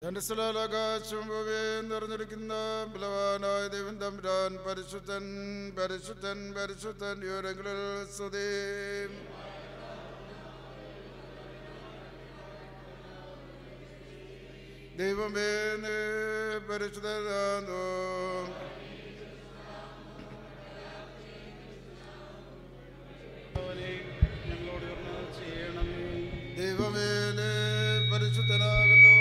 തന്റെ സ്ഥലാകാശം ഭൂമിയും നിറഞ്ഞിരിക്കുന്ന ബലവാനായ ദൈവം തമ്പുരാൻ പരിശുദ്ധൻ പരിശുദ്ധൻ പരിശുദ്ധൻ യുവരങ്ങളിൽ സ്തുതി ദൈവമേ നീ പരിശുദ്ധനാകുന്നു ഞങ്ങളോട് കരുണ ചെയ്യണമേ ദൈവമേ നീ പരിശുദ്ധനാകുന്നു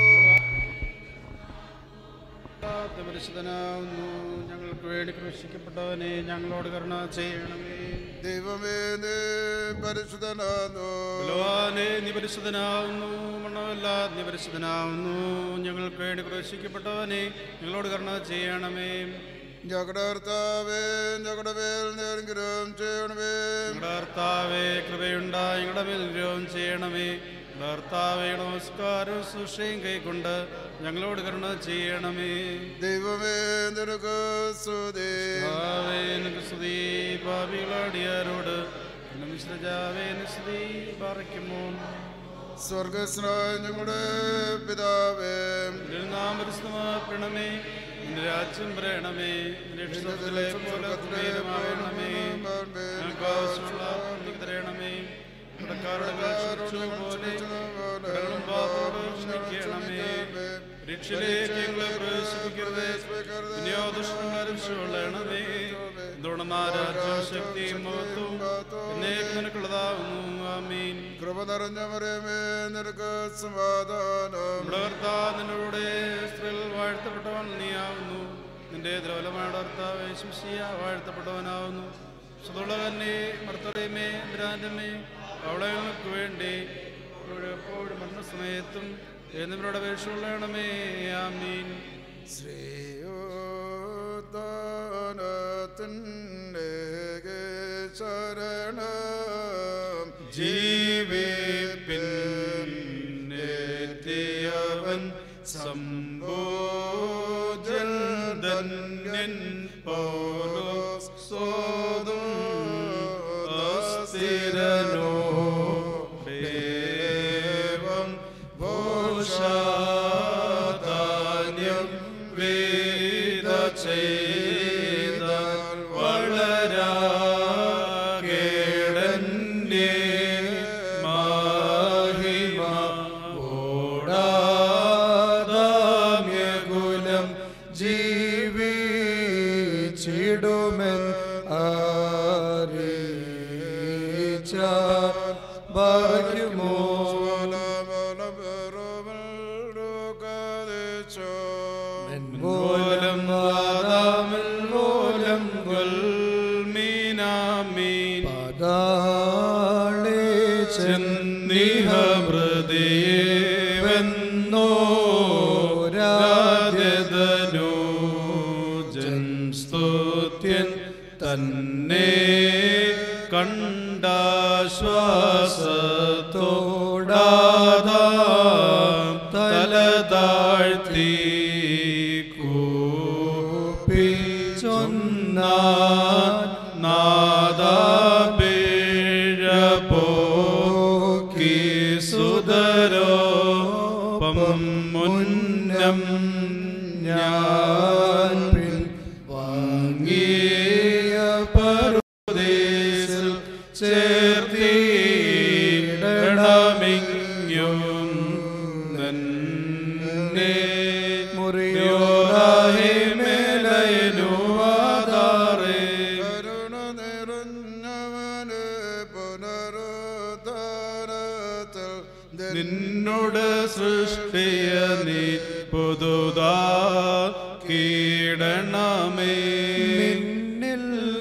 കർത്താവ് പരിശുദ്ധനാവുന്നു ഞങ്ങൾക്ക് വേണ്ടി ക്രൂശിക്കപ്പെട്ടവനെ ഞങ്ങളോട് കരുണ ചെയ്യണമേ ദൈവമേ നീ പരിശുദ്ധനാകുന്നു ബലവാനെ നീ പരിശുദ്ധനാവുന്നു മണ്ണമല്ല നീ പരിശുദ്ധനാവുന്നു ഞങ്ങൾക്ക് വേണ്ടി ക്രൂശിക്കപ്പെട്ടവനെ ഞങ്ങളോട് കരുണ ചെയ്യണമേ ഞങ്ങളുടെ കർത്താവേ ഞങ്ങളുടെ മേൽ നേരെങ്കിലും ചെയ്യണമേ ഞങ്ങളുടെ കർത്താവെ കൃപയുണ്ടായി ഞങ്ങളുടെ മേൽ രോഗം ചെയ്യണമേ ഞങ്ങളുടെ കർത്താവെ നമസ്കാരവും സുഷയും കൈക്കൊണ്ട് ഞങ്ങളോട് കരുണ ചെയ്യണമേ ദൈവമേ നിനക്ക് സ്തുതി കർത്താവേ, നിനക്ക് സ്തുതി പാപികളടിയാരോട് മിശ്രജാവേ സ്തുതി പാറയ്ക്കുമോ സ്വർഗസ്നായ ഞങ്ങളുടെ പിതാവേ നാം പരിശുദ്ധമാക്കണമേ നിന്റെ രാജ്യം പറയണമേ നിന്റെ ഇഷ്ടത്തിലെ പോലെ ഭൂമിയിലുമാകണമേ ഞങ്ങൾക്ക് ആവശ്യമുള്ള നീ തരണമേ കടക്കാരുടെ മേൽ ക്ഷമിച്ചത് പോലെ കടങ്ങളും പാപങ്ങളും ക്ഷമിക്കണമേ രക്ഷയിലേക്ക് ഞങ്ങളെ പ്രവേശിപ്പിക്കരുതേ ഇനിയോ ദുഷ്ടന്മാരും ശുള്ളണമേ എന്തുകൊണ്ടെന്നാ രാജ്യവും ശക്തിയും മഹത്വവും എന്നേക്ക് നിനക്കുള്ളതാകുന്നു ആമീൻ കൃപ നിറഞ്ഞ മറിയമേ നിനക്ക് സമാധാനം നമ്മുടെ കർത്താവ് നിന്നോടെ സ്ത്രീകൾ വാഴ്ത്തപ്പെട്ടവൻ നീയാവുന്നു നിന്റെ ദ്രവലമായ ഭർത്താവ് ശുശിയ വാഴ്ത്തപ്പെട്ടവനാവുന്നു സുതുള്ള തന്നെ മർത്തറയമേ ബ്രാൻഡമേ അവളെ ഞങ്ങൾക്ക് വേണ്ടി ഇവിടെ എപ്പോഴും മരണസമയത്തും എന്നിവരുടെ അപേക്ഷയുള്ളണമേ ആമീൻ ശ്രീയോദാനത്തിൻ്റെ ശരണം ജീവിപ്പിന്നെത്തിയവൻ സംബോധൻ ധന്യൻ പോലോ സോതും അസ്ഥിരനോ ദേവം ഭോഷാധാന്യം വേദ ചെയ്ത വളരാ കേടന്നെ മാഹിമ ഓടാദാമ്യകുലം ജീവിച്ചിടുമെൻ ആരീച്ച ഭാഗ്യമോ മൂലം ആദാമിൽ മൂലം ഗുൽമീനാമീൻ പാതാളേ ചെന്നിഹ ചെന്നിഹമൃതിയെവെന്നോ രാജതനോ ജൻസ്തുത്യൻ തന്നെ കണ്ടാശ്വാസത്തോടാതാം തല താഴ്ത്തി കൂപ്പിച്ചൊന്നാൻ നാദാപേഴ പോക്കി സുതരോപം മുന്നം ഞാൻ പിൻ വാങ്ങിയ പറുദേശിൽ ചേർത്തിടണമെങ്കും നന്നെ മുറിയോറായി മേലയനുവാദാറേ കരുണ നിറഞ്ഞവന് പുനരുദ്ധാരത്തിൽ നിന്നോട് സൃഷ്ടിയ നീ പുതുതാ കീടണമേ നിന്നിൽ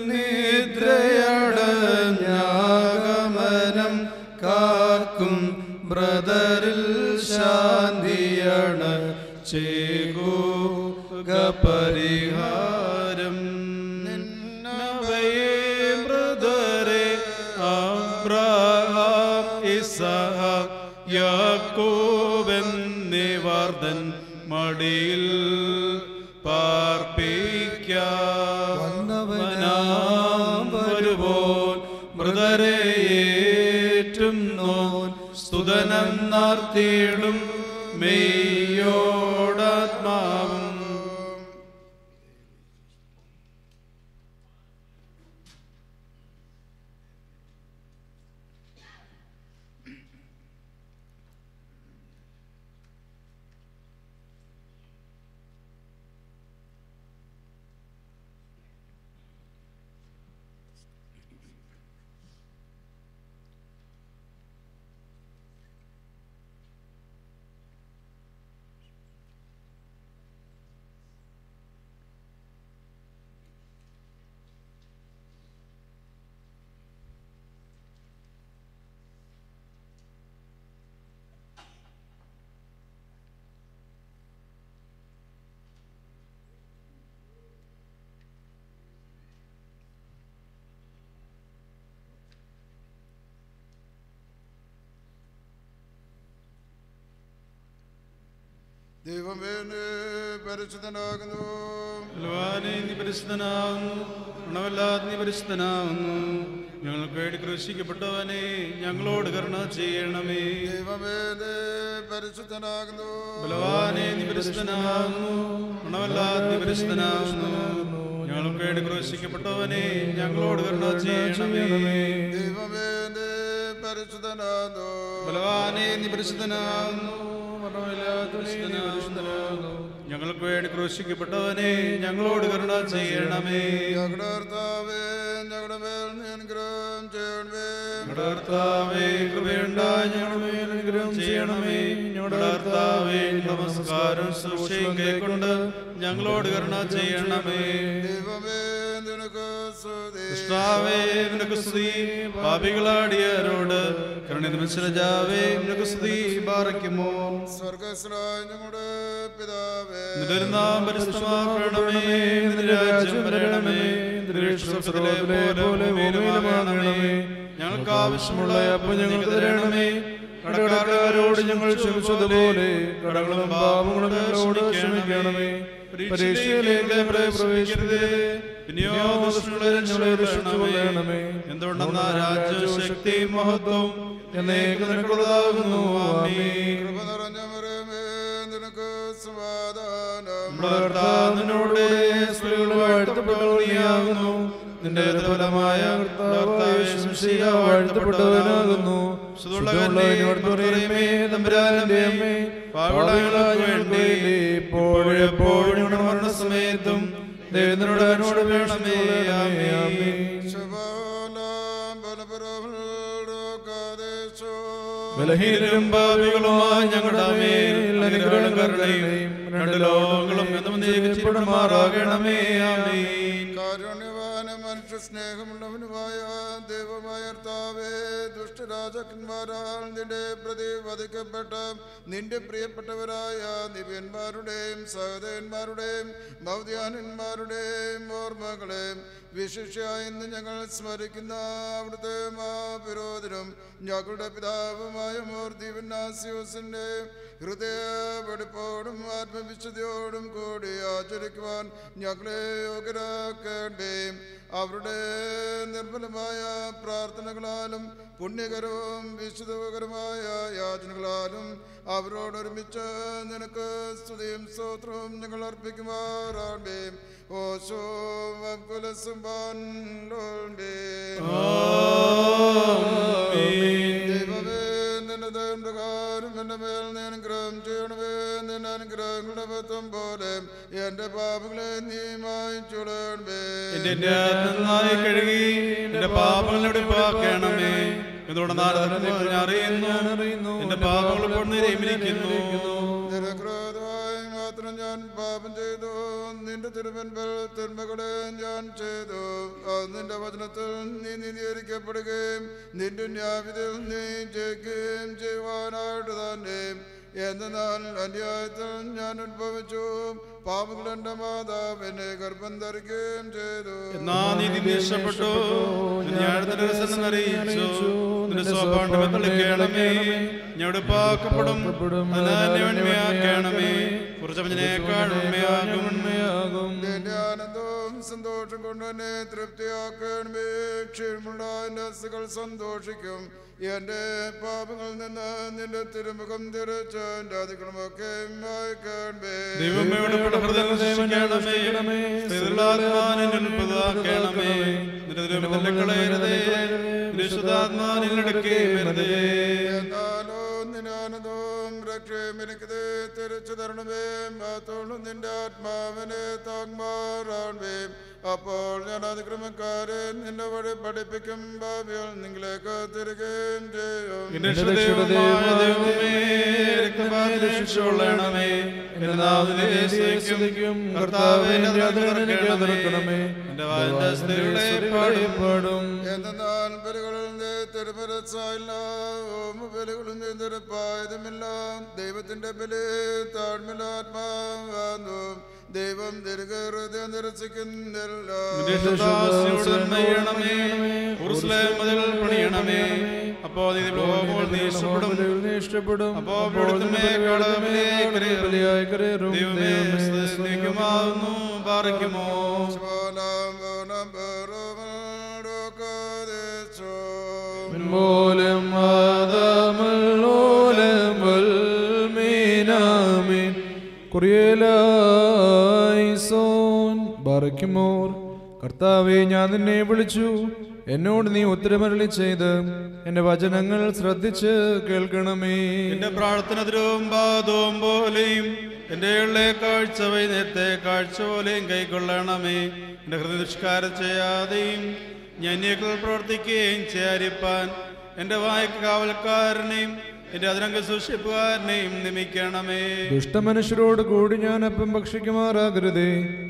നിദ്രയടഞ്ഞാഗമനം കാക്കും ബ്രദറിൽ ശാന്തിയണ് ചേകൂക പരിഹാരം നിന്നവയെ ബ്രദറെ അബ്രഹാം ഇസഹാക്ക് യാക്കോബെന്നിവർദ്ധൻ മടിയിൽ പാർപ്പിക്കാം വരുപോൽ മൃതരേറ്റും നോൻ സ്തുതനം നാർത്തിയിടും മെയ്യോ ദൈവമേ നീ പരിശുദ്ധനാകുന്നു ബലവാനെ നീ പരിശുദ്ധനാവുന്നു ഗുണമല്ലാതെ നീ പരിശുദ്ധനാവുന്നു ഞങ്ങൾക്ക് വേണ്ടി ക്രൂശിക്കപ്പെട്ടവനെ ഞങ്ങളോട് കരുണ ചെയ്യണമേ ദൈവമേ നീ പരിശുദ്ധനാകുന്നു ബലവാനെ നീ പരിശുദ്ധനാവുന്നു ഗുണമല്ലാതെ നീ പരിശുദ്ധനാവുന്നു ഞങ്ങൾക്ക് വേണ്ടി ക്രൂശിക്കപ്പെട്ടവനെ ഞങ്ങളോട് കരുണ ചെയ്യണമേ ദൈവമേ നീ പരിശുദ്ധനാകുന്നു ബലവാനെ നീ പരിശുദ്ധനാവുന്നു മരണമില്ലാത്തവനെ നീ പരിശുദ്ധനാവുന്നു ഞങ്ങൾക്ക് വേണ്ടി ക്രൂശിക്കപ്പെട്ടവനെ ഞങ്ങളോട് കരുണ ചെയ്യണമേ ഞങ്ങളുടെ കർത്താവേ ഞങ്ങളുടെ മേൽ നീ അനുഗ്രഹം ചെയ്യണമേ ഞങ്ങളുടെ കർത്താവേ കൃപയുണ്ടായി ഞങ്ങളുടെ മേൽ അനുഗ്രഹം ചെയ്യണമേ ഞങ്ങളുടെ കർത്താവേ നമസ്കാരം ശുശ്രൂഷയും കൈക്കൊണ്ട് ഞങ്ങളോട് കരുണ ചെയ്യണമേ ദൈവമേ നിനക്ക് സ്തുതി കൃഷ്ണാവേ നിനക്ക് സ്തുതി പാപികളാടിയരോട് കരുണ നിമിഷരാജാവേ നിനക്ക് സ്തുതി പാറയ്ക്കുമോ സ്വർഗസ്വരായ ഞങ്ങളുടെ പിതാവേ നിന്റെ നാം പരിശുദ്ധമാക്കണമേ നിന്റെ രാജ്യം വരണമേ നിന്റെ ഇഷ്ടം സ്വർഗ്ഗത്തിലെ പോലെ ഭൂമിയിലുമാകണമേ ഞങ്ങൾക്ക് ആവശ്യമുള്ള അപ്പം ഞങ്ങൾക്ക് തരണമേ കടക്കാരോട് ഞങ്ങൾ ക്ഷമിച്ചതുപോലെ കടകളും പാപങ്ങളും ഞങ്ങളോട് ക്ഷമിക്കണമേ പരീക്ഷയിലേക്ക് പ്രവേശിക്കരുതേ പിന്നെയോ ദുഷ്ടങ്ങളെ ഞങ്ങളെ രക്ഷിച്ചുകൊള്ളണമേ എന്തുകൊണ്ടെന്നാ രാജ്യം ശക്തി മഹത്വം എന്നേക്ക് നിനക്കുള്ളതാകുന്നു ആമേൻ കൃപ നിറഞ്ഞ മരമേ നിനക്ക് സമാധാനം നമ്മുടെ കർത്താവ് നിന്നോട് സ്ത്രീകൾ വാഴ്ത്തപ്പെട്ടവനെയാകുന്നു നിന്റെ ഫലമായ വാഴ്ത്തപ്പെട്ടവനാകുന്നു തമ്പുരാന്റെ അമ്മേ പാവളങ്ങൾക്ക് വേണ്ടി ഇപ്പോഴെപ്പോഴും മരണസമയത്തും ദൈവത്തിനോട് എന്നോട് വേണമേ ആമേൻ ശുഭാലാം ബലപരവൽക്കാദേശോ ബലഹീനരും ഭാവികളുമായി ഞങ്ങളുടെ മേൽ അനുഗ്രഹങ്ങളും കരുണയും രണ്ട് ലോകങ്ങളും എന്നും നീക്കപ്പെടുമാറാകണമേ ആമേൻ കാരുണ്യവാന മനുഷ്യ സ്നേഹമുള്ളവനുമായ ദൈവമായ കർത്താവേ ദുഷ്ടരാജാക്കന്മാരാൽ നിന്റെ പ്രതി വധിക്കപ്പെട്ട നിന്റെ പ്രിയപ്പെട്ടവരായ നിവ്യന്മാരുടെയും സഹോദരന്മാരുടെയും മൗദ്യാനന്മാരുടെയും ഓർമ്മകളെയും വിശിഷ്യ ഇന്ന് ഞങ്ങൾ സ്മരിക്കുന്ന അവിടുത്തെ മാവിരോധനും ഞങ്ങളുടെ പിതാവുമായ മൂർത്തിവിനാസ്യോസിന്റെ ഹൃദയ വെടിപ്പോടും ആത്മവിശുദ്ധിയോടും കൂടി ആചരിക്കുവാൻ ഞങ്ങളെ യോഗ്യരാക്കേണ്ടേ അവരുടെ നിർമ്മലമായ പ്രാർത്ഥനകളാലും പുണ്യകരവും വിശുദ്ധകരമായ യാചനകളാലും അവരോടൊരുമിച്ച് നിനക്ക് സ്തുതിയും സ്തോത്രവും ഞങ്ങൾ അർപ്പിക്കുമാറാണ്ടേ ഓശോ ദൈവമേ നിന്റെ ദയം പ്രകാരം എന്റെ മേൽ നീ അനുഗ്രഹം ചെയ്യണമേ നിന്റെ അനുഗ്രഹങ്ങളുടെ മൊത്തം പോലെ എന്റെ പാപങ്ങളെ നീ മായിച്ചുടണമേ എന്റെ നന്നായി കഴുകി എന്റെ പാപങ്ങളോട് പാക്കണമേ എന്തുകൊണ്ട് ഞാൻ അറിയുന്നു എന്റെ പാപങ്ങൾ ഇപ്പോൾ നിരമിരിക്കുന്നു നിരക്രോധമായി മാത്രം ഞാൻ പാപം ചെയ്തു നിന്റെ തിരുവൻപൽ തിന്മകളെ ഞാൻ ചെയ്തു അത് നിന്റെ വചനത്തിൽ നീ നീതീകരിക്കപ്പെടുകയും നിന്റെ ന്യായവിധിയിൽ നീ ജയിക്കുകയും ചെയ്യുവാനായിട്ട് തന്നെ എന്നാൽ അന്യായത്തിൽ ഞാൻ ഉത്ഭവിച്ചു പാപങ്ങൾ എന്റെ മാതാവ് എന്നെ ഗർഭം ധരിക്കുകയും ചെയ്തു എന്നാ നീതി നിരക്ഷപ്പെട്ടു ഞാഴത്തിന്റെ രസം അറിയിച്ചു നിന്റെ സ്വാഭാണ്ഡം കളിക്കണമേ ഞവിടെ പാക്കപ്പെടും ഉണ്മയാക്കണമേ കുറച്ചവനേക്കാൾ ഉണ്മയാകും നിന്റെ ആനന്ദവും സന്തോഷം കൊണ്ട് എന്നെ തൃപ്തിയാക്കണമേ ക്ഷീണമുള്ള എന്റെ അസുകൾ സന്തോഷിക്കും എന്റെ പാപങ്ങളിൽ നിന്ന് നിന്റെ തിരുമുഖം തിരിച്ച് എന്റെ അതിക്രമൊക്കെ മായ്ക്കണമേ ദൈവമേയുടെ ഹൃദയം രക്ഷിക്കണമേ സ്ഥിരലാത്മാനിൽപ്പതാക്കണമേ നിന്റെ തിരുമുഖത്തെ കളയരുതേ വിശുദ്ധാത്മാനിലടക്കേ വരുതേ എന്നാലോ നിന്റെ ആനന്ദവും രക്ഷയും എനിക്ക് തിരിച്ചു തരണമേ മാത്രം നിന്റെ ആത്മാവിനെ താങ്മാറാണമേ അപ്പോൾ ഞാൻ അതിക്രമക്കാരെ നിന്റെ വഴി പഠിപ്പിക്കും ഭാവിയിൽ നിങ്ങളേക്ക് തിരികെയും ചെയ്യും എന്റെ രക്ഷദൈവമായ ദൈവമേ, രക്തപാതം രക്ഷിച്ചുകൊള്ളണമേ. എന്റെ നാവിനെ സ്തുതിക്കും. കർത്താവേ, എന്റെ അതിനെ തുറക്കണമേ. എന്റെ വായിന്റെ സ്ത്രീകളെ പാടും എന്നാൽ ബലികളിൽ തിരുമരസായില്ല ഓമ ബലികളും തിരുപ്പായതുമില്ല ദൈവത്തിന്റെ ബലി താഴ്മലാത്മാവാന്നു ദൈവം ദീർഘഹൃദയം നിരസിക്കുന്നില്ല നിന്റെ ദാസിയോട് നന്മ ചെയ്യണമേ. ഉറുസ്ലേം മതിൽ പണിയണമേ അപ്പോൾ നീതി പോകുമ്പോൾ നീ ഇഷ്ടപ്പെടും നീ ഇഷ്ടപ്പെടും അപ്പോൾ അപ്പോൾ ഇവിടുത്തെ നിന്റെ മേഘങ്ങളെ ബലിയായി ബലിയായി ബലിയായി കരേറും. ദൈവമേ ദൈവമേ, സ്തുതിക്കുമാവുന്നു പാറിക്കുമോ മിൻമൂലം ആദാമല്ലോലം വൽമീനാമീൻ. കുറിയലായിസോൻ ബാറയ്ക്കുമോർ കർത്താവെ ഞാൻ നിന്നെ വിളിച്ചു എന്നോട് നീ ഉത്തരമരളി ചെയ്ത് എന്റെ വചനങ്ങൾ ശ്രദ്ധിച്ച് കേൾക്കണമേ എന്റെ പ്രാർത്ഥന ദ്രവം പാദവും പോലെയും എന്റെ ഉള്ളേ കാഴ്ച വൈദ്യത്തെ കാഴ്ച പോലെയും കൈക്കൊള്ളണമേ എന്റെ ഹൃദയ നിഷ്കാരം ചെയ്യാതെയും ഞന്യക്കൾ പ്രവർത്തിക്കുകയും ചെയ്യാരിപ്പാൻ എന്റെ വായ്ക്ക് കാവൽക്കാരനെയും എന്റെ അതിരംഗ സൂക്ഷിപ്പുകാരനെയും നിമിക്കണമേ ദുഷ്ടമനുഷ്യരോട് കൂടി ഞാൻ അപ്പം ഭക്ഷിക്കുമാറാകരുതേ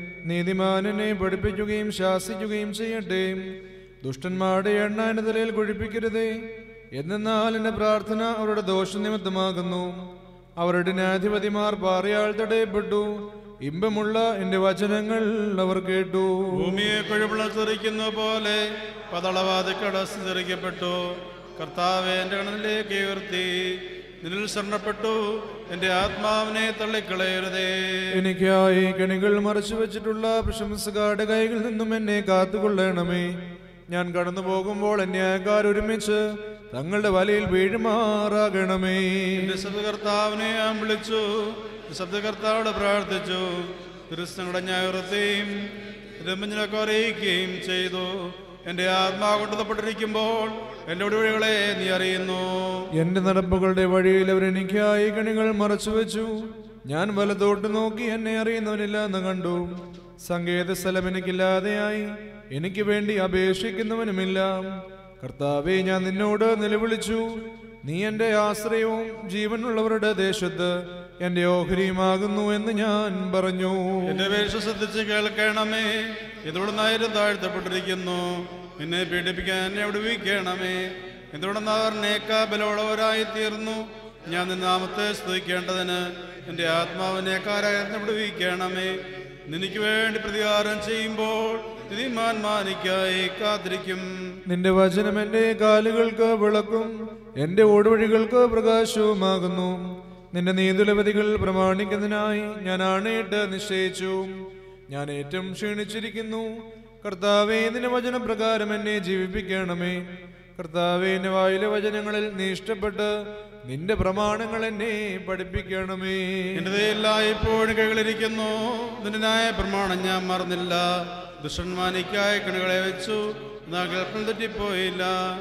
നീതിമാനെ പഠിപ്പിക്കുകയും ശാസിക്കുകയും ചെയ്യട്ടെ ദുഷ്ടന്മാരുടെ എണ്ണ എന്റെ തലയിൽ കൊഴിപ്പിക്കരുതേ എന്നാൽ എന്റെ പ്രാർത്ഥന അവരുടെ ദോഷനിമിത്തമാകുന്നു അവരുടെ ന്യായാധിപതിമാർ പാറയാൾ തടയപ്പെട്ടു ഇമ്പമുള്ള എന്റെ വചനങ്ങൾ അവർ കേട്ടു ഭൂമിയെ കുഴവിള തെറിക്കുന്ന പോലെ പതളവാതിക്കട തെറിക്കപ്പെട്ടു കർത്താവ് എന്റെ കണലിലേക്ക് ഉയർത്തി നിന്നിൽ ശരണപ്പെട്ടു എന്റെ ആത്മാവിനെ തള്ളിക്കളയരുതേ എനിക്കായി കണികൾ മറച്ചു വെച്ചിട്ടുള്ള പ്രശംസകാരുടെ കൈകളിൽ നിന്നും എന്നെ കാത്തുകൊള്ളണമേ ഞാൻ കടന്നു പോകുമ്പോൾ അന്യായക്കാർ ഒരുമിച്ച് തങ്ങളുടെ വലയിൽ വീഴുമാറാകണമേ എന്റെ ശബ്ദകർത്താവിനെ ഞാൻ വിളിച്ചു ശബ്ദകർത്താവോട് പ്രാർത്ഥിച്ചു ക്രിസ്തുങ്ങളുടെ ഞായറത്തെയും രമഞ്ഞിലൊക്കെ അറിയിക്കുകയും ചെയ്തു എന്റെ ആത്മാവ് കൊണ്ടുതപ്പെട്ടിരിക്കുമ്പോൾ എന്റെ ഒടുവഴികളെ നീ അറിയുന്നു എന്റെ നടപ്പുകളുടെ വഴിയിൽ അവർ എനിക്കായി കണികൾ മറച്ചു വെച്ചു ഞാൻ വലത്തോട്ട് നോക്കി എന്നെ അറിയുന്നവനില്ല എന്ന് കണ്ടു സങ്കേത സ്ഥലം എനിക്കില്ലാതെയായി എനിക്ക് വേണ്ടി അപേക്ഷിക്കുന്നവനുമില്ല കർത്താവെ ഞാൻ നിന്നോട് നിലവിളിച്ചു നീ എന്റെ ആശ്രയവും ജീവനുള്ളവരുടെ ദേശത്ത് എന്റെ ഓഹരിയുമാകുന്നു എന്ന് ഞാൻ പറഞ്ഞു എന്റെ പേര് ശ്രദ്ധിച്ച് കേൾക്കണമേ എന്തുകൊണ്ടെന്നായിരം താഴ്ത്തപ്പെട്ടിരിക്കുന്നു എന്നെ പീഡിപ്പിക്കാൻ എന്നെ വിടുവിക്കണമേ എന്തുകൊണ്ടെന്നവർ നേക്കാ ബലമുള്ളവരായി തീർന്നു ഞാൻ നിന്റെ നാമത്തെ സ്തുതിക്കേണ്ടതിന് എൻ്റെ ആത്മാവിനേക്കാരായി എന്നെ വിടുവിക്കണമേ നിനക്ക് വേണ്ടി പ്രതികാരം ചെയ്യുമ്പോൾ നീതിമാന്മാനിക്കായി കാത്തിരിക്കും നിന്റെ വചനം എന്റെ കാലുകൾക്ക് വിളക്കും എന്റെ ഓടുവഴികൾക്ക് പ്രകാശവുമാകുന്നു നിന്റെ നീതുലപതികൾ പ്രമാണിക്കുന്നതിനായി ഞാൻ ആണയിട്ട് നിശ്ചയിച്ചു ഞാൻ ഏറ്റവും ക്ഷീണിച്ചിരിക്കുന്നു കർത്താവേ നിന്റെ വചനപ്രകാരം എന്നെ ജീവിപ്പിക്കണമേ കർത്താവേ എന്റെ വായിലെ വചനങ്ങളിൽ നീ ഇഷ്ടപ്പെട്ട് നിന്റെ പ്രമാണങ്ങൾ എന്നെ പഠിപ്പിക്കണമേ എന്റെ എല്ലാം ഇപ്പോഴും കൈകളിരിക്കുന്നു നിന്റെ ന്യായ പ്രമാണം ഞാൻ മറന്നില്ല ദുഷ്ടന്മാനിക്കായ കണികളെ വെച്ചു എന്നാൽ കൽപ്പന തെറ്റിപ്പോയില്ല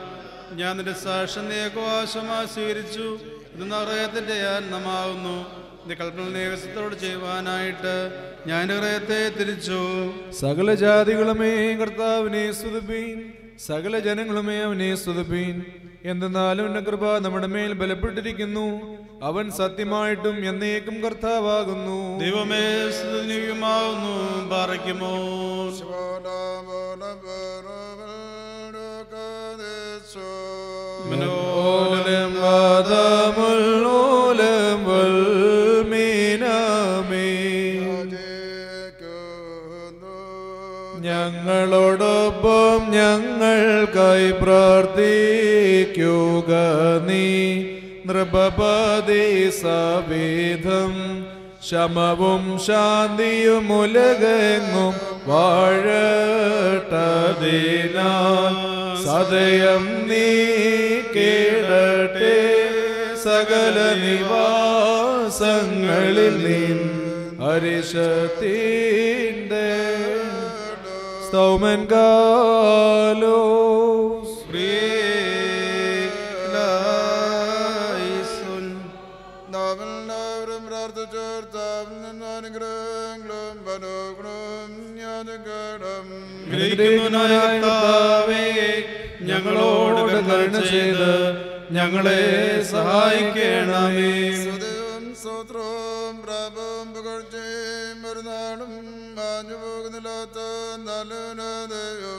ഞാൻ നിന്റെ സാക്ഷ്യം നീക്കുവാശമായി സ്വീകരിച്ചു ഇത് ഹൃദയത്തിന്റെ അന്നമാവുന്നു നിന്റെ കൽപ്പന നിയമത്തോട് ചെയ്യുവാനായിട്ട് ഞാൻ എൻ്റെ ഹൃദയത്തെ തിരിച്ചു സകല ജാതികളുമേ കർത്താവിനെ സ്തുതിപ്പീൻ സകല ജനങ്ങളുമേ അവനെ സ്തുതിപ്പീൻ എന്തെന്നാലും എന്റെ കൃപ നമ്മുടെ മേൽ ബലപ്പെട്ടിരിക്കുന്നു അവൻ സത്യമായിട്ടും എന്നേക്കും കർത്താവാകുന്നു ദൈവമേ സ്തുതിയുമാവുന്നു പാറയ്ക്കുമോ ഓലം വാദമുള്ളോലം വൽമീനാമേ ഞങ്ങളോടൊപ്പം ഞങ്ങൾക്കായി പ്രാർത്ഥിക്കുക നീ നൃപപതി സവിധം ശമവും ശാന്തിയും ഉലകെങ്ങും വാഴട്ടതിനാൽ സദയം നീ കേടട്ടെ സകല നിവാസങ്ങളിൽ നിൻ ഹരിഷത്തിൻ്റെ സ്തൗമൻ കാലോസ് പ്രിയലായിസുൻ. നാമെല്ലാവരും പ്രാർത്ഥിച്ചോർത്താവിൽ നിന്ന് അനുഗ്രഹങ്ങളും മനോഗുണവും ജ്ഞാനകടം ഗ്രഹിക്കുന്നവനായ കർത്താവേ, ഞങ്ങളോട് കരുണ ചെയ്ത് ഞങ്ങളെ സഹായിക്കണമേ സ്തുതിയും സ്തോത്രവും പ്രാപവും പുകഴ്ചയും ഒരു നാളും മാഞ്ഞു പോകുന്നില്ലാത്ത നല്ലനതയും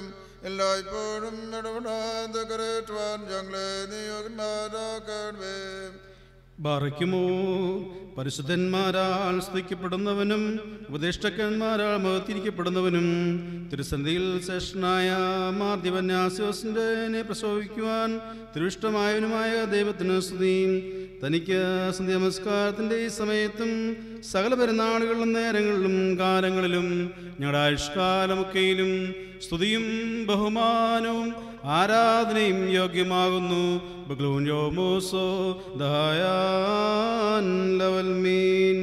എല്ലായ്പ്പോഴും ഇടപെടാതെ കരേറ്റുവാൻ ഞങ്ങളെ നിയോഗന്മാരാക്കണമേ ബാറയ്ക്കുമോ പരിശുദ്ധന്മാരാൽ സ്തുതിക്കപ്പെടുന്നവനും ഉപദേഷ്ടക്കന്മാരാൽ മഹത്തിരിക്കപ്പെടുന്നവനും തിരുസന്ധിയിൽ ശ്രേഷ്ഠനായ മാധ്യമന്യാസ്യോസിൻ്റെ പ്രസവിക്കുവാൻ തിരുഷ്ടമായവനുമായ ദൈവത്തിന് സ്തുതി തനിക്ക് സന്ധ്യ നമസ്കാരത്തിൻ്റെ ഈ സമയത്തും സകല പെരുന്നാളുകളിലും നേരങ്ങളിലും കാലങ്ങളിലും ഞങ്ങളുടെ ആയുഷ്കാലമൊക്കെയിലും സ്തുതിയും ബഹുമാനവും ആരാധനയും യോഗ്യമാകുന്നു ബഗ്ലൂൻ യോമോസോ ദായാൻ ലവൽ മീൻ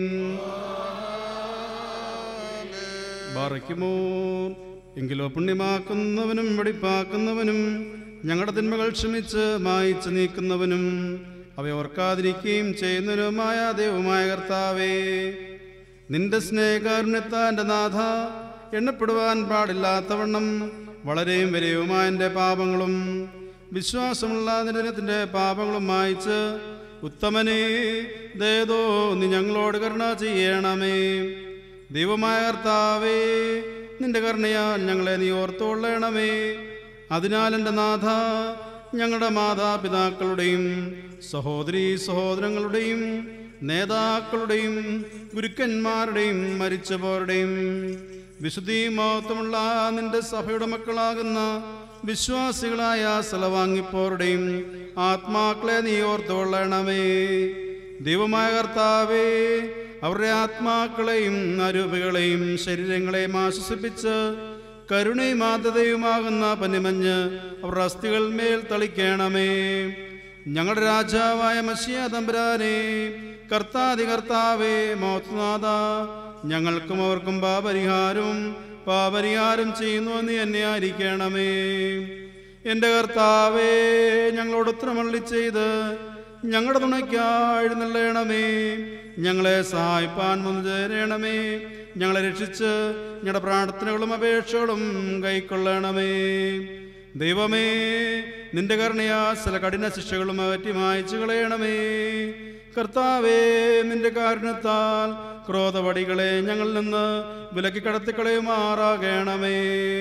ബാറയ്ക്കുമോ എങ്കിലോ പുണ്യമാക്കുന്നവനും വെടിപ്പാക്കുന്നവനും ഞങ്ങളുടെ തിന്മകൾ ക്ഷമിച്ച് മായിച്ചു നീക്കുന്നവനും അവയെ ഓർക്കാതിരിക്കുകയും ചെയ്യുന്നവനുമായ ദൈവമായ കർത്താവേ നിന്റെ സ്നേഹകാരുണ്യത്താൻ്റെ നാഥ എണ്ണപ്പെടുവാൻ പാടില്ലാത്തവണ്ണം വളരെയും വരെയുമായ എൻ്റെ പാപങ്ങളും വിശ്വാസമുള്ള നിരത്തിൻ്റെ പാപങ്ങളും മായിച്ച് ഉത്തമനെ ദേതോ നീ ഞങ്ങളോട് കരുണ ചെയ്യണമേ ദൈവമായ കർത്താവേ നിന്റെ കരുണയാൽ ഞങ്ങളെ നീ ഓർത്തുകൊള്ളണമേ അതിനാൽ എൻ്റെ നാഥ ഞങ്ങളുടെ മാതാപിതാക്കളുടെയും സഹോദരീ സഹോദരങ്ങളുടെയും നേതാക്കളുടെയും ഗുരുക്കന്മാരുടെയും മരിച്ചവരുടെയും വിശുദ്ധി മഹത്വമുള്ള നിന്റെ സഭയുടെ മക്കളാകുന്ന വിശ്വാസികളായ സ്ഥലവാങ്ങിപ്പോരുടെയും ആത്മാക്കളെ നീ ഓർത്തുകൊള്ളണമേ ദൈവമായ കർത്താവേ അവരുടെ ആത്മാക്കളെയും അരൂപികളെയും ശരീരങ്ങളെയും ആശ്വസിപ്പിച്ച് കരുണയും ആദ്യതയുമാകുന്ന പനിമഞ്ഞ് അവരുടെ അസ്ഥികൾ മേൽ തളിക്കണമേ ഞങ്ങളുടെ രാജാവായ മഷിയ തമ്പുരാനെ കർത്താതി കർത്താവേ മോത്നാഥ ഞങ്ങൾക്കും അവർക്കും പാപരിഹാരവും പാപരിഹാരം ചെയ്യുന്നു എന്ന് എന്നെ ആയിരിക്കണമേ എൻ്റെ കർത്താവേ ഞങ്ങളോട് ഉത്തരമള്ളി ചെയ്ത് ഞങ്ങളുടെ തുണയ്ക്കായി എഴുന്നള്ളണമേ ഞങ്ങളെ സഹായിപ്പാൻ വന്നു ചേരണമേ ഞങ്ങളെ രക്ഷിച്ച് ഞങ്ങളുടെ പ്രാർത്ഥനകളും അപേക്ഷകളും കൈക്കൊള്ളണമേ ദൈവമേ നിന്റെ കരുണയാ ചില കഠിന ശിക്ഷകളും അകറ്റി മായച്ചു കളയണമേ കർത്താവേ നിന്റെ കാരുണ്യത്താൽ ക്രോധവടികളെ ഞങ്ങളിൽ നിന്ന് വിലക്കി കടത്തിക്കളയുമാറാകണമേ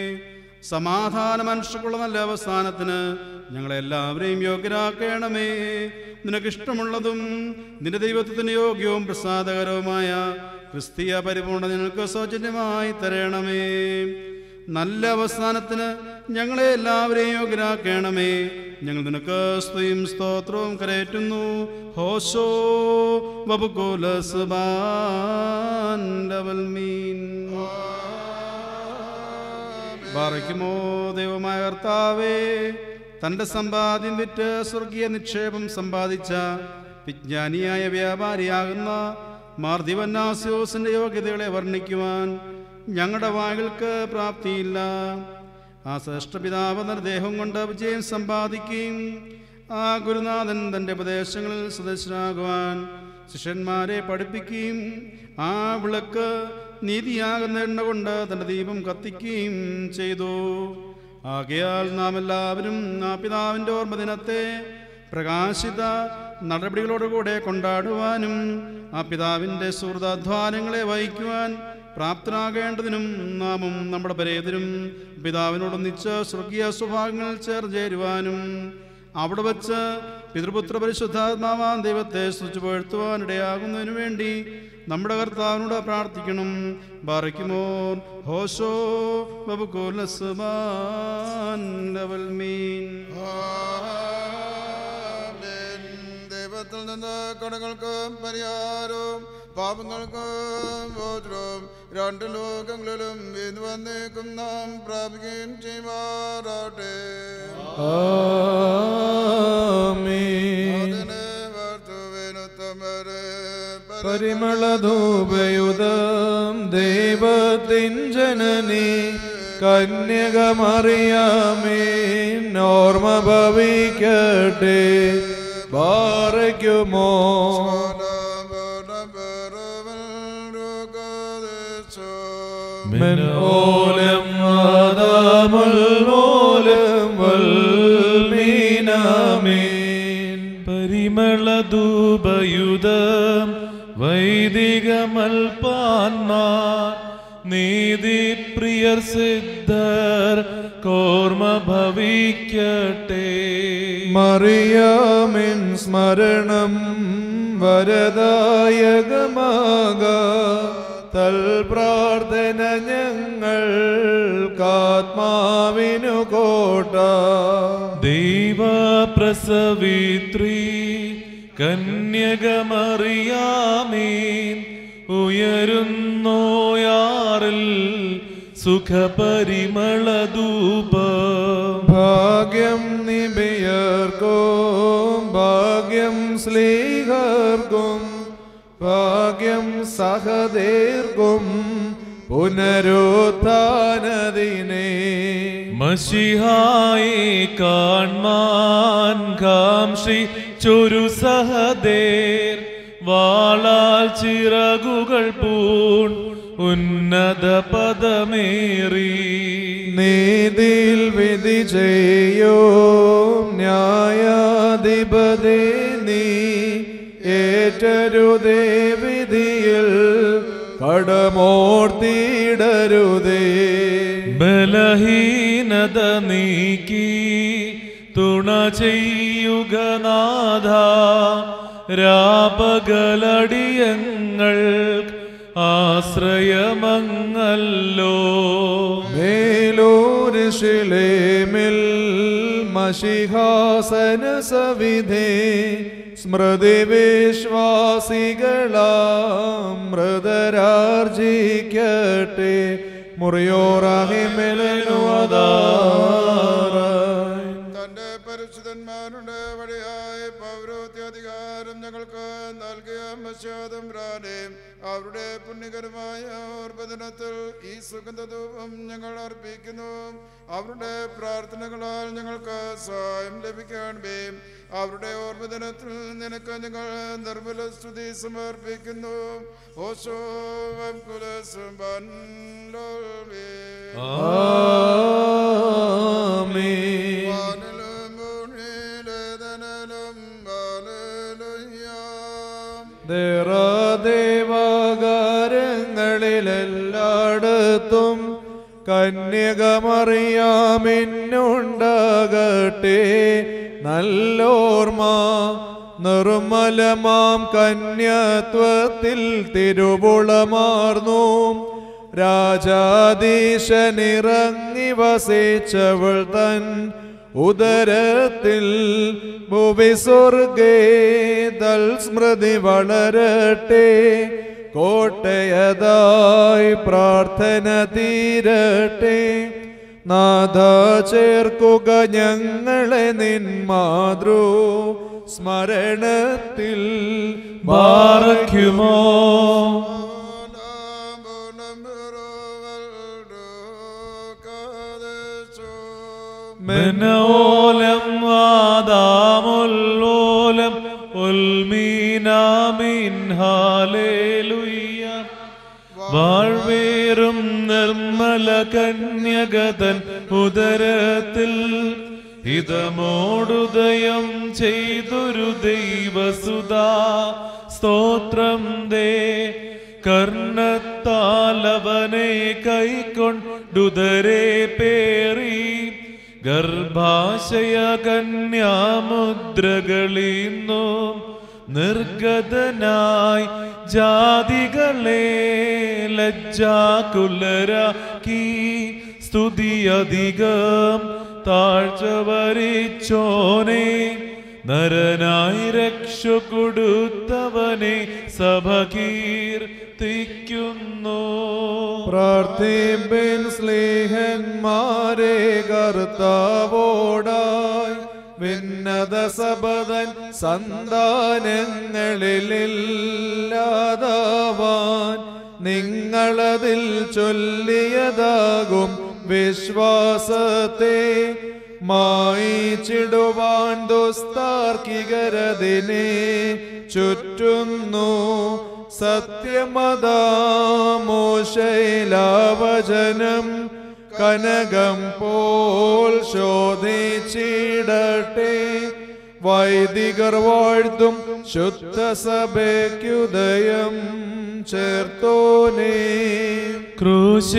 സമാധാന മനുഷ്യർക്കുള്ള നല്ല അവസാനത്തിന് ഞങ്ങളെല്ലാവരെയും യോഗ്യരാക്കണമേ നിനക്കിഷ്ടമുള്ളതും നിന്റെ ദൈവത്വത്തിന് യോഗ്യവും പ്രസാദകരവുമായ ക്രിസ്തീയ പരിപൂർണ നിനക്ക് സൗജന്യമായി തരണമേ നല്ല അവസാനത്തിന് ഞങ്ങളെ എല്ലാവരെയും യോഗ്യരാക്കണമേ ഞങ്ങൾ നിനക്ക് സ്തുതിയും സ്തോത്രവും കരയറ്റുന്നു ഹോശോ വബുകുലസ്ബാൻ ബാറയ്ക്കുമോ ദൈവമായ കർത്താവേ തന്റെ സമ്പാദ്യം വിറ്റ് സ്വർഗീയ നിക്ഷേപം സമ്പാദിച്ച വിജ്ഞാനിയായ വ്യാപാരിയാകുന്ന മാർദിവന്നാസ്യോസിന്റെ യോഗ്യതകളെ വർണ്ണിക്കുവാൻ ഞങ്ങളുടെ വാകൾക്ക് പ്രാപ്തിയില്ല ആ ശ്രേഷ്ഠപിതാവ് നിർദേഹം കൊണ്ട് വിജയം സമ്പാദിക്കുകയും ആ ഗുരുനാഥൻ തൻ്റെ ഉപദേശങ്ങളിൽ സദസ്യനാകുവാൻ ശിഷ്യന്മാരെ പഠിപ്പിക്കുകയും ആ വിളക്ക് നീതിയാകുന്ന എണ്ണ കൊണ്ട് തൻ്റെ ദീപം കത്തിക്കുകയും ചെയ്തു ആകയാൽ നാം എല്ലാവരും ആ പിതാവിൻ്റെ ഓർമ്മദിനത്തെ പ്രകാശിത നടപടികളോടുകൂടെ കൊണ്ടാടുവാനും ആ പിതാവിൻ്റെ സുഹൃതാധ്വാനങ്ങളെ വഹിക്കുവാൻ പ്രാപ്തനാകേണ്ടതിനും നാമും നമ്മുടെ പരേതരും പിതാവിനോടൊന്നിച്ച് സ്വർഗീയ സ്വഭാവങ്ങൾ ചേർന്ന് ചേരുവാനും അവിടെ വച്ച് പിതൃപുത്ര പരിശുദ്ധാത്മാവാൻ ദൈവത്തെ സ്തുതിച്ചു പുകഴ്ത്തുവാനിടയാകുന്നതിനു വേണ്ടി നമ്മുടെ കർത്താവിനോട് പ്രാർത്ഥിക്കണം ബാറയ്ക്കുമോൻ ഹോശോ മീൻ ആമേൻ. ദൈവത്തിൽ നിന്ന് കടങ്ങൾക്കും പരിഹാരവും പാപങ്ങൾക്കും മോചനവും രണ്ട് ലോകങ്ങളിലും വീണ് വന്നേക്കും നാം പ്രാപിക്കുകയും ചെയ്യുമാറാട്ടെ ആമേൻ അതിനെ വാഴ്ത്തുവിനുത്തമരെ പരിമളധൂപയുധം ദൈവത്തിൻ ജനനി കന്യകമറിയാമേ ഓർമ്മ ഭവിക്കട്ടെ ബാറയ്ക്കുമോ من ഓലം ആദാമുൽമോലം വൽമീനാമീൻ പരിമളധൂപയുധം വൈദികമൽപാന്മാർ നീതിപ്രിയർ സിദ്ധർ കോർമ്മ ഭവിക്കട്ടെ മറിയാമിൻ സ്മരണം വരദായകമാക തൽ പ്രാർത്ഥന ഞങ്ങൾ കാത്മാവിനു കോട്ട ദൈവപ്രസവിത്രീ കന്യകമറിയാമേൻ ഉയരുന്നോയാറിൽ സുഖപരിമളധൂപ ഭാഗ്യം നിബിയർക്കും ഭാഗ്യം സ്ലീഹർക്കും ഭാഗ്യം സഹദേർക്കും പുനരുത്ഥാനദിനേ മഷിഹായെ കാൺമാൻ കാംക്ഷി ചൊരു സഹദേർ വാളാൽ ചിറകുകൾ പൂൺ ഉന്നത പദമേറി നീതിയിൽ വിധി ചെയ്യോ ന്യായാധിപതേ നീ ഏറ്റരുതേ വിധിയിൽ കടമോർത്തിടരുതേ ബലഹീനത നീക്കി തുണ ചെയ്യുക നാഥ രാപകലടിയങ്ങൾ ആശ്രയമങ്ങല്ലോ മേലൂരിശിലേമിൽ മഷിഹാസന സവിധേ സ്മൃതി വിശ്വാസികളാം മൃതരാർജിക്കട്ടെ മുറിയോറാഹിമെലനുവതാറായി തന്റെ പരിശുദ്ധന്മാരുടെ വഴിയായി പൗരോത്യാധികാരം ഞങ്ങൾക്ക് നൽകിയ മശ്യാതംരാനെ അവരുടെ പുണ്യകരമായ ഓർമ്മദിനത്തിൽ ഈ സുഗന്ധധൂപം ഞങ്ങൾ അർപ്പിക്കുന്നു അവരുടെ പ്രാർത്ഥനകളാൽ ഞങ്ങൾക്ക് സഹായം ലഭിക്കണമേ അവരുടെ ഓർമ്മദിനത്തിൽ നിനക്ക് ഞങ്ങൾ നിർമ്മല സ്തുതി സമർപ്പിക്കുന്നു ഓശോ കുലസുബൻ ആമേൻ വാനിലും ഭൂമിയിലേതനലും ഹല്ലേലൂയ്യ. ദേവാദേവാകാരങ്ങളിലെല്ലായിടത്തും കന്യകമറിയാമിന്നുണ്ടാകട്ടെ നല്ലോർമ്മ നിർമ്മലമാം കന്യത്വത്തിൽ തിരുവുളമാർന്നു രാജാധീശനിറങ്ങി വസിച്ചവൾ തൻ ഉദരത്തിൽ ഭുവിസ്വർഗേ തൽ സ്മൃതി വളരട്ടെ കോട്ടയതായി പ്രാർത്ഥന തീരട്ടെ നാഥ ചേർക്കുക ഞങ്ങളെ നിൻ മാതൃ സ്മരണത്തിൽ ബാറയ്ക്കുമോ മെനോലം വാദാമുല്ലോലം ഉൽമീനാമിൻ ഹാലേലുയ്യ വാഴ്വേറും നിർമ്മല കന്യകതൻ ഉദരത്തിൽ ഹിതമോടുദയം ചെയ്തൊരു ദൈവസുതാ സ്തോത്രം ദേ കർണത്താലവനെ കൈക്കൊണ്ടുദരേ പേറി ഗർഭാശയ കന്യാമുദ്രകളിന്നു നിർഗതനായി ജാതികളെ ലജ്ജാകുലരാക്കി സ്തുതി അധികം താഴ്ച വരിച്ചോനെ നരനായി രക്ഷ കൊടുത്തവനെ സഭ കീർത്തിക്കുന്നു പ്രാർത്ഥിപ്പിൻ സ്നേഹന്മാരെ കർത്താവോടായി ഭിന്നത സബദൻ സന്താനങ്ങളിലില്ലാതാവാൻ നിങ്ങളതിൽ ചൊല്ലിയതാകും വിശ്വാസത്തെ മായിച്ചിടുവാൻ ദുസ്താർക്കികരതിനെ ചുറ്റുന്നു സത്യമതാമോശൈലാവചനം കനകം പോൽ ശോധിച്ചിടട്ടെ വൈദികർ വാഴ്ത്തും ശുദ്ധ സഭയ്ക്കുദയം ചേർത്തോനേ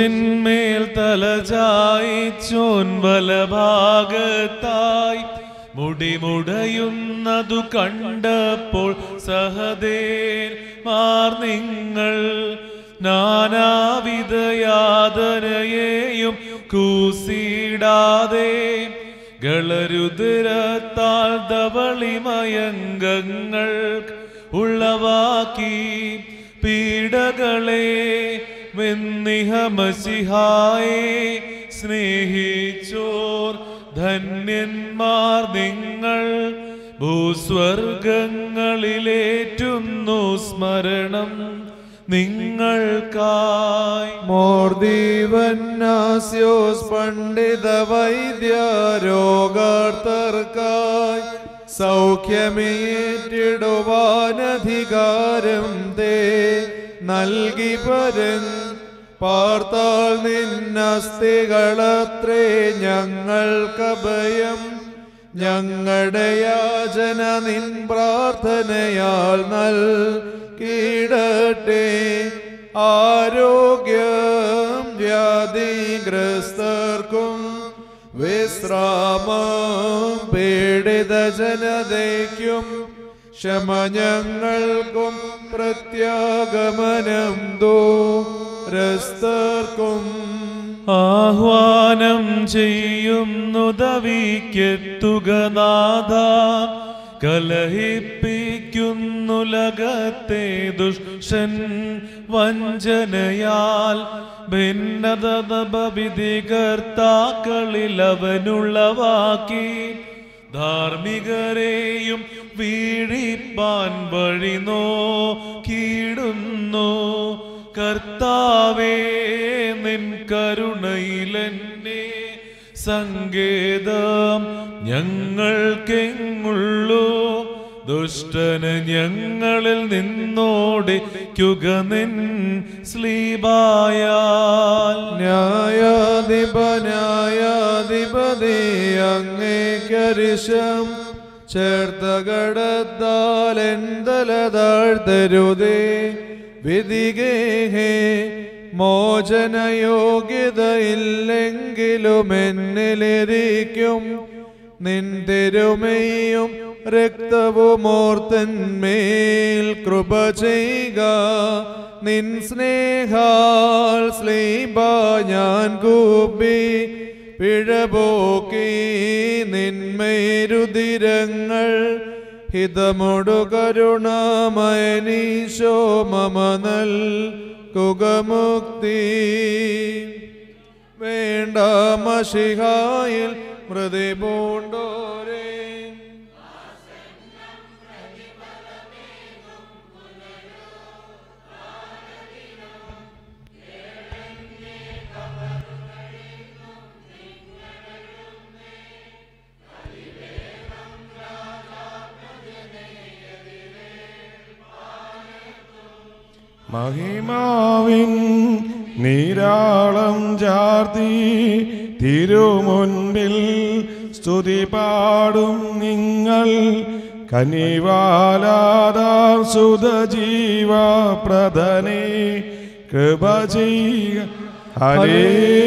ക്രൂശിന്മേൽ തലചായിച്ചോൻ വലഭാഗത്തായി മുടിമുടയുന്നതു കണ്ടപ്പോൾ സഹദേൻ മാർ നിങ്ങൾ നാനാവിധയാതനയെയും കൂസിടാതെ ഗളരുതിരത്താൽ ധവളിമയങ്കങ്ങൾ ഉള്ളവാക്കി പീഡകളെ വെന്നിഹമസിഹായെ സ്നേഹിച്ചോർ ധന്യന്മാർ നിങ്ങൾ ഭൂസ്വർഗങ്ങളിലേറ്റുന്നു സ്മരണം നിങ്ങൾക്കായി മോർദീവന്നാസ്യോസ് പണ്ഡിത വൈദ്യ രോഗാർത്തർക്കായി സൗഖ്യമേറ്റിടുവാനധികാരം തേ നൽകി പരൻ പാർത്താൽ നിന്നസ്തികളത്രേ ഞങ്ങൾക്കഭയം ഞങ്ങളുടെ യാചന നിൻ പ്രാർത്ഥനയാൽ നൽകിടട്ടെ ആരോഗ്യം വ്യാധിഗ്രസ്തർക്കും വിശ്രാമം പീഡിത ജനതയ്ക്കും ക്ഷമ ഞങ്ങൾക്കും പ്രത്യാഗമനം ദൂരസ്ഥർക്കും ആഹ്വാനം ചെയ്യുന്നുദവിക്കെത്തുക നാഥ കലഹിപ്പിക്കുന്നുലകത്തെ ദുഷ്ടൻ വഞ്ചനയാൽ ഭിന്നതവിധികർത്താക്കളിൽ അവനുള്ളവാക്കി ധാർമ്മികരെയും വീഴിപ്പാൻ വഴി നോക്കിയിടുന്നു കർത്താവേ നിൻ കരുണയിലെന്നെ സങ്കേതം ഞങ്ങൾക്കെങ്ങുള്ളൂ ദുഷ്ടന് ഞങ്ങളിൽ നിന്നോടിക്കുക നിൻ സ്ലീബായാൽ ന്യായാധിപ ന്യായാധിപതി അങ്ങേക്കരിശം ചേർത്ത കടത്താൽ എന്തല താഴ്ത്തരുതേ വിധികേഹേ മോചനയോഗ്യതയില്ലെങ്കിലും എന്നിലിരിക്കും നിൻ തിരുമയും രക്തവുമോർത്തന്മേൽ കൃപ ചെയ്യുക നിൻ സ്നേഹാൽ സ്ലീബ ഞാൻ കൂപ്പി പിഴപോക്കി നിന്മേരുതിരങ്ങൾ ഹിതമൊടു കരുണാമയനീശോ മമ നൽകുകമുക്തി വേണ്ട മഷിഹായിൽ മൃതി പൂണ്ടോരേ മഹിമാവിൻ നീരാളം ചാർത്തി തിരുമുൻപിൽ സ്തുതി പാടും നിങ്ങൾ കനിവാലാദാർ സുതജീവ പ്രധനെ കൃപ ചെയ്യുക ഹരേ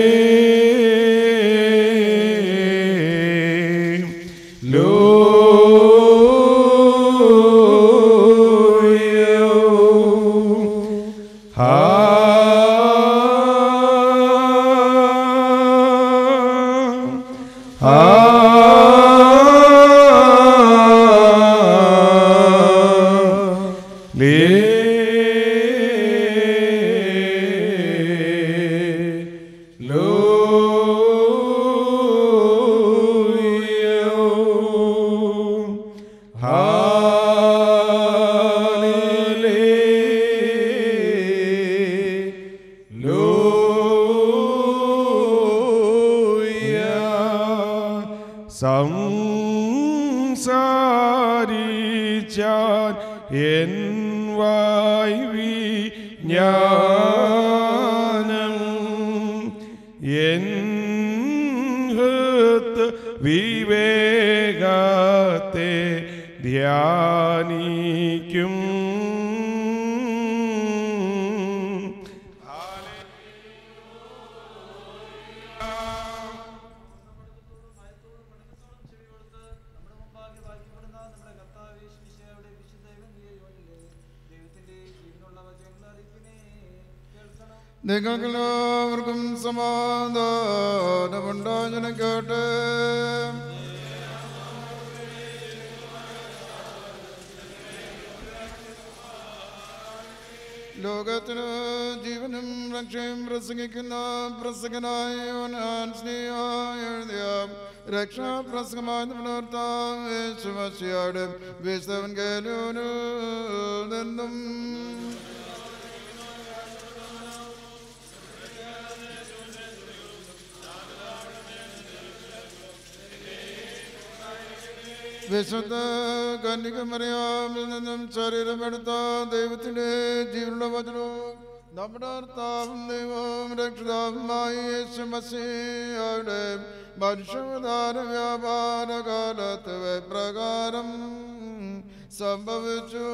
സംസാരിച്ചാൻ എൻ വായ്വി ജ്ഞാനം എൻ ഹൃത്ത് വിവേകത്തെ ധ്യാനിക്കും നിങ്ങൾക്കെല്ലാവർക്കും സമാധാനമുണ്ടാകട്ടെ ലോകത്തിന് ജീവനും രക്ഷയും പ്രസംഗിക്കുന്ന പ്രസംഗനായ യോനാൻ സ്നേഹായ എഴുതിയ രക്ഷാപ്രസംഗമായി പുനർത്താശുമശിയാട് വിശവൻ കേലോനിൽ നിന്നും വിശുദ്ധ കന്യകമറിയാമിൽ നിന്നും ശരീരമെടുത്ത ദൈവത്തിന്റെ ജീവനുള്ള വചനവും നമ്മുടെ കർത്താവും ദൈവവും രക്ഷിതാവുമായി യേശു മസിയുടെ മനുഷ്യവതാര വ്യാപാര കാലത്ത് പ്രകാരം സംഭവിച്ചു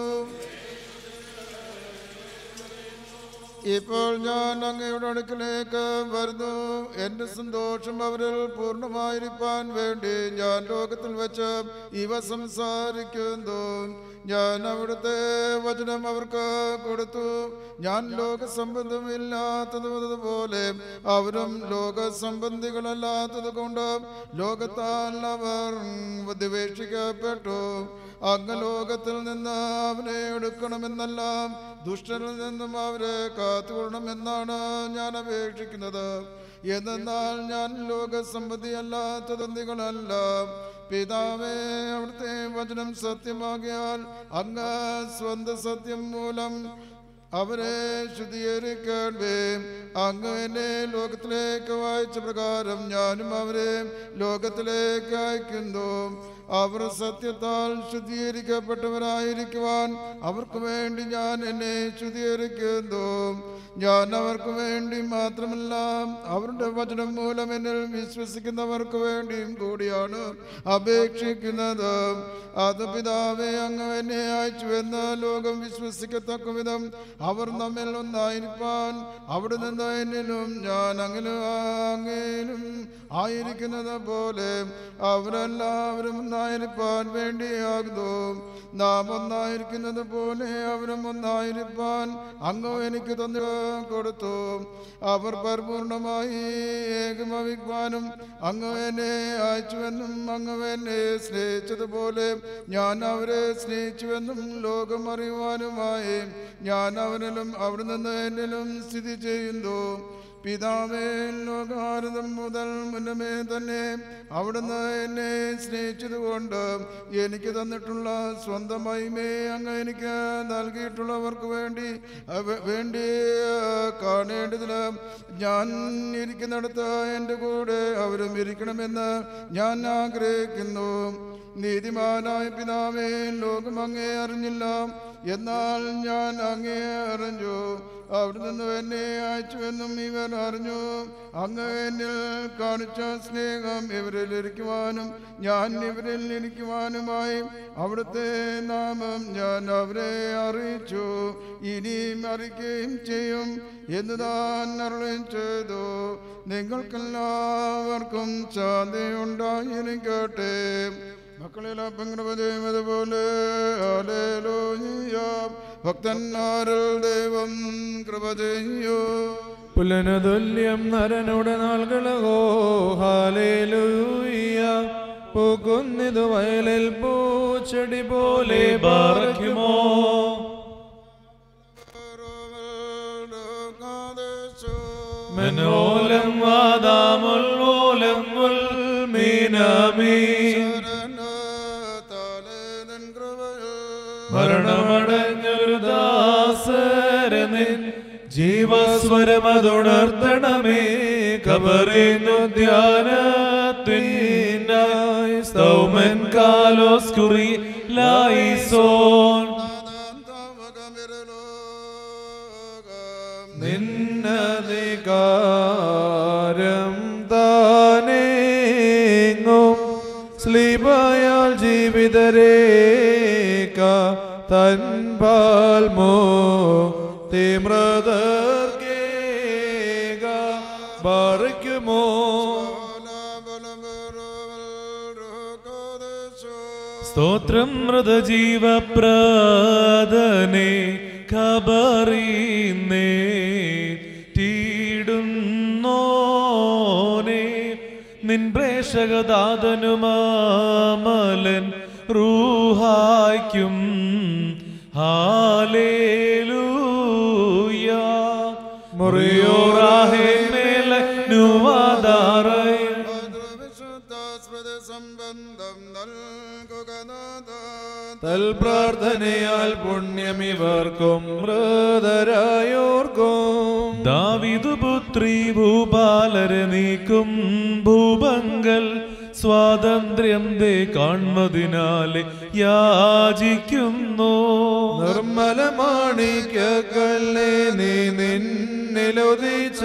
ഇപ്പോൾ ഞാൻ അങ്ങയുടെ അടുക്കലേക്ക് വരുന്നു എൻ്റെ സന്തോഷം അവരിൽ പൂർണ്ണമായിരിക്കാൻ വേണ്ടി ഞാൻ ലോകത്തിൽ വെച്ച് ഇവ സംസാരിക്കുന്നു ഞാൻ അവിടുത്തെ വചനം അവർക്ക് കൊടുത്തു ഞാൻ ലോകസംബന്ധമില്ലാത്തതുപോലെ അവരും ലോകസംബന്ധികളല്ലാത്തത് കൊണ്ട് ലോകത്താൽ അവർ ദ്വേഷിക്കപ്പെട്ടു അങ്ങ് ലോകത്തിൽ നിന്ന് അവനെ എടുക്കണമെന്നല്ല ദുഷ്ടനിൽ നിന്നും അവരെ കാത്തുകൊള്ളണമെന്നാണ് ഞാൻ അപേക്ഷിക്കുന്നത് എന്നാൽ ഞാൻ ലോകസമ്പത്തിയല്ലാത്തതന്തികളല്ല പിതാവേ അവിടുത്തെ വചനം സത്യമാകിയാൽ അങ്ങ് സ്വന്തം സത്യം മൂലം അവരെ ശുദ്ധീകരിക്കണമേ അങ്ങ് എന്നെ ലോകത്തിലേക്ക് വായിച്ച പ്രകാരം ഞാനും അവരെ ലോകത്തിലേക്ക് അയക്കുന്നു അവർ സത്യത്താൽ ശുദ്ധീകരിക്കപ്പെട്ടവരായിരിക്കുവാൻ അവർക്ക് വേണ്ടി ഞാൻ എന്നെ ശുദ്ധീകരിക്കുന്നു ഞാൻ അവർക്ക് വേണ്ടി മാത്രമല്ല അവരുടെ വചനം മൂലം എന്നിൽ വിശ്വസിക്കുന്നവർക്ക് വേണ്ടിയും കൂടിയാണ് അപേക്ഷിക്കുന്നത് അത് പിതാവെ അങ്ങ് എന്നെ അയച്ചുവെന്ന് ലോകം വിശ്വസിക്കത്തക്ക വിധം അവർ നമ്മിൽ ഒന്നായിരിക്കാൻ അവിടെ നിന്ന് എന്നിലും ഞാൻ അങ്ങനെ അങ്ങയിലും ആയിരിക്കുന്നത് പോലെ അവരെല്ലാവരും ഒന്നായിരിക്കാൻ വേണ്ടിയാകുന്നു നാം ഒന്നായിരിക്കുന്നത് പോലെ അവരും ഒന്നായിരിക്കാൻ അങ്ങ് എനിക്ക് തന്നു കൊടുത്തു അവർ പരിപൂർണമായി ഏകമവിക്കുവാനും അങ്ങ് എന്നെ അയച്ചുവെന്നും അങ്ങ് എന്നെ സ്നേഹിച്ചതുപോലെ ഞാൻ അവരെ സ്നേഹിച്ചുവെന്നും ലോകം അറിയുവാനുമായി ഞാൻ അവനിലും അവിടെ നിന്ന് എന്നിലും സ്ഥിതി ചെയ്യുന്നു പിതാവേ ലോകാരതം മുതൽ മുന്നമേ തന്നെ അവിടുന്ന് എന്നെ സ്നേഹിച്ചതുകൊണ്ട് എനിക്ക് തന്നിട്ടുള്ള സ്വന്തം മഹിമേ അങ്ങ് എനിക്ക് നൽകിയിട്ടുള്ളവർക്ക് വേണ്ടി അവ- വേണ്ടി കാണേണ്ടതിന് ഞാൻ ഇരിക്കുന്നിടത്ത് എൻ്റെ കൂടെ അവരും ഇരിക്കണമെന്ന് ഞാൻ ആഗ്രഹിക്കുന്നു നീതിമാനായ പിതാവേ ലോകം അങ്ങേ അറിഞ്ഞില്ല എന്നാൽ ഞാൻ അങ്ങേ അറിഞ്ഞു അവിടെ നിന്ന് എന്നെ അയച്ചുവെന്നും ഇവർ അറിഞ്ഞു അങ്ങ് എന്നിൽ കാണിച്ച സ്നേഹം ഇവരിൽ ഇരിക്കുവാനും ഞാൻ ഇവരിൽ ഇരിക്കുവാനുമായി അവിടുത്തെ നാമം ഞാൻ അവരെ അറിയിച്ചു ഇനിയും അറിയിക്കുകയും ചെയ്യും എന്ന് താൻ അരുളുകയും ചെയ്തു നിങ്ങൾക്കെല്ലാവർക്കും ശാന്തി ഉണ്ടായിരിക്കട്ടെ മക്കളിൽ അപ്പം അതുപോലെ ഭക്തന്മാരിൽ ദൈവം കൃപ ചെയ്യൂ പുലനതുല്യം നരനുടെ നാൾകളോ ഹാലേലൂയ പൂക്കുന്നിതു വയലിൽ പൂച്ചെടി പോലെ പാറയ്ക്കുമോ മനോലം വാദാമുൽ മുൽ മീനാമീൻ മരണമടഞ്ഞൊരു ദാസരെ നിൻ ജീവസ്വരമതുണർത്തണമേ കബറിന്നു ധ്യാനത്തിനായി സ്തൗമൻ കാലോസ് കുറി ലായിസോൻ നിന്നധികാരം താനേങ്ങും സ്ലീബായാൽ ജീവിതരേക തൻപാൽമോ തീമ്രതർഗേക ബാറിക്കുമോ സ്തോത്രം മൃതജീവപ്രദനെ ഖബറീന്നേ നിൻ പ്രേക്ഷകദാതനുമാമലൻ റൂഹായ്ക്കും ഹാലേലൂയ മുറിയോറാഹേ മേല നുവാദാറയ വിശുദ്ധ സ്മൃതി സംബന്ധം നൽകുക നാഥാ. തൽ പ്രാർത്ഥനയാൽ പുണ്യമിവർക്കും മൃതരായോർക്കും ദാവിദു പുത്രി ഭൂപാലരെ നീക്കും ഭൂപങ്കൽ സ്വാതന്ത്ര്യം ദേ കാൺമതിനാലെ യാചിക്കുന്നു നിർമ്മലമാണിക്കല്ലേ നീ നിന്നിലുദിച്ച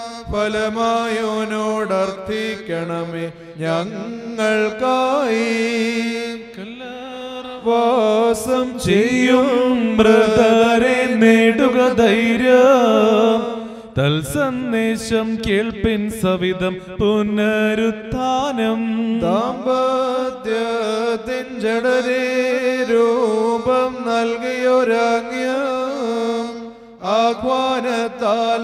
ഫലമായോനോടർത്ഥിക്കണമേ ഞങ്ങൾക്കായി വാസം ചെയ്യും ബ്രദരെ നേടുക ധൈര്യം തൽ സന്ദേശം കേൾപ്പിൻ സവിധം പുനരുത്ഥാനം ദാമ്പത്യത്തിൻ ജഡരേ രൂപം നൽകിയൊരാജ്ഞം ആഹ്വാനത്താൽ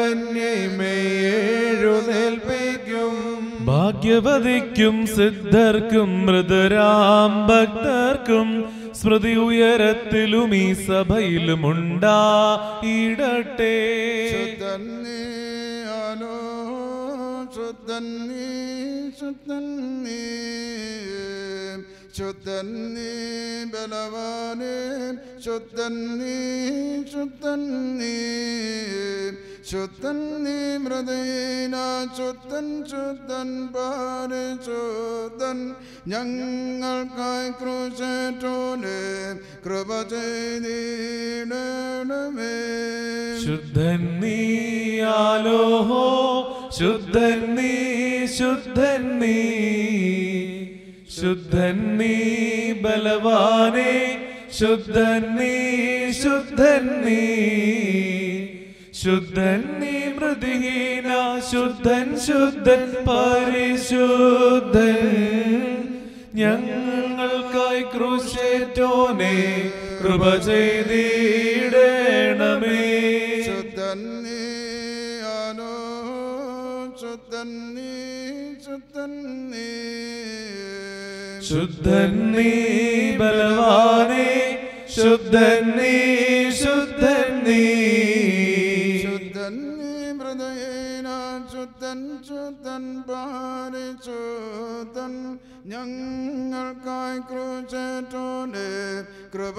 അഴിവന്യമേഴുന്നേൽപ്പിക്കും ഭാഗ്യവതിക്കും സിദ്ധർക്കും മൃദരാം ഭക്തർക്കും സ്മൃതി ഉയരത്തിലും ഈ സഭയിലും ഉണ്ടായിടട്ടെ ശുദ്ധൻ നീ ആലോ ശുദ്ധൻ നീ ശുദ്ധൻ നീ ശുദ്ധൻ നീ ബലവാനേ ശുദ്ധൻ നീ ശുദ്ധൻ നീ ശുദ്ധൻ നീ മൃദീന ശുദ്ധൻ ശുദ്ധൻ പാരിശുദ്ധൻ ഞങ്ങൾക്കായി ക്രൂശേറ്റോനെ കൃപ ചെയ്തിടണമേ ശുദ്ധൻ നീയാലോഹോ ശുദ്ധൻ നീ ശുദ്ധൻ നീ ശുദ്ധൻ നീ ബലവാനേ ശുദ്ധൻ നീ ശുദ്ധൻ നീ ശുദ്ധൻ നീ മൃദുഹീന ശുദ്ധൻ ശുദ്ധൻ പരിശുദ്ധൻ ഞങ്ങൾക്കായി ക്രൂശേറ്റോനെ കൃപ ചെയ്തിടണമേ ശുദ്ധൻ നീ ആനോ ശുദ്ധൻ നീ ശുദ്ധൻ നീ ശുദ്ധൻ നീ ബലവാനേ ശുദ്ധൻ നീ ശുദ്ധൻ നീ ശുദ്ധൻ നീ മൃദയേന ശുദ്ധൻ ശുദ്ധൻ പാരിശുദ്ധൻ ഞങ്ങൾക്കായി ക്രൂശേറ്റോനെ കൃപ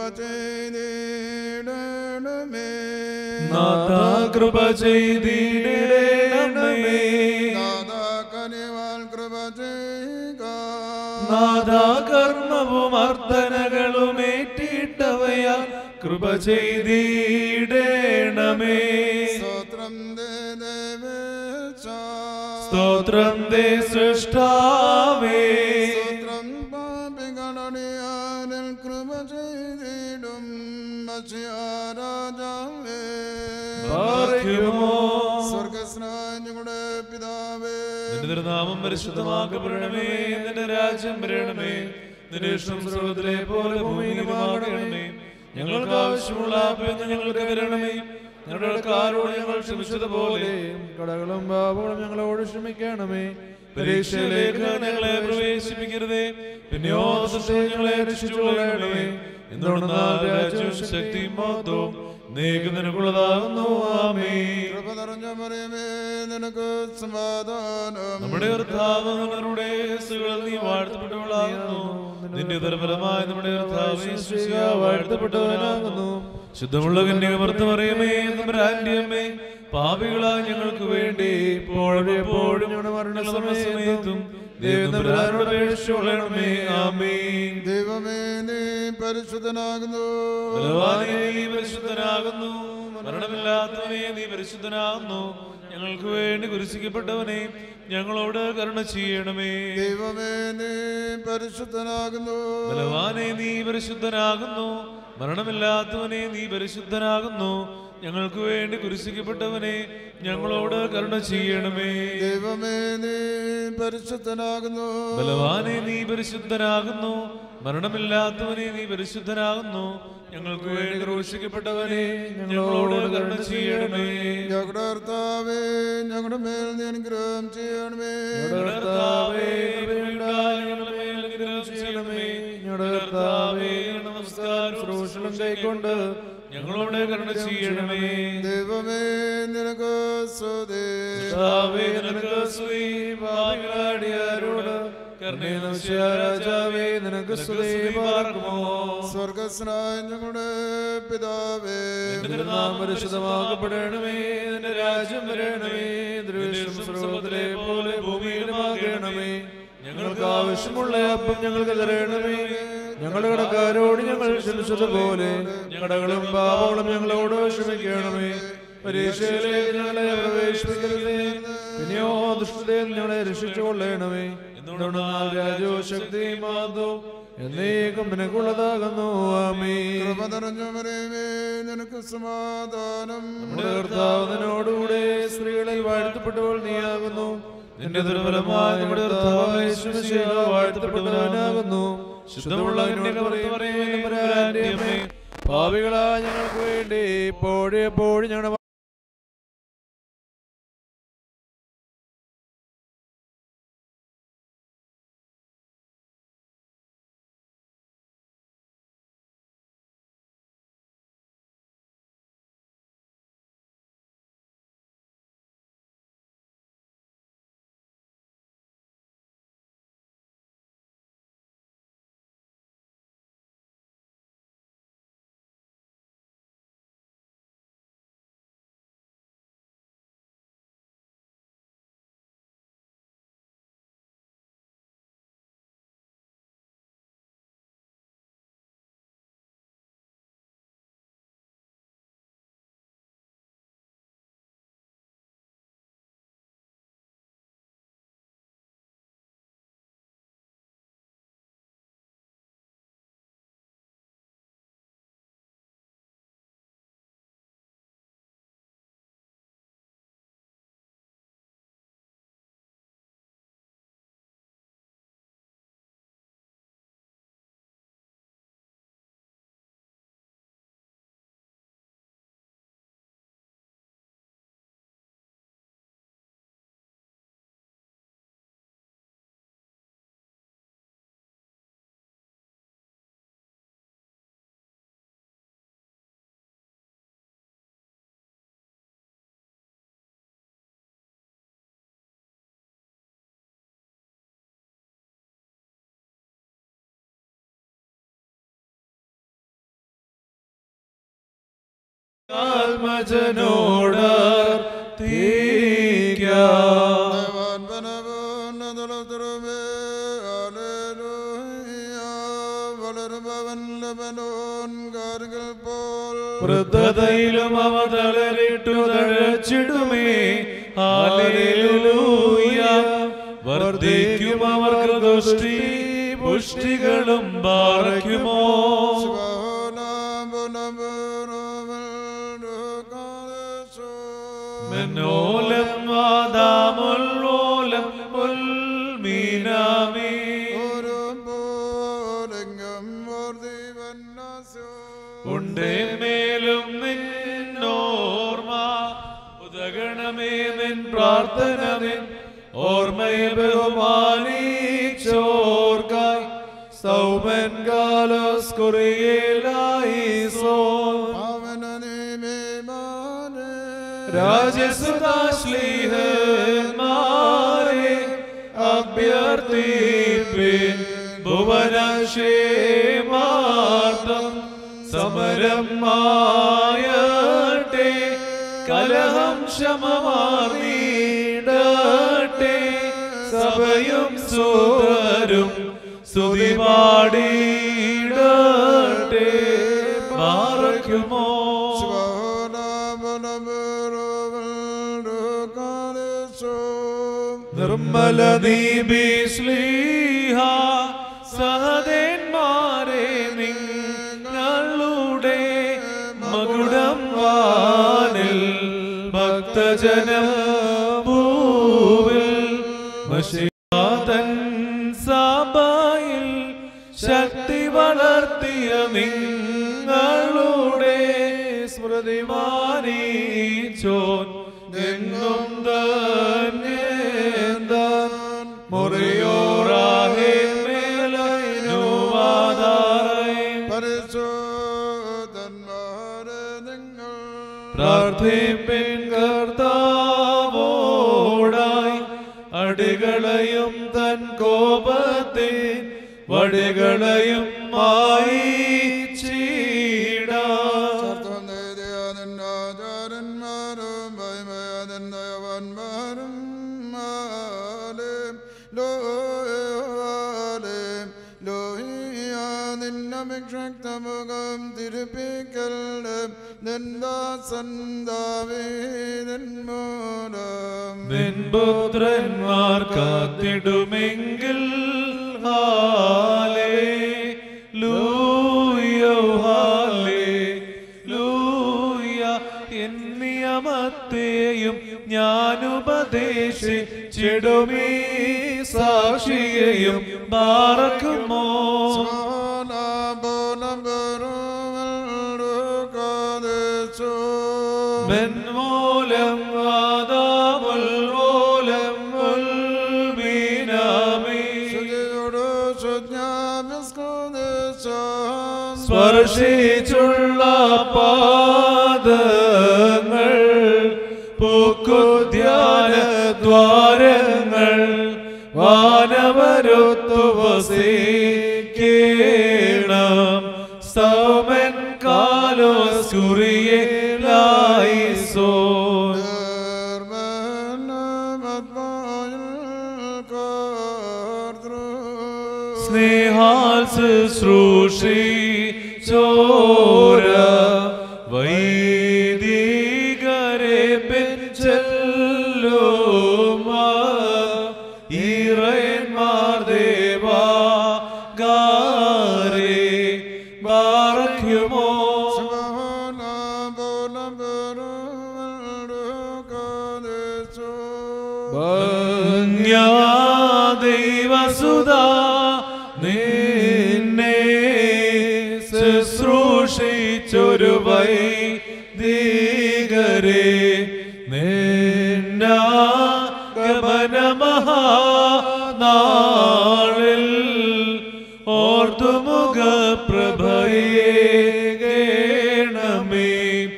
ചെയ്തിടണമേ നാഥ കൃപ ചെയ്തിടണമേ നാദാ കനിവാൽ കൃപ ചെയ്യുക നാഥ കർമ്മവും അർത്ഥനകളും ഏറ്റിട്ടവയാ കൃപ ചെയ്തിടണമേ സ്തോത്രം ദേ ദേവേശ. സ്തോത്രം ദേ സൃഷ്ടാവേ സ്തോത്രം പാപികളടിയാരിൽ കൃപ ചെയ്തിടും മഷിയാരാജാവേ. ഭാഗ്യമോ സ്വർഗസ്നായ ഞങ്ങളുടെ പിതാവേ നിന്റെ തിരുനാമം പരിശുദ്ധമാക്കപ്പെടണമേ നിന്റെ രാജ്യം വരണമേ നിന്റെ ഇഷ്ടം സ്രോതത്തിലെ പോലെ ഭൂമിയിലുമാകണമേ ഞങ്ങൾക്ക് ആവശ്യമുള്ള ആപത്ത് ഞങ്ങൾക്ക് വരണമേ ഞങ്ങളുടെ കാരോട് ഞങ്ങൾ ക്ഷമിച്ചതുപോലെ കടകളും പാപങ്ങളും ഞങ്ങളോട് ക്ഷമിക്കണമേ പരീക്ഷയിലേക്ക് ഞങ്ങളെ പ്രവേശിപ്പിക്കരുതേ പിന്നെയോ ദുഷ്ടതയിൽ ഞങ്ങളെ രക്ഷിച്ചുകൊള്ളണമേ എന്തുകൊണ്ടെന്നാൽ രാജ്യവും ശക്തിയും മഹത്വവും നീക്ക് നിനക്കുള്ളതാകുന്നു ആമേ കൃപ നിറഞ്ഞ മറിയമേ നിനക്ക് സമാധാനം നമ്മുടെ കർത്താവ് നമ്മുടെ യേസുകളിൽ നീ വാഴ്ത്തപ്പെട്ടവളാകുന്നു നിന്റെ ഉദരഫലമായി നമ്മുടെ കർത്താവ് യേശുശിഹ വാഴ്ത്തപ്പെട്ടവനാകുന്നു ശുദ്ധമുള്ള കന്യക പുറത്തു പറയുമേ അമ്മേ പാപികളായ ഞങ്ങൾക്ക് വേണ്ടി ഇപ്പോഴും എപ്പോഴും ഞങ്ങളുടെ മരണസമയത്തും ദൈവനോട് അപേക്ഷിച്ചുകൊള്ളണമേ ആമേൻ ദൈവമേ നീ പരിശുദ്ധനാകുന്നു ബലവാനേ, നീ പരിശുദ്ധനാകുന്നു മരണമില്ലാത്തവനെ നീ പരിശുദ്ധനാകുന്നു ഞങ്ങൾക്ക് വേണ്ടി കുരിശിക്കപ്പെട്ടവനെ ഞങ്ങളോട് കരുണ ചെയ്യണമേ ദൈവമേ നീ പരിശുദ്ധനാകുന്നു ബലവാനെ നീ പരിശുദ്ധനാകുന്നു മരണമില്ലാത്തവനെ നീ പരിശുദ്ധനാകുന്നു ഞങ്ങൾക്ക് വേണ്ടി കുരിശിക്കപ്പെട്ടവനെ ഞങ്ങളോട് കരുണ ചെയ്യണമേ ദൈവമേ നീ പരിശുദ്ധനാകുന്നു ബലവാനെ നീ പരിശുദ്ധനാകുന്നു മരണമില്ലാത്തവനെ നീ പരിശുദ്ധനാകുന്നു ഞങ്ങൾക്ക് വേണ്ടി ക്രൂശിക്കപ്പെട്ടവനെ ഞങ്ങളോട് കരുണ ചെയ്യണമേ ഞങ്ങളുടെ കർത്താവേ ഞങ്ങളുടെ മേൽ നീ അനുഗ്രഹം ചെയ്യണമേ ഞങ്ങളുടെ കർത്താവേ കൃപയുണ്ടായി ഞങ്ങളുടെ മേൽ അനുഗ്രഹം ചെയ്യണമേ ഞങ്ങളുടെ കർത്താവേ നമസ്കാരം ശ്രോഷണം കൈക്കൊണ്ട് ഞങ്ങളോട് കരുണ ചെയ്യണമേ ദൈവമേ നിനക്ക് സ്തുതി കർത്താവേ നിനക്ക് സ്തുതി പാപികളാടിയാരോട് കരുണയും രാജാവേ നിനക്ക് സ്തുതി പാർക്കുമോ സ്വർഗസ്നായ ഞങ്ങളുടെ പിതാവേ നിന്റെ നാമം പരിശുദ്ധമാക്കപ്പെടണമേ നിന്റെ രാജ്യം വരണമേ ദൃശ്യം സ്രോതത്തിലെ പോലെ ഭൂമിയിലുമാകണമേ ഞങ്ങൾക്ക് ആവശ്യമുള്ള അപ്പം ഞങ്ങൾക്ക് തരണമേ ഞങ്ങളുടെ കടക്കാരോട് ഞങ്ങൾ ക്ഷമിച്ചതുപോലെ ഞങ്ങളുടെകളും പാപങ്ങളും ഞങ്ങളോട് ക്ഷമിക്കണമേ പരീക്ഷയിലേക്ക് ഞങ്ങളെ പ്രവേശിപ്പിക്കരുതേ പിന്നെയോ ദുഷ്ടതയിൽ ഞങ്ങളെ രക്ഷിച്ചുകൊള്ളണമേ എന്തുകൊണ്ടാൽ രാജോ ശക്തി മാതോ എന്നേക്കും നിനക്കുള്ളതാകുന്നു ആമേ കൃപ നിറഞ്ഞവരേ നിനക്ക് സമാധാനം നമ്മുടെ കർത്താവ് നിന്നോടുകൂടെ സ്ത്രീകളിൽ വാഴ്ത്തപ്പെട്ടവൾ നീയാകുന്നു നിന്റെ ദുർബലമായ നമ്മുടെ കർത്താവായ യേശുമിശിഹാ വാഴ്ത്തപ്പെട്ടവനാകുന്നു ശുദ്ധമുള്ള ഭാവികളായ ഞങ്ങൾക്ക് വേണ്ടി ഇപ്പോഴും എപ്പോഴും ഞങ്ങളുടെ ആത്മജനോട് തീക്കാം ദേവാൻ ബനവോന്നതലത്തിലുമേ ഹല്ലേലൂയ വളരുമവൻ ലബനോൻ കാരുകൾ പോൽ വൃദ്ധതയിലും അവ തളരിട്ടു തഴച്ചിടുമേ ഹാലേലൂയ വർദ്ധിക്കും അവർക്ക് ദുഷ്ടി പുഷ്ടികളും പാറയ്ക്കുമോ മെന്നോലം വാദാമുല്ലോലം ഉൽമീനാമേ ഉണ്ടേമേലും നിന്നോർമ്മ ഉദഗണമേ നിൻ പ്രാർത്ഥന നിൻ ഓർമ്മയെ ബഹുമാനിച്ചോർക്കായി സൗമൻ കാലോസ് കുറിയേലായി സോ രാജസുതാശ്ലീഹന്മാരെ അഭ്യർത്ഥിപ്പിൻ ഭുവനക്ഷേമാർത്ഥം സമരം മായട്ടെ കലഹം ശമമാർന്നീടട്ടെ സഭയും സൂതരും സ്തുതി പാടിയിടട്ടെ പാറയ്ക്കുമോ നിർമ്മല ദീപി ശ്ലീഹ സഹദേന്മാരെ നിങ്ങളുടെ മകുടം വാനിൽ ഭക്തജനം ഭൂവിൽ മഷിയാതൻ സഭയിൽ ശക്തി വളർത്തിയ നിങ്ങൾ മാനീച്ചോൻ എങ്ങും തന്നെ മുറിയോറാഹേ മേലൈനുവാദാറേ പരിശോധന്മാരെ നിങ്ങൾ പ്രാർത്ഥിപ്പിൻ കർത്താവോടായി അടികളെയും തൻ കോപത്തിൽ വടികളെയും മായിച്ചീടാ ചാരന്മാരും ഭയമയവന്മാരും ലോലേം ലോഹിയ നിന്നമിക്ഷക്തമുഖം തിരുപ്പിക്കലും നിന്ദാസന്താവേദൻ മൂലം നിൻപുത്രന്മാർ കാത്തിടുമെങ്കിൽ ഹാലേ ലൂയോ ഹാലേ ലൂയ എന്നിയമത്തെയും ഞാനുപദേശിച്ചിടുമീ സാക്ഷിയെയും പാറക്കുമോ മെൻമൂലം ആദാമുൽ മൂലം ഉൽമീനാമി സ്പർശിച്ചുള്ള പാദങ്ങൾ പൂക്കുദ്യാന ദ്വാരങ്ങൾ വാനവരുത്തു വസിക്കേണം സൗമൻ കാലോ സുറിയേലായി സോ സ്നേഹാൽ ശുശ്രൂഷി ചോര വൈദികരെ പെച്ചല്ലോമാ ഈറന്മാർ ദേവാ ഗാരേ ബാറയ്ക്കുമോ ദൈവസുത നിന്നെ ശുശ്രൂഷിച്ചൊരു വൈദികരെ നിന്നാഗമനമഹാനാളിൽ ഓർത്തുമുഖ പ്രഭയേ ഗേണമേ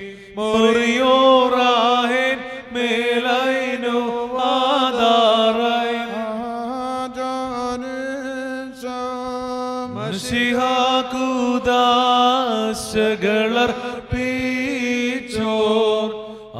മുറിയോറാഹേൻ മേലൈനു ആധാറായി മഷിഹാകുദാശകളർപ്പിച്ചോർ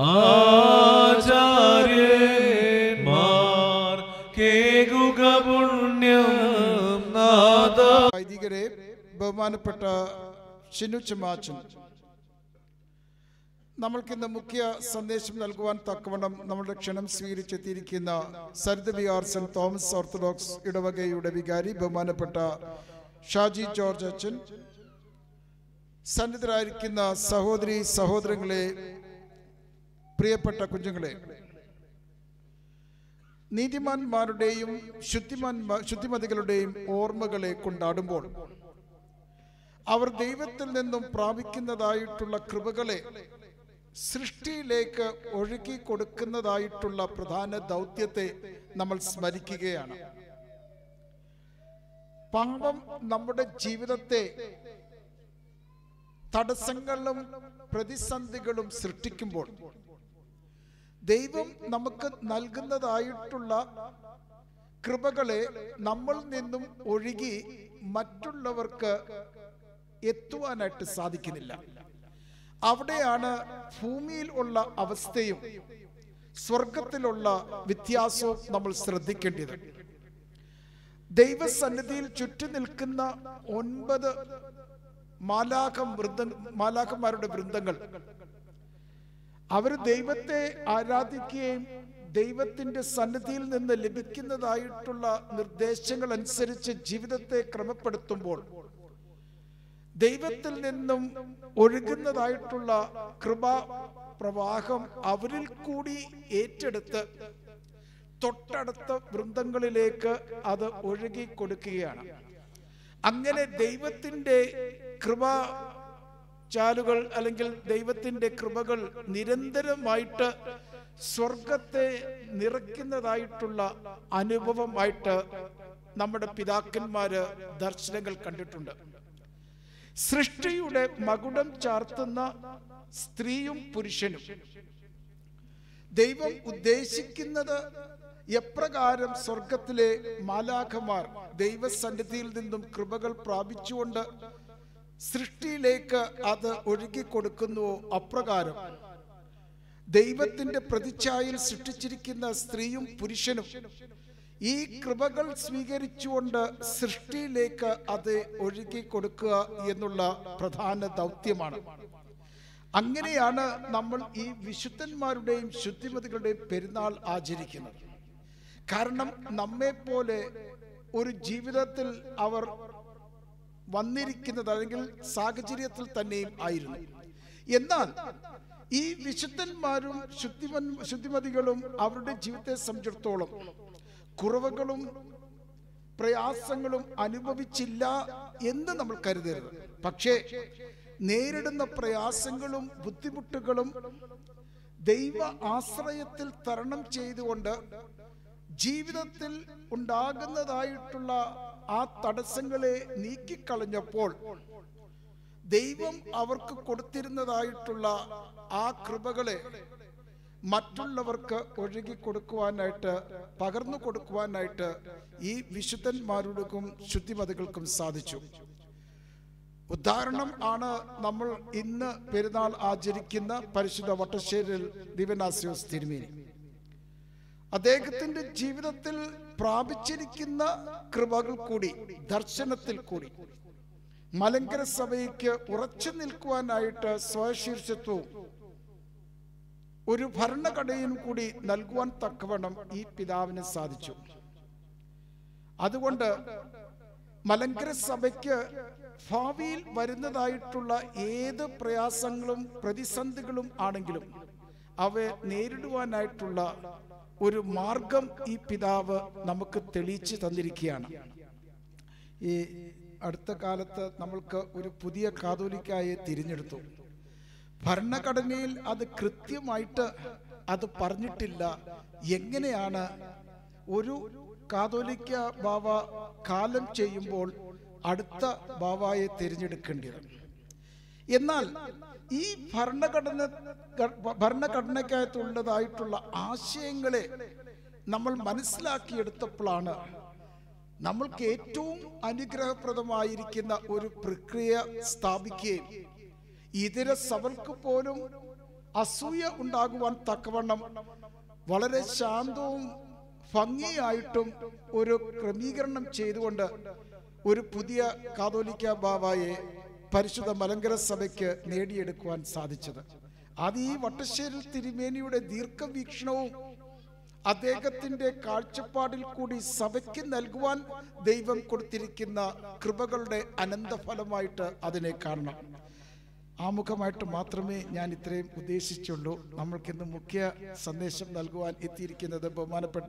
ആചാര്യന്മാർ കേകുക പുണ്യം നാദ വൈദികരെ ബഹുമാനപ്പെട്ട ഷിനു ചെമാച്ചൻ നമ്മൾക്കിന്ന് മുഖ്യ സന്ദേശം നൽകുവാൻ തക്കവണ്ണം നമ്മുടെ ക്ഷണം സ്വീകരിച്ചെത്തിയിരിക്കുന്ന Sarita Vihar Saint Thomas Orthodox ഇടവകയുടെ വികാരി ബഹുമാനപ്പെട്ട ഷാജി ജോർജ് അച്ഛൻ സന്നിധരായിരിക്കുന്ന സഹോദരി സഹോദരങ്ങളെ പ്രിയപ്പെട്ട കുഞ്ഞുങ്ങളെ നീതിമാന്മാരുടെയും ശുദ്ധിമാൻ ശുദ്ധിമതികളുടെയും ഓർമ്മകളെ കൊണ്ടാടുമ്പോൾ അവർ ദൈവത്തിൽ നിന്നും പ്രാപിക്കുന്നതായിട്ടുള്ള കൃപകളെ സൃഷ്ടിയിലേക്ക് ഒഴുക്കി കൊടുക്കുന്നതായിട്ടുള്ള പ്രധാന ദൗത്യത്തെ നമ്മൾ സ്മരിക്കുകയാണ് പാപം നമ്മുടെ ജീവിതത്തെ തടസ്സങ്ങളും പ്രതിസന്ധികളും സൃഷ്ടിക്കുമ്പോൾ ദൈവം നമുക്ക് നൽകുന്നതായിട്ടുള്ള കൃപകളെ നമ്മൾ നിന്നും ഒഴുകി മറ്റുള്ളവർക്ക് എത്തുവാനായിട്ട് സാധിക്കുന്നില്ല അവിടെയാണ് ഭൂമിയിൽ ഉള്ള അവസ്ഥയും സ്വർഗത്തിലുള്ള വ്യത്യാസവും നമ്മൾ ശ്രദ്ധിക്കേണ്ടത് ദൈവസന്നിധിയിൽ ചുറ്റി നിൽക്കുന്ന ഒൻപത് മാലാഖം വൃന്ദ മാലാഖന്മാരുടെ വൃന്ദങ്ങൾ അവർ ദൈവത്തെ ആരാധിക്കുകയും ദൈവത്തിന്റെ സന്നിധിയിൽ നിന്ന് ലഭിക്കുന്നതായിട്ടുള്ള നിർദ്ദേശങ്ങൾ അനുസരിച്ച് ജീവിതത്തെ ക്രമപ്പെടുത്തുമ്പോൾ ദൈവത്തിൽ നിന്നും ഒഴുകുന്നതായിട്ടുള്ള കൃപാ പ്രവാഹം അവരിൽ കൂടി ഏറ്റെടുത്ത് തൊട്ടടുത്ത വൃന്ദങ്ങളിലേക്ക് അത് ഒഴുകി കൊടുക്കുകയാണ് അങ്ങനെ ദൈവത്തിൻ്റെ കൃപ ചാലുകൾ അല്ലെങ്കിൽ ദൈവത്തിന്റെ കൃപകൾ നിരന്തരമായിട്ട് സ്വർഗത്തെ നിറയ്ക്കുന്നതായിട്ടുള്ള അനുഭവമായിട്ട് നമ്മുടെ പിതാക്കന്മാര് ദർശനങ്ങൾ കണ്ടിട്ടുണ്ട് സൃഷ്ടിയുടെ മകുടം ചാർത്തുന്ന സ്ത്രീയും പുരുഷനും ദൈവം ഉദ്ദേശിക്കുന്നത് എപ്രകാരം സ്വർഗത്തിലെ മാലാഖമാർ ദൈവസന്നിധിയിൽ നിന്നും കൃപകൾ പ്രാപിച്ചുകൊണ്ട് സൃഷ്ടിയിലേക്ക് അത് ഒഴുകിക്കൊടുക്കുന്നുവോ അപ്രകാരം ദൈവത്തിന്റെ പ്രതിച്ഛായയിൽ സൃഷ്ടിച്ചിരിക്കുന്ന സ്ത്രീയും പുരുഷനും ഈ കൃപകൾ സ്വീകരിച്ചുകൊണ്ട് സൃഷ്ടിയിലേക്ക് അത് ഒഴുകി കൊടുക്കുക എന്നുള്ള പ്രധാന ദൗത്യമാണ് അങ്ങനെയാണ് നമ്മൾ ഈ വിശുദ്ധന്മാരുടെയും ശുദ്ധിമതികളുടെയും പെരുന്നാൾ ആചരിക്കുന്നത് കാരണം നമ്മെപ്പോലെ ഒരു ജീവിതത്തിൽ അവർ വന്നിരിക്കുന്നത് അല്ലെങ്കിൽ സാഹചര്യത്തിൽ തന്നെയും ആയിരുന്നു എന്നാൽ ഈ വിശുദ്ധന്മാരും ശുദ്ധിമൻ ശുദ്ധിമതികളും അവരുടെ ജീവിതത്തെ സംബന്ധിച്ചിടത്തോളം കുറവുകളും പ്രയാസങ്ങളും അനുഭവിച്ചില്ല എന്ന് നമ്മൾ കരുതരുത് പക്ഷേ നേരിടുന്ന പ്രയാസങ്ങളും ബുദ്ധിമുട്ടുകളും ദൈവ ആശ്രയത്തിൽ തരണം ചെയ്തുകൊണ്ട് ജീവിതത്തിൽ ഉണ്ടാകുന്നതായിട്ടുള്ള ആ തടസ്സങ്ങളെ നീക്കിക്കളഞ്ഞപ്പോൾ ദൈവം അവർക്ക് കൊടുത്തിരുന്നതായിട്ടുള്ള ആ കൃപകളെ മറ്റുള്ളവർക്ക് ഒഴുകി കൊടുക്കുവാനായിട്ട് പകർന്നു കൊടുക്കുവാനായിട്ട് ഈ വിശുദ്ധന്മാരുടെക്കും ശുദ്ധിമതികൾക്കും സാധിച്ചു ഉദാഹരണം ആണ് നമ്മൾ ഇന്ന് പെരുന്നാൾ ആചരിക്കുന്ന പരിശുദ്ധ വട്ടശ്ശേരിൽ ദിവനാസ്യോസ് തിരുമേനി അദ്ദേഹത്തിന്റെ ജീവിതത്തിൽ പ്രാപിച്ചിരിക്കുന്ന കൃപകൾ കൂടി ദർശനത്തിൽ കൂടി മലങ്കര സഭയ്ക്ക് ഉറച്ചു നിൽക്കുവാനായിട്ട് സ്വയശീർഷത്വവും ഒരു ഭരണഘടനയും കൂടി നൽകുവാൻ തക്കവണ്ണം ഈ പിതാവിന് സാധിച്ചു അതുകൊണ്ട് മലങ്കര സഭയ്ക്ക് ഭാവിയിൽ വരുന്നതായിട്ടുള്ള ഏത് പ്രയാസങ്ങളും പ്രതിസന്ധികളും ആണെങ്കിലും അവയെ നേരിടുവാനായിട്ടുള്ള ഒരു മാർഗം ഈ പിതാവ് നമുക്ക് തെളിയിച്ചു തന്നിരിക്കുകയാണ് ഈ അടുത്ത കാലത്ത് നമ്മൾക്ക് ഒരു പുതിയ കാതോലിക്കായെ തിരഞ്ഞെടുത്തു ഭരണഘടനയിൽ അത് കൃത്യമായിട്ട് അത് പറഞ്ഞിട്ടില്ല എങ്ങനെയാണ് ഒരു കാതോലിക്ക ബാവ കാലം ചെയ്യുമ്പോൾ അടുത്ത ബാവായെ തിരഞ്ഞെടുക്കേണ്ടത് എന്നാൽ ഈ ഭരണഘടന ഭരണഘടനയ്ക്കകത്തുള്ളതായിട്ടുള്ള ആശയങ്ങളെ നമ്മൾ മനസ്സിലാക്കിയെടുത്തപ്പോഴാണ് നമ്മൾക്ക് ഏറ്റവും അനുഗ്രഹപ്രദമായിരിക്കുന്ന ഒരു പ്രക്രിയ സ്ഥാപിക്കുകയും ഇതര സഭകൾക്ക് പോലും അസൂയ ഉണ്ടാകുവാൻ തക്കവണ്ണം വളരെ ശാന്തവും ഭംഗിയായിട്ടും ഒരു ക്രമീകരണം ചെയ്തുകൊണ്ട് ഒരു പുതിയ കാതോലിക്ക ബാബായെ പരിശുദ്ധ മലങ്കര സഭയ്ക്ക് നേടിയെടുക്കുവാൻ സാധിച്ചത് അത് ഈ വട്ടശ്ശേരി തിരുമേനിയുടെ ദീർഘവീക്ഷണവും അദ്ദേഹത്തിന്റെ കാഴ്ചപ്പാടിൽ കൂടി സഭയ്ക്ക് നൽകുവാൻ ദൈവം കൊടുത്തിരിക്കുന്ന കൃപകളുടെ അനന്തഫലമായിട്ട് അതിനെ കാണണം ആമുഖമായിട്ട് മാത്രമേ ഞാൻ ഇത്രയും ഉദ്ദേശിച്ചുള്ളൂ നമ്മൾക്കിന്ന് മുഖ്യ സന്ദേശം നൽകുവാൻ എത്തിയിരിക്കുന്നത് ബഹുമാനപ്പെട്ട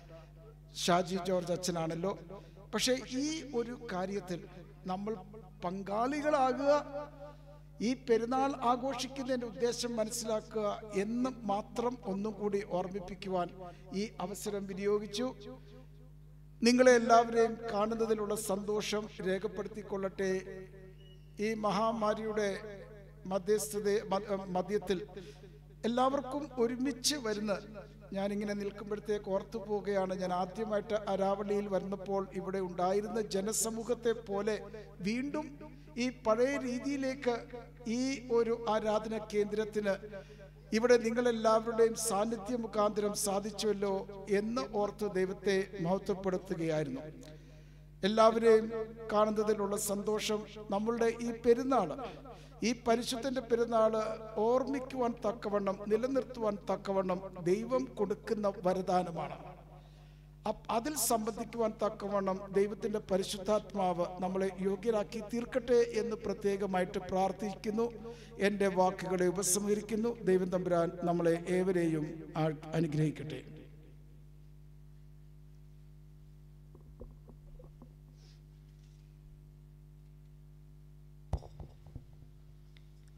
ഷാജി ജോർജ് അച്ഛനാണല്ലോ പക്ഷേ ഈ ഒരു കാര്യത്തിൽ നമ്മൾ പങ്കാളികളാകുക ഈ പെരുന്നാൾ ആഘോഷിക്കുന്നതിന്റെ ഉദ്ദേശം മനസ്സിലാക്കുക എന്ന് മാത്രം ഒന്നും കൂടി ഓർമ്മിപ്പിക്കുവാൻ ഈ അവസരം വിനിയോഗിച്ചു നിങ്ങളെ എല്ലാവരെയും കാണുന്നതിലുള്ള സന്തോഷം രേഖപ്പെടുത്തിക്കൊള്ളട്ടെ ഈ മഹാമാരിയുടെ മധ്യസ്ഥത മ- മധ്യത്തിൽ എല്ലാവർക്കും ഒരുമിച്ച് വരുന്ന ഞാനിങ്ങനെ നിൽക്കുമ്പോഴത്തേക്ക് ഓർത്തു പോവുകയാണ് ഞാൻ ആദ്യമായിട്ട് അരാവളിയിൽ വന്നപ്പോൾ ഇവിടെ ഉണ്ടായിരുന്ന ജനസമൂഹത്തെ പോലെ വീണ്ടും ഈ പഴയ രീതിയിലേക്ക് ഈ ഒരു ആരാധന കേന്ദ്രത്തിന് ഇവിടെ നിങ്ങളെല്ലാവരുടെയും സാന്നിധ്യ മുഖാന്തരം സാധിച്ചുവല്ലോ എന്ന് ഓർത്ത് ദൈവത്തെ മഹത്വപ്പെടുത്തുകയായിരുന്നു എല്ലാവരെയും കാണുന്നതിലുള്ള സന്തോഷം നമ്മളുടെ ഈ പെരുന്നാൾ ഈ പരിശുദ്ധന്റെ പെരുന്നാള് ഓർമ്മിക്കുവാൻ തക്കവണ്ണം നിലനിർത്തുവാൻ തക്കവണ്ണം ദൈവം കൊടുക്കുന്ന വരദാനമാണ് അപ്- അതിൽ സംബന്ധിക്കുവാൻ തക്കവണ്ണം ദൈവത്തിന്റെ പരിശുദ്ധാത്മാവ് നമ്മളെ യോഗ്യരാക്കി തീർക്കട്ടെ എന്ന് പ്രത്യേകമായിട്ട് പ്രാർത്ഥിക്കുന്നു എൻ്റെ വാക്കുകളെ ഉപസംഹരിക്കുന്നു ദൈവം തമ്പുരാൻ നമ്മളെ ഏവരെയും ആ- അനുഗ്രഹിക്കട്ടെ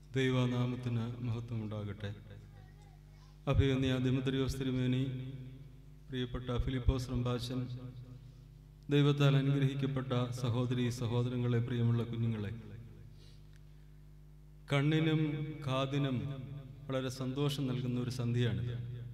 ദൈവനാമത്തിന് മഹത്വമുണ്ടാകട്ടെ അഭിയന്യ ദിമദ്രിയോസ് തിരുമേനി പ്രിയപ്പെട്ട ഫിലിപ്പോസ് റംബാച്ചൻ ദൈവത്താൽ അനുഗ്രഹിക്കപ്പെട്ട സഹോദരി സഹോദരങ്ങളെ പ്രിയമുള്ള കുഞ്ഞുങ്ങളെ കണ്ണിനും കാതിനും വളരെ സന്തോഷം നൽകുന്ന ഒരു സന്ധ്യയാണിത്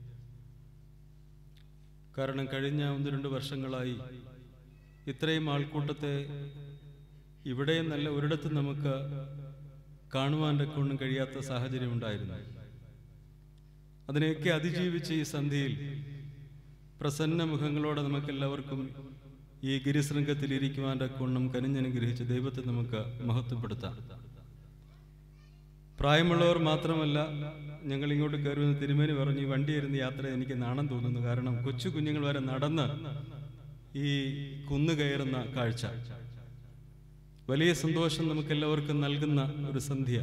കാരണം കഴിഞ്ഞ ഒന്ന് രണ്ട് വർഷങ്ങളായി ഇത്രയും ആൾക്കൂട്ടത്തെ ഇവിടെയും നല്ല ഒരിടത്തും നമുക്ക് കാണുവാൻ കൊണ്ടും കഴിയാത്ത സാഹചര്യം ഉണ്ടായിരുന്നു അതിനെയൊക്കെ അതിജീവിച്ച് ഈ സന്ധ്യയിൽ പ്രസന്ന മുഖങ്ങളോടെ നമുക്കെല്ലാവർക്കും ഈ ഗിരിശൃംഗത്തിൽ ഇരിക്കുവാൻ്റെ കൊണ്ടും കനിഞ്ഞനുഗ്രഹിച്ച് ദൈവത്തെ നമുക്ക് മഹത്വപ്പെടുത്താം പ്രായമുള്ളവർ മാത്രമല്ല ഞങ്ങൾ ഇങ്ങോട്ട് കയറി വന്ന് തിരുമേനി പറഞ്ഞു ഈ വണ്ടിയിരുന്ന് യാത്ര എനിക്ക് നാണം തോന്നുന്നു കാരണം കൊച്ചു കുഞ്ഞുങ്ങൾ വരെ നടന്ന് ഈ കുന്നു കയറുന്ന കാഴ്ച വലിയ സന്തോഷം നമുക്ക് എല്ലാവർക്കും നൽകുന്ന ഒരു സന്ധ്യ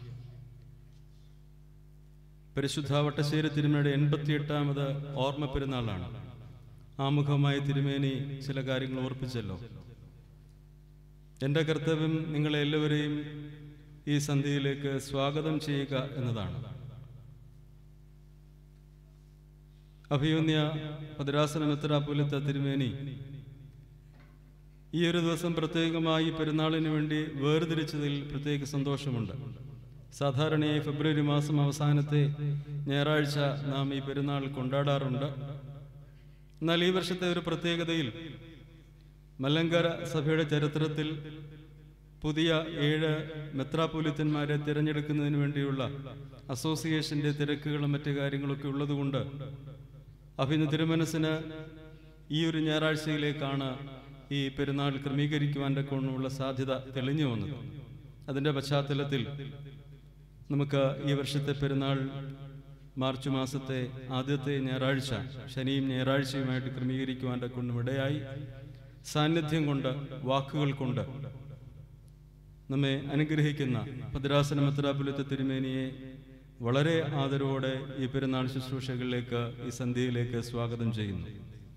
പരിശുദ്ധ വട്ടശ്ശേരി തിരുമേനിയുടെ എൺപത്തിയെട്ടാമത് ഓർമ്മ പെരുന്നാളാണ് ആമുഖമായി തിരുമേനി ചില കാര്യങ്ങൾ ഓർപ്പിച്ചല്ലോ എൻ്റെ കർത്തവ്യം നിങ്ങളെ എല്ലാവരെയും ഈ സന്ധ്യയിലേക്ക് സ്വാഗതം ചെയ്യുക എന്നതാണ് അഭിയോന്യ ഭദ്രാസന മെത്രാപൊലിത്ത തിരുമേനി ഈ ഒരു ദിവസം പ്രത്യേകമായി പെരുന്നാളിന് വേണ്ടി വേർതിരിച്ചതിൽ പ്രത്യേക സന്തോഷമുണ്ട് സാധാരണയായി ഫെബ്രുവരി മാസം അവസാനത്തെ ഞായറാഴ്ച നാം ഈ പെരുന്നാൾ കൊണ്ടാടാറുണ്ട് എന്നാൽ ഈ വർഷത്തെ ഒരു പ്രത്യേകതയിൽ മലങ്കര സഭയുടെ ചരിത്രത്തിൽ പുതിയ ഏഴ് മെത്രാപൊലിത്തന്മാരെ തിരഞ്ഞെടുക്കുന്നതിന് വേണ്ടിയുള്ള അസോസിയേഷന്റെ തിരക്കുകളും മറ്റു കാര്യങ്ങളൊക്കെ ഉള്ളതുകൊണ്ട് അഭിന് തിരുമനസിന് ഈ ഒരു ഞായറാഴ്ചയിലേക്കാണ് ഈ പെരുന്നാൾ ക്രമീകരിക്കുവാൻ്റെ കൊണ്ടുള്ള സാധ്യത തെളിഞ്ഞു വന്നത് അതിൻ്റെ പശ്ചാത്തലത്തിൽ നമുക്ക് ഈ വർഷത്തെ പെരുന്നാൾ മാർച്ച് മാസത്തെ ആദ്യത്തെ ഞായറാഴ്ച ശനിയും ഞായറാഴ്ചയുമായിട്ട് ക്രമീകരിക്കുവാൻ്റെ കൊണ്ടും ഇടയായി സാന്നിധ്യം കൊണ്ട് വാക്കുകൾ കൊണ്ട് നമ്മെ അനുഗ്രഹിക്കുന്ന ഭദ്രാസന മെത്രാപുലത്തെ തിരുമേനിയെ വളരെ ആദരവോടെ ഈ പെരുന്നാൾ ശുശ്രൂഷകളിലേക്ക് ഈ സന്ധ്യയിലേക്ക് സ്വാഗതം ചെയ്യുന്നു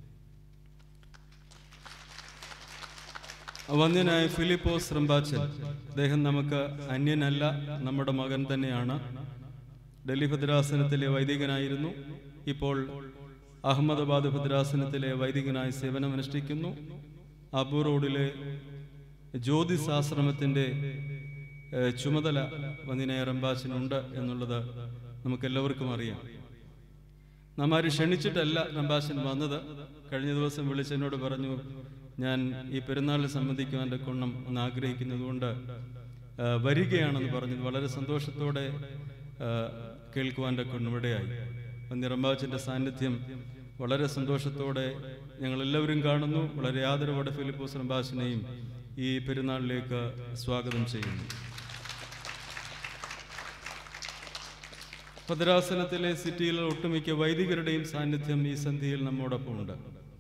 വന്യനായ ഫിലിപ്പോസ് റംബാച്ചൻ അദ്ദേഹം നമുക്ക് അന്യനല്ല നമ്മുടെ മകൻ തന്നെയാണ് ഡൽഹി ഭദ്രാസനത്തിലെ വൈദികനായിരുന്നു ഇപ്പോൾ അഹമ്മദാബാദ് ഭദ്രാസനത്തിലെ വൈദികനായി സേവനമനുഷ്ഠിക്കുന്നു അബു റോഡിലെ ജ്യോതിശാശ്രമത്തിൻ്റെ ഏഹ്, ചുമതല വന്യനായ റംബാച്ചനുണ്ട് എന്നുള്ളത് നമുക്കെല്ലാവർക്കും അറിയാം നാം ആരും ക്ഷണിച്ചിട്ടല്ല റംബാശൻ വന്നത് കഴിഞ്ഞ ദിവസം വിളിച്ചെന്നോട് പറഞ്ഞു ഞാൻ ഈ പെരുന്നാളിൽ സംബന്ധിക്കുവാൻ്റെ കൊണ്ണം ഒന്ന് ആഗ്രഹിക്കുന്നതുകൊണ്ട് ആ, വരികയാണെന്ന് പറഞ്ഞത് വളരെ സന്തോഷത്തോടെ ആ, കേൾക്കുവാൻ്റെ കൊണ്ണിവിടെയായി റംബാച്ചിൻ്റെ സാന്നിധ്യം വളരെ സന്തോഷത്തോടെ ഞങ്ങൾ എല്ലാവരും കാണുന്നു വളരെ ആദരവോടെ ഫിലിപ്പോസ് റംബാച്ചിനെയും ഈ പെരുന്നാളിലേക്ക് സ്വാഗതം ചെയ്യുന്നു ഭദ്രാസനത്തിലെ സിറ്റിയിലെ ഒട്ടുമിക്ക വൈദികരുടെയും സാന്നിധ്യം ഈ സന്ധിയിൽ നമ്മോടൊപ്പമുണ്ട്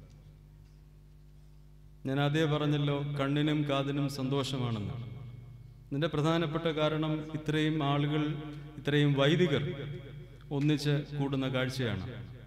ഞാൻ അതേ പറഞ്ഞല്ലോ കണ്ണിനും കാതിനും സന്തോഷമാണെന്ന് ഇതിന്റെ പ്രധാനപ്പെട്ട കാരണം ഇത്രയും ആളുകൾ ഇത്രയും വൈദികർ ഒന്നിച്ച് കൂടുന്ന കാഴ്ചയാണ്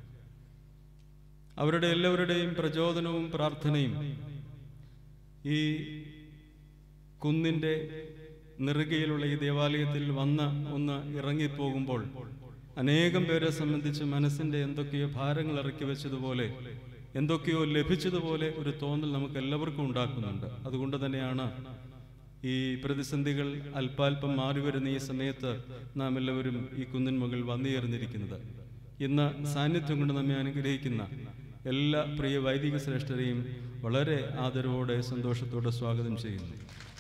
അവരുടെ എല്ലാവരുടെയും പ്രചോദനവും പ്രാർത്ഥനയും ഈ കുന്നിൻ്റെ നെറുകയിലുള്ള ഈ ദേവാലയത്തിൽ വന്ന് ഒന്ന് ഇറങ്ങിപ്പോകുമ്പോൾ അനേകം പേരെ സംബന്ധിച്ച് മനസ്സിൻ്റെ എന്തൊക്കെയോ ഭാരങ്ങൾ ഇറക്കി വെച്ചതുപോലെ എന്തൊക്കെയോ ലഭിച്ചതുപോലെ ഒരു തോന്നൽ നമുക്ക് എല്ലാവർക്കും ഉണ്ടാക്കുന്നുണ്ട് അതുകൊണ്ട് തന്നെയാണ് ഈ പ്രതിസന്ധികൾ അല്പാൽപം മാറി വരുന്ന ഈ സമയത്ത് നാം എല്ലാവരും ഈ കുന്നിൻ മുകളിൽ വന്നുചേർന്നിരിക്കുന്നത് ഇന്ന് സാന്നിധ്യം കൊണ്ട് നമ്മെ അനുഗ്രഹിക്കുന്ന എല്ലാ പ്രിയ വൈദിക ശ്രേഷ്ഠരെയും വളരെ ആദരവോടെ സന്തോഷത്തോടെ സ്വാഗതം ചെയ്യുന്നു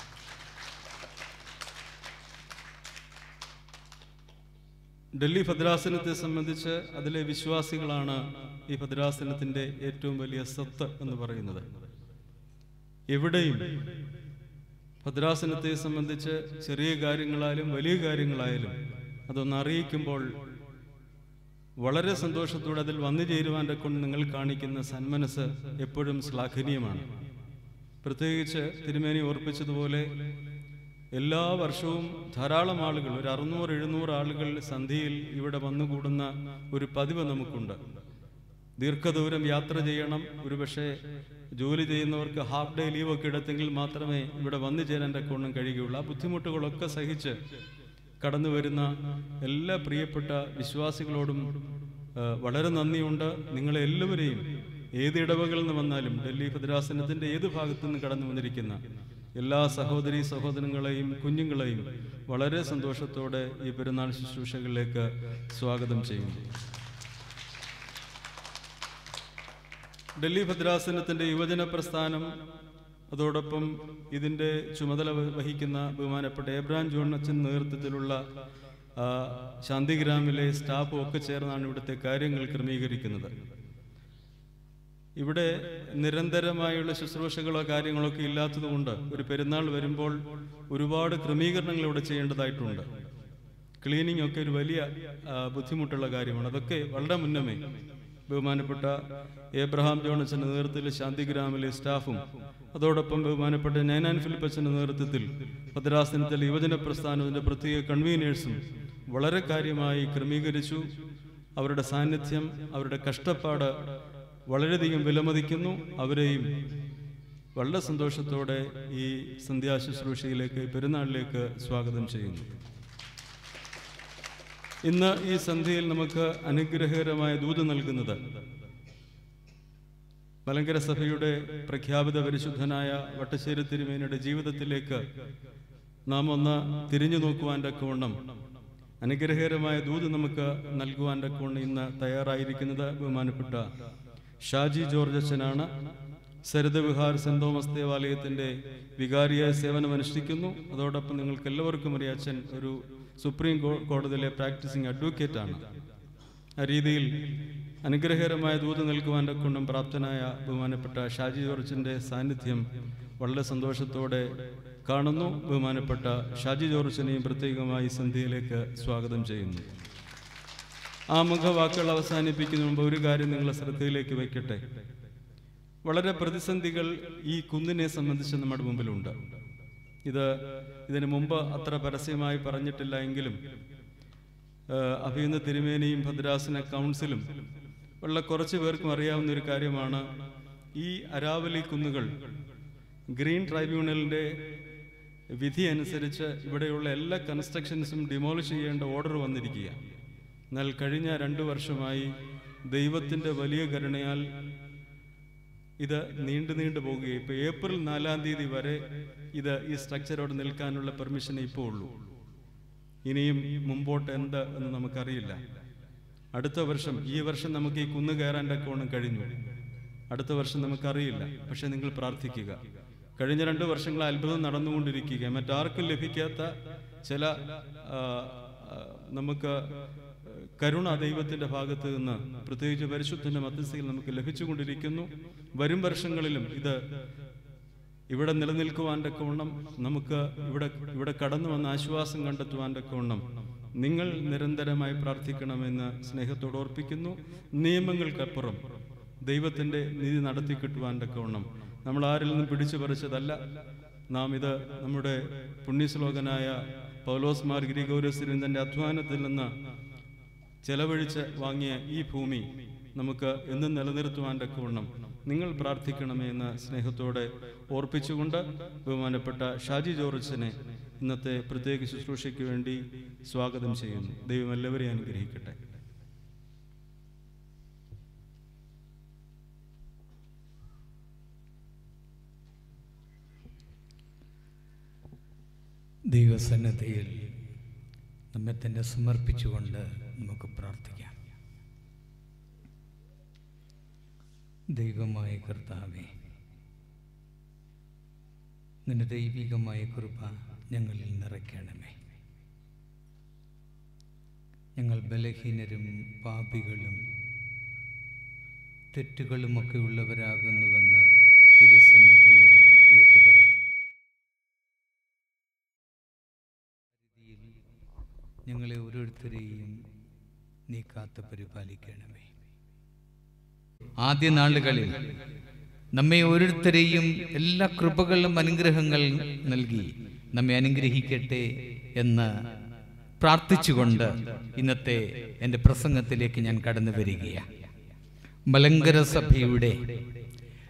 ഡൽഹി ഭദ്രാസനത്തെ സംബന്ധിച്ച് അതിലെ വിശ്വാസികളാണ് ഈ ഭദ്രാസനത്തിന്റെ ഏറ്റവും വലിയ സ്വത്ത് എന്ന് പറയുന്നത് എവിടെയും ഭദ്രാസനത്തെ സംബന്ധിച്ച് ചെറിയ കാര്യങ്ങളായാലും വലിയ കാര്യങ്ങളായാലും അതൊന്ന് അറിയിക്കുമ്പോൾ വളരെ സന്തോഷത്തോടെ അതിൽ വന്നു ചേരുവാൻ്റെ കൊണ്ട് നിങ്ങൾ കാണിക്കുന്ന സന്മനസ് എപ്പോഴും ശ്ലാഘനീയമാണ് പ്രത്യേകിച്ച് തിരുമേനി ഓർപ്പിച്ചതുപോലെ എല്ലാ വർഷവും ധാരാളം ആളുകൾ ഒരു അറുന്നൂറ് എഴുന്നൂറ് ആളുകൾ സന്ധ്യയിൽ ഇവിടെ വന്നുകൂടുന്ന ഒരു പതിവ് നമുക്കുണ്ട് ദീർഘദൂരം യാത്ര ചെയ്യണം ഒരുപക്ഷെ ജോലി ചെയ്യുന്നവർക്ക് ഹാഫ് ഡേ ലീവ് ഒക്കെ എടുത്തെങ്കിൽ മാത്രമേ ഇവിടെ വന്നു ചേരാൻ കൊണ്ടും കഴിയുകയുള്ളൂ ആ ബുദ്ധിമുട്ടുകളൊക്കെ സഹിച്ച് കടന്നു വരുന്ന എല്ലാ പ്രിയപ്പെട്ട വിശ്വാസികളോടും ആ, വളരെ നന്ദിയുണ്ട് നിങ്ങളെ എല്ലാവരെയും ഏത് ഇടവകളിൽ നിന്ന് വന്നാലും ഡൽഹി ഭദ്രാസനത്തിൻ്റെ ഏത് ഭാഗത്തു നിന്ന് കടന്നു വന്നിരിക്കുന്ന എല്ലാ സഹോദരി സഹോദരങ്ങളെയും കുഞ്ഞുങ്ങളെയും വളരെ സന്തോഷത്തോടെ ഈ പെരുന്നാൾ ശുശ്രൂഷകളിലേക്ക് സ്വാഗതം ചെയ്യുന്നു ഡൽഹി ഭദ്രാസനത്തിൻ്റെ യുവജന പ്രസ്ഥാനം അതോടൊപ്പം ഇതിൻ്റെ ചുമതല വ- വഹിക്കുന്ന ബഹുമാനപ്പെട്ട എബ്രാം ജോൺ അച്ഛൻ നേതൃത്വത്തിലുള്ള ആ, ശാന്തിഗ്രാമിലെ സ്റ്റാഫും ഒക്കെ ചേർന്നാണ് ഇവിടുത്തെ കാര്യങ്ങൾ ക്രമീകരിക്കുന്നത് ഇവിടെ നിരന്തരമായുള്ള ശുശ്രൂഷകളോ കാര്യങ്ങളൊക്കെ ഇല്ലാത്തതുകൊണ്ട് ഒരു പെരുന്നാൾ വരുമ്പോൾ ഒരുപാട് ക്രമീകരണങ്ങൾ ഇവിടെ ചെയ്യേണ്ടതായിട്ടുണ്ട് ക്ലീനിങ് ഒക്കെ ഒരു വലിയ ആ, ബുദ്ധിമുട്ടുള്ള കാര്യമാണ് അതൊക്കെ വളരെ മുന്നമേ ബഹുമാനപ്പെട്ട ഏബ്രഹാം ജോണച്ചൻ്റെ നേതൃത്വത്തിൽ ശാന്തിഗ്രാമിലെ സ്റ്റാഫും അതോടൊപ്പം ബഹുമാനപ്പെട്ട നൈനാൻ ഫിലിപ്പച്ചൻ്റെ നേതൃത്വത്തിൽ ഭദ്രാസനത്തിലെ യുവജന പ്രസ്ഥാനത്തിൻ്റെ പ്രത്യേക കൺവീനേഴ്സും വളരെ കാര്യമായി ക്രമീകരിച്ചു അവരുടെ സാന്നിധ്യം അവരുടെ കഷ്ടപ്പാട് വളരെയധികം വിലമതിക്കുന്നു അവരെയും വളരെ സന്തോഷത്തോടെ ഈ സന്ധ്യാശുശ്രൂഷയിലേക്ക് പെരുന്നാളിലേക്ക് സ്വാഗതം ചെയ്യുന്നു ഇന്ന് ഈ സന്ധ്യയിൽ നമുക്ക് അനുഗ്രഹകരമായ ദൂത് നൽകുന്നത് മലങ്കര സഭയുടെ പ്രഖ്യാപിത പരിശുദ്ധനായ വട്ടശ്ശേരി തിരുമേനിയുടെ ജീവിതത്തിലേക്ക് നാം ഒന്ന് തിരിഞ്ഞു നോക്കുവാൻ തക്കവണ്ണം അനുഗ്രഹകരമായ ദൂത് നമുക്ക് നൽകുവാൻ തക്കവണ്ണം ഇന്ന് തയ്യാറായിരിക്കുന്നത് ബഹുമാനപ്പെട്ട ഷാജി ജോർജ് അച്ഛനാണ് സരിത വിഹാർ സെന്റ് തോമസ് ദേവാലയത്തിന്റെ വികാരിയായ സേവനം അനുഷ്ഠിക്കുന്നു അതോടൊപ്പം നിങ്ങൾക്ക് എല്ലാവർക്കും അറിയാം അച്ഛൻ ഒരു സുപ്രീം കോ- കോടതിയിലെ പ്രാക്ടീസിംഗ് അഡ്വക്കേറ്റ് ആണ് ആ രീതിയിൽ അനുഗ്രഹകരമായ ദൂത് നൽകുവാൻ കൊണ്ടും പ്രാപ്തനായ ബഹുമാനപ്പെട്ട ഷാജി ജോർജിന്റെ സാന്നിധ്യം വളരെ സന്തോഷത്തോടെ കാണുന്നു ബഹുമാനപ്പെട്ട ഷാജി ജോർജിനെയും പ്രത്യേകമായി സന്ധ്യയിലേക്ക് സ്വാഗതം ചെയ്യുന്നു ആ മുഖവാക്കുകൾ അവസാനിപ്പിക്കുന്ന മുമ്പ് ഒരു കാര്യം നിങ്ങളെ ശ്രദ്ധയിലേക്ക് വയ്ക്കട്ടെ വളരെ പ്രതിസന്ധികൾ ഈ കുന്നിനെ സംബന്ധിച്ച് നമ്മുടെ മുമ്പിലുണ്ട് ഇത് ഇതിനു മുമ്പ് അത്ര പരസ്യമായി പറഞ്ഞിട്ടില്ല എങ്കിലും ഏഹ്, അഭിയുന്ന തിരുമേനിയും ഭദ്രാസന കൗൺസിലും ഉള്ള കുറച്ച് പേർക്കും അറിയാവുന്ന ഒരു കാര്യമാണ് ഈ അരാവലി കുന്നുകൾ ഗ്രീൻ ട്രൈബ്യൂണലിന്റെ വിധി അനുസരിച്ച് ഇവിടെയുള്ള എല്ലാ കൺസ്ട്രക്ഷൻസും ഡിമോളിഷ് ചെയ്യേണ്ട ഓർഡർ വന്നിരിക്കുക എന്നാൽ കഴിഞ്ഞ രണ്ടു വർഷമായി ദൈവത്തിന്റെ വലിയ കരുണയാൽ ഇത് നീണ്ടു നീണ്ടു പോവുകയും ഇപ്പൊ ഏപ്രിൽ നാലാം തീയതി വരെ ഇത് ഈ സ്ട്രക്ചറോട് നിൽക്കാനുള്ള പെർമിഷൻ ഇപ്പോൾ ഉള്ളൂ ഇനിയും മുമ്പോട്ട് എന്ത് എന്ന് നമുക്കറിയില്ല അടുത്ത വർഷം ഈ വർഷം നമുക്ക് ഈ കുന്ന് കയറാൻ തക്കവണ്ണം കഴിഞ്ഞു അടുത്ത വർഷം നമുക്കറിയില്ല പക്ഷെ നിങ്ങൾ പ്രാർത്ഥിക്കുക കഴിഞ്ഞ രണ്ട് വർഷങ്ങൾ അത്ഭുതം നടന്നുകൊണ്ടിരിക്കുക മറ്റാർക്കും ലഭിക്കാത്ത ചില ആ, ആ, നമുക്ക് കരുണ ദൈവത്തിന്റെ ഭാഗത്ത് നിന്ന് പ്രത്യേകിച്ച് പരിശുദ്ധന്റെ മധ്യസ്ഥയിൽ നമുക്ക് ലഭിച്ചുകൊണ്ടിരിക്കുന്നു വരും വർഷങ്ങളിലും ഇത് ഇവിടെ നിലനിൽക്കുവാൻ തക്കവണ്ണം നമുക്ക് ഇവിടെ ഇവിടെ കടന്നു വന്ന ആശ്വാസം കണ്ടെത്തുവാൻ തക്കവണ്ണം നിങ്ങൾ നിരന്തരമായി പ്രാർത്ഥിക്കണമെന്ന് സ്നേഹത്തോട് ഓർപ്പിക്കുന്നു നിയമങ്ങൾക്കപ്പുറം ദൈവത്തിന്റെ നീതി നടത്തി കിട്ടുവാൻ തക്കവണ്ണം നമ്മൾ ആരിൽ നിന്നും പിടിച്ചു പറിച്ചതല്ല നാം ഇത് നമ്മുടെ പുണ്യശ്ലോകനായ പൗലോസ് മാർ ഗ്രിഗോരസിരിന്തന്റെ അധ്വാനത്തിൽ നിന്ന് ചെലവഴിച്ച് വാങ്ങിയ ഈ ഭൂമി നമുക്ക് എന്നും നിലനിർത്തുവാൻ തക്കവണ്ണം നിങ്ങൾ പ്രാർത്ഥിക്കണമേ എന്ന് സ്നേഹത്തോടെ ഓർപ്പിച്ചുകൊണ്ട് ബഹുമാനപ്പെട്ട ഷാജി ജോർജിനെ ഇന്നത്തെ പ്രത്യേക ശുശ്രൂഷയ്ക്ക് വേണ്ടി സ്വാഗതം ചെയ്യുന്നു ദൈവം എല്ലാവരെയും അനുഗ്രഹിക്കട്ടെ ദൈവസന്നദ്ധയിൽ നമ്മെ തന്നെ സമർപ്പിച്ചുകൊണ്ട് നമുക്ക് പ്രാർത്ഥിക്കാം ദൈവമായ കർത്താവേ നിന്റെ ദൈവികമായ കൃപ ഞങ്ങളിൽ നിറയ്ക്കണമേ ഞങ്ങൾ ബലഹീനരും പാപികളും തെറ്റുകളുമൊക്കെ ഉള്ളവരാകുന്നുവെന്ന് തിരുസന്നദ്ധയിൽ ഏറ്റുപറയുന്നു പരിധിയിൽ ഞങ്ങളെ ഓരോരുത്തരെയും നീ കാത്തു പരിപാലിക്കണമേ ആദ്യ നാളുകളിൽ നമ്മെ ഓരോരുത്തരെയും എല്ലാ കൃപകളും അനുഗ്രഹങ്ങളും നൽകി നമ്മെ അനുഗ്രഹിക്കട്ടെ എന്ന് പ്രാർത്ഥിച്ചുകൊണ്ട് ഇന്നത്തെ എൻ്റെ പ്രസംഗത്തിലേക്ക് ഞാൻ കടന്നു വരികയാണ് മലങ്കര സഭയുടെ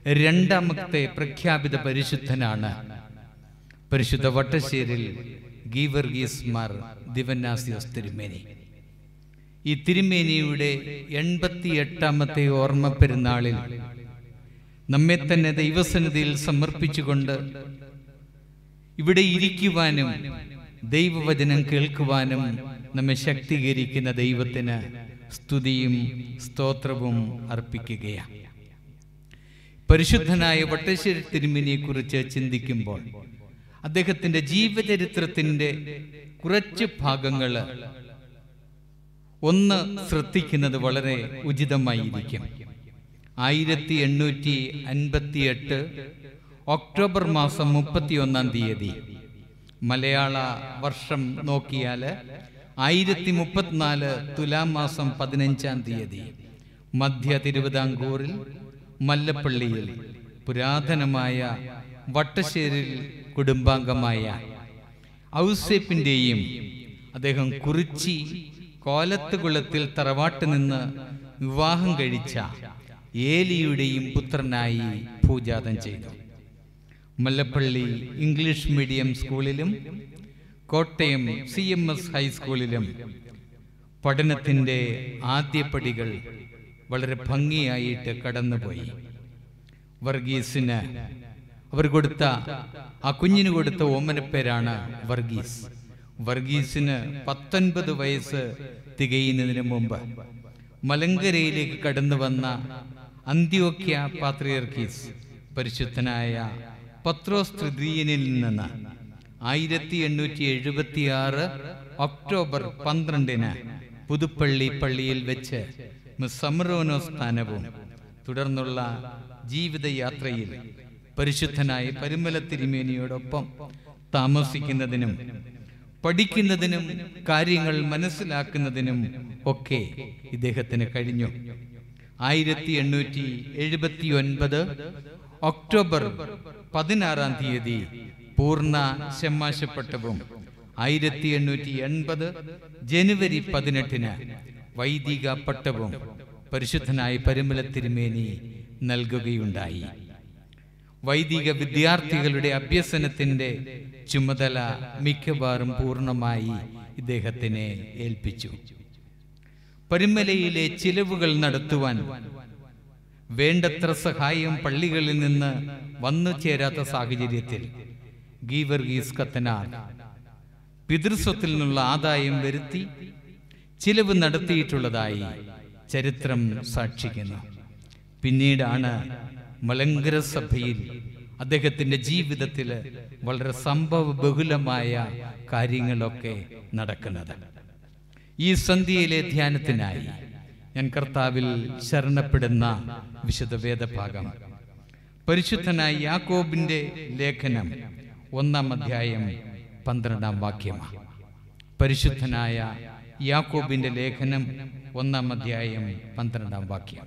രണ്ടാമത്തെ പ്രഖ്യാപിത പരിശുദ്ധനാണ് പരിശുദ്ധ വട്ടശ്ശേരിൽ ഗീവർഗീസ് മാർ ദിവന്നാസിയോസ് തിരുമേനി ഈ തിരുമേനിയുടെ എൺപത്തി എട്ടാമത്തെ ഓർമ്മ പെരുന്നാളിൽ നമ്മെ തന്നെ ദൈവസന്നിധിയിൽ സമർപ്പിച്ചുകൊണ്ട് ഇവിടെ ഇരിക്കുവാനും ദൈവവചനം കേൾക്കുവാനും നമ്മെ ശക്തീകരിക്കുന്ന ദൈവത്തിന് സ്തുതിയും സ്തോത്രവും അർപ്പിക്കുകയാണ് പരിശുദ്ധനായ വട്ടശ്ശേരി തിരുമേനിയെ കുറിച്ച് ചിന്തിക്കുമ്പോൾ അദ്ദേഹത്തിന്റെ ജീവചരിത്രത്തിന്റെ കുറച്ച് ഭാഗങ്ങൾ ഒന്ന് ശ്രദ്ധിക്കുന്നത് വളരെ ഉചിതമായിരിക്കും ആയിരത്തി എണ്ണൂറ്റി അൻപത്തി എട്ട് ഒക്ടോബർ മാസം മുപ്പത്തി ഒന്നാം തീയതി മലയാള വർഷം നോക്കിയാൽ ആയിരത്തി മുപ്പത്തിനാല് തുലാം മാസം പതിനഞ്ചാം തീയതി മധ്യ തിരുവിതാംകൂറിൽ മല്ലപ്പള്ളിയിൽ പുരാതനമായ വട്ടശ്ശേരിൽ കുടുംബാംഗമായ ഔസേപ്പിൻ്റെയും അദ്ദേഹം കുറിച്ചി കോലത്തുകുളത്തിൽ തറവാട്ട് നിന്ന് വിവാഹം കഴിച്ച ഏലിയുടെയും പുത്രനായി പൂജാതം ചെയ്തു മല്ലപ്പള്ളി ഇംഗ്ലീഷ് മീഡിയം സ്കൂളിലും കോട്ടയം സി എം എസ് ഹൈസ്കൂളിലും പഠനത്തിൻ്റെ ആദ്യപടികൾ വളരെ ഭംഗിയായിട്ട് കടന്നുപോയി വർഗീസിന് അവർ കൊടുത്ത ആ കുഞ്ഞിന് കൊടുത്ത ഓമനപ്പേരാണ് വർഗീസ് വർഗീസിന് പത്തൊൻപത് വയസ്സ് തികയുന്നതിന് മുമ്പ് മലങ്കരയിലേക്ക് കടന്നു വന്ന അന്ത്യോക്യ പാത്രിയർക്കീസ് പരിശുദ്ധനായ പത്രോസ് തൃതീയനിൽ നിന്ന് ആയിരത്തി എണ്ണൂറ്റി എഴുപത്തി ആറ് ഒക്ടോബർ പന്ത്രണ്ടിന് പുതുപ്പള്ളി പള്ളിയിൽ വെച്ച് സമരോനോ സ്ഥാനവും തുടർന്നുള്ള ജീവിതയാത്രയിൽ പരിശുദ്ധനായ പരിമല തിരുമേനിയോടൊപ്പം താമസിക്കുന്നതിനും പഠിക്കുന്നതിനും കാര്യങ്ങൾ മനസ്സിലാക്കുന്നതിനും ഒക്കെ ഇദ്ദേഹത്തിന് കഴിഞ്ഞു ആയിരത്തി എണ്ണൂറ്റി എഴുപത്തി ഒൻപത് ഒക്ടോബർ പതിനാറാം തീയതി പൂർണ്ണ ശമ്മാശപ്പട്ടവും ആയിരത്തി എണ്ണൂറ്റി എൺപത് ജനുവരി പതിനെട്ടിന് വൈദിക പട്ടവും പരിശുദ്ധനായ പരിമല തിരുമേനി നൽകുകയുണ്ടായി വൈദിക വിദ്യാർത്ഥികളുടെ അഭ്യസനത്തിന്റെ ചുമതല മിക്കവാറും പൂർണ്ണമായി ഇദ്ദേഹത്തിനെ ഏൽപ്പിച്ചു പരിമലയിലെ ചിലവുകൾ നടത്തുവാൻ വേണ്ടത്ര സഹായം പള്ളികളിൽ നിന്ന് വന്നു ചേരാത്ത സാഹചര്യത്തിൽ ഗീവർഗീസ് കത്തനാർ പിതൃസ്വത്തിൽ നിന്നുള്ള ആദായം വരുത്തി ചിലവ് നടത്തിയിട്ടുള്ളതായി ചരിത്രം സാക്ഷിക്കുന്നു പിന്നീടാണ് മലങ്കര സഭയിൽ അദ്ദേഹത്തിന്റെ ജീവിതത്തിൽ വളരെ സംഭവ ബഹുലമായ കാര്യങ്ങളൊക്കെ നടക്കുന്നത് ഈ സന്ധ്യയിലെ ധ്യാനത്തിനായി ഞാൻ കർത്താവിൽ ശരണപ്പെടുന്ന വിശുദ്ധ വേദഭാഗം പരിശുദ്ധനായ യാക്കോബിന്റെ ലേഖനം ഒന്നാം അധ്യായം പന്ത്രണ്ടാം വാക്യമാണ് പരിശുദ്ധനായ യാക്കോബിന്റെ ലേഖനം ഒന്നാം അധ്യായം പന്ത്രണ്ടാം വാക്യം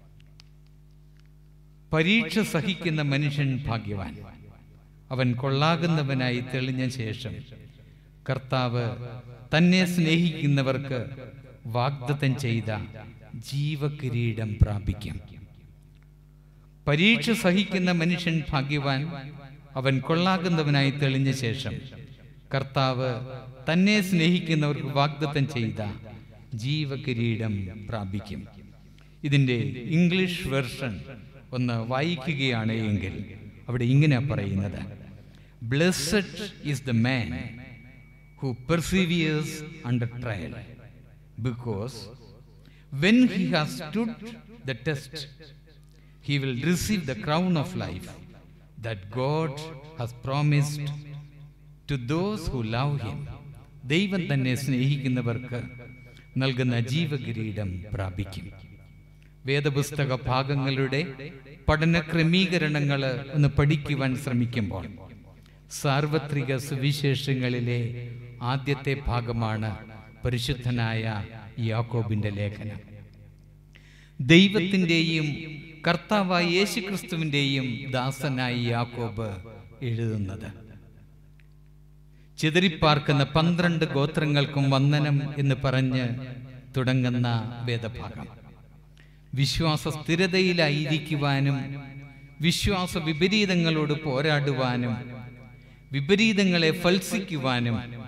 പരീക്ഷ സഹിക്കുന്ന മനുഷ്യൻ ഭാഗ്യവാൻ അവൻ കൊള്ളാകുന്നവനായി തെളിഞ്ഞ ശേഷം കർത്താവ് തന്നെ സ്നേഹിക്കുന്നവർക്ക് വാഗ്ദത്തം ചെയ്ത ജീവകിരീടം പ്രാപിക്കും പരീക്ഷ സഹിക്കുന്ന മനുഷ്യൻ ഭാഗ്യവാൻ അവൻ കൊള്ളാകുന്നവനായി തെളിഞ്ഞ ശേഷം കർത്താവ് തന്നെ സ്നേഹിക്കുന്നവർക്ക് വാഗ്ദത്തം ചെയ്ത ജീവകിരീടം പ്രാപിക്കും ഇതിന്റെ ഇംഗ്ലീഷ് വെർഷൻ ഒന്ന് വായിക്കുകയാണ് എങ്കിൽ അവിടെ ഇങ്ങനെ പറയുന്നത് blessed is the man who perseveres under trial because when he has stood the test he will receive the crown of life that God has promised to those who love him. ദൈവം തന്നെ സ്നേഹിക്കുന്നവർക്ക് നൽകുന്ന ജീവകിരീടം പ്രാപിക്കും വേദപുസ്തക ഭാഗങ്ങളുടെ പഠന ക്രമീകരണങ്ങൾ ഒന്ന് പഠിക്കുവാൻ ശ്രമിക്കുമ്പോൾ സാർവത്രിക സുവിശേഷങ്ങളിലെ ആദ്യത്തെ ഭാഗമാണ് പരിശുദ്ധനായ യാക്കോബിന്റെ ലേഖനം ദൈവത്തിൻ്റെയും കർത്താവായ യേശുക്രിസ്തുവിൻ്റെയും ദാസനായി യാക്കോബ് എഴുതുന്നത് ചിതറിപ്പാർക്കുന്ന പന്ത്രണ്ട് ഗോത്രങ്ങൾക്കും വന്ദനം എന്ന് പറഞ്ഞ് തുടങ്ങുന്ന വേദഭാഗം വിശ്വാസ സ്ഥിരതയിലായിരിക്കുവാനും വിശ്വാസ വിപരീതങ്ങളോട് പോരാടുവാനും വിപരീതങ്ങളെ ഫൽസിക്കുവാനും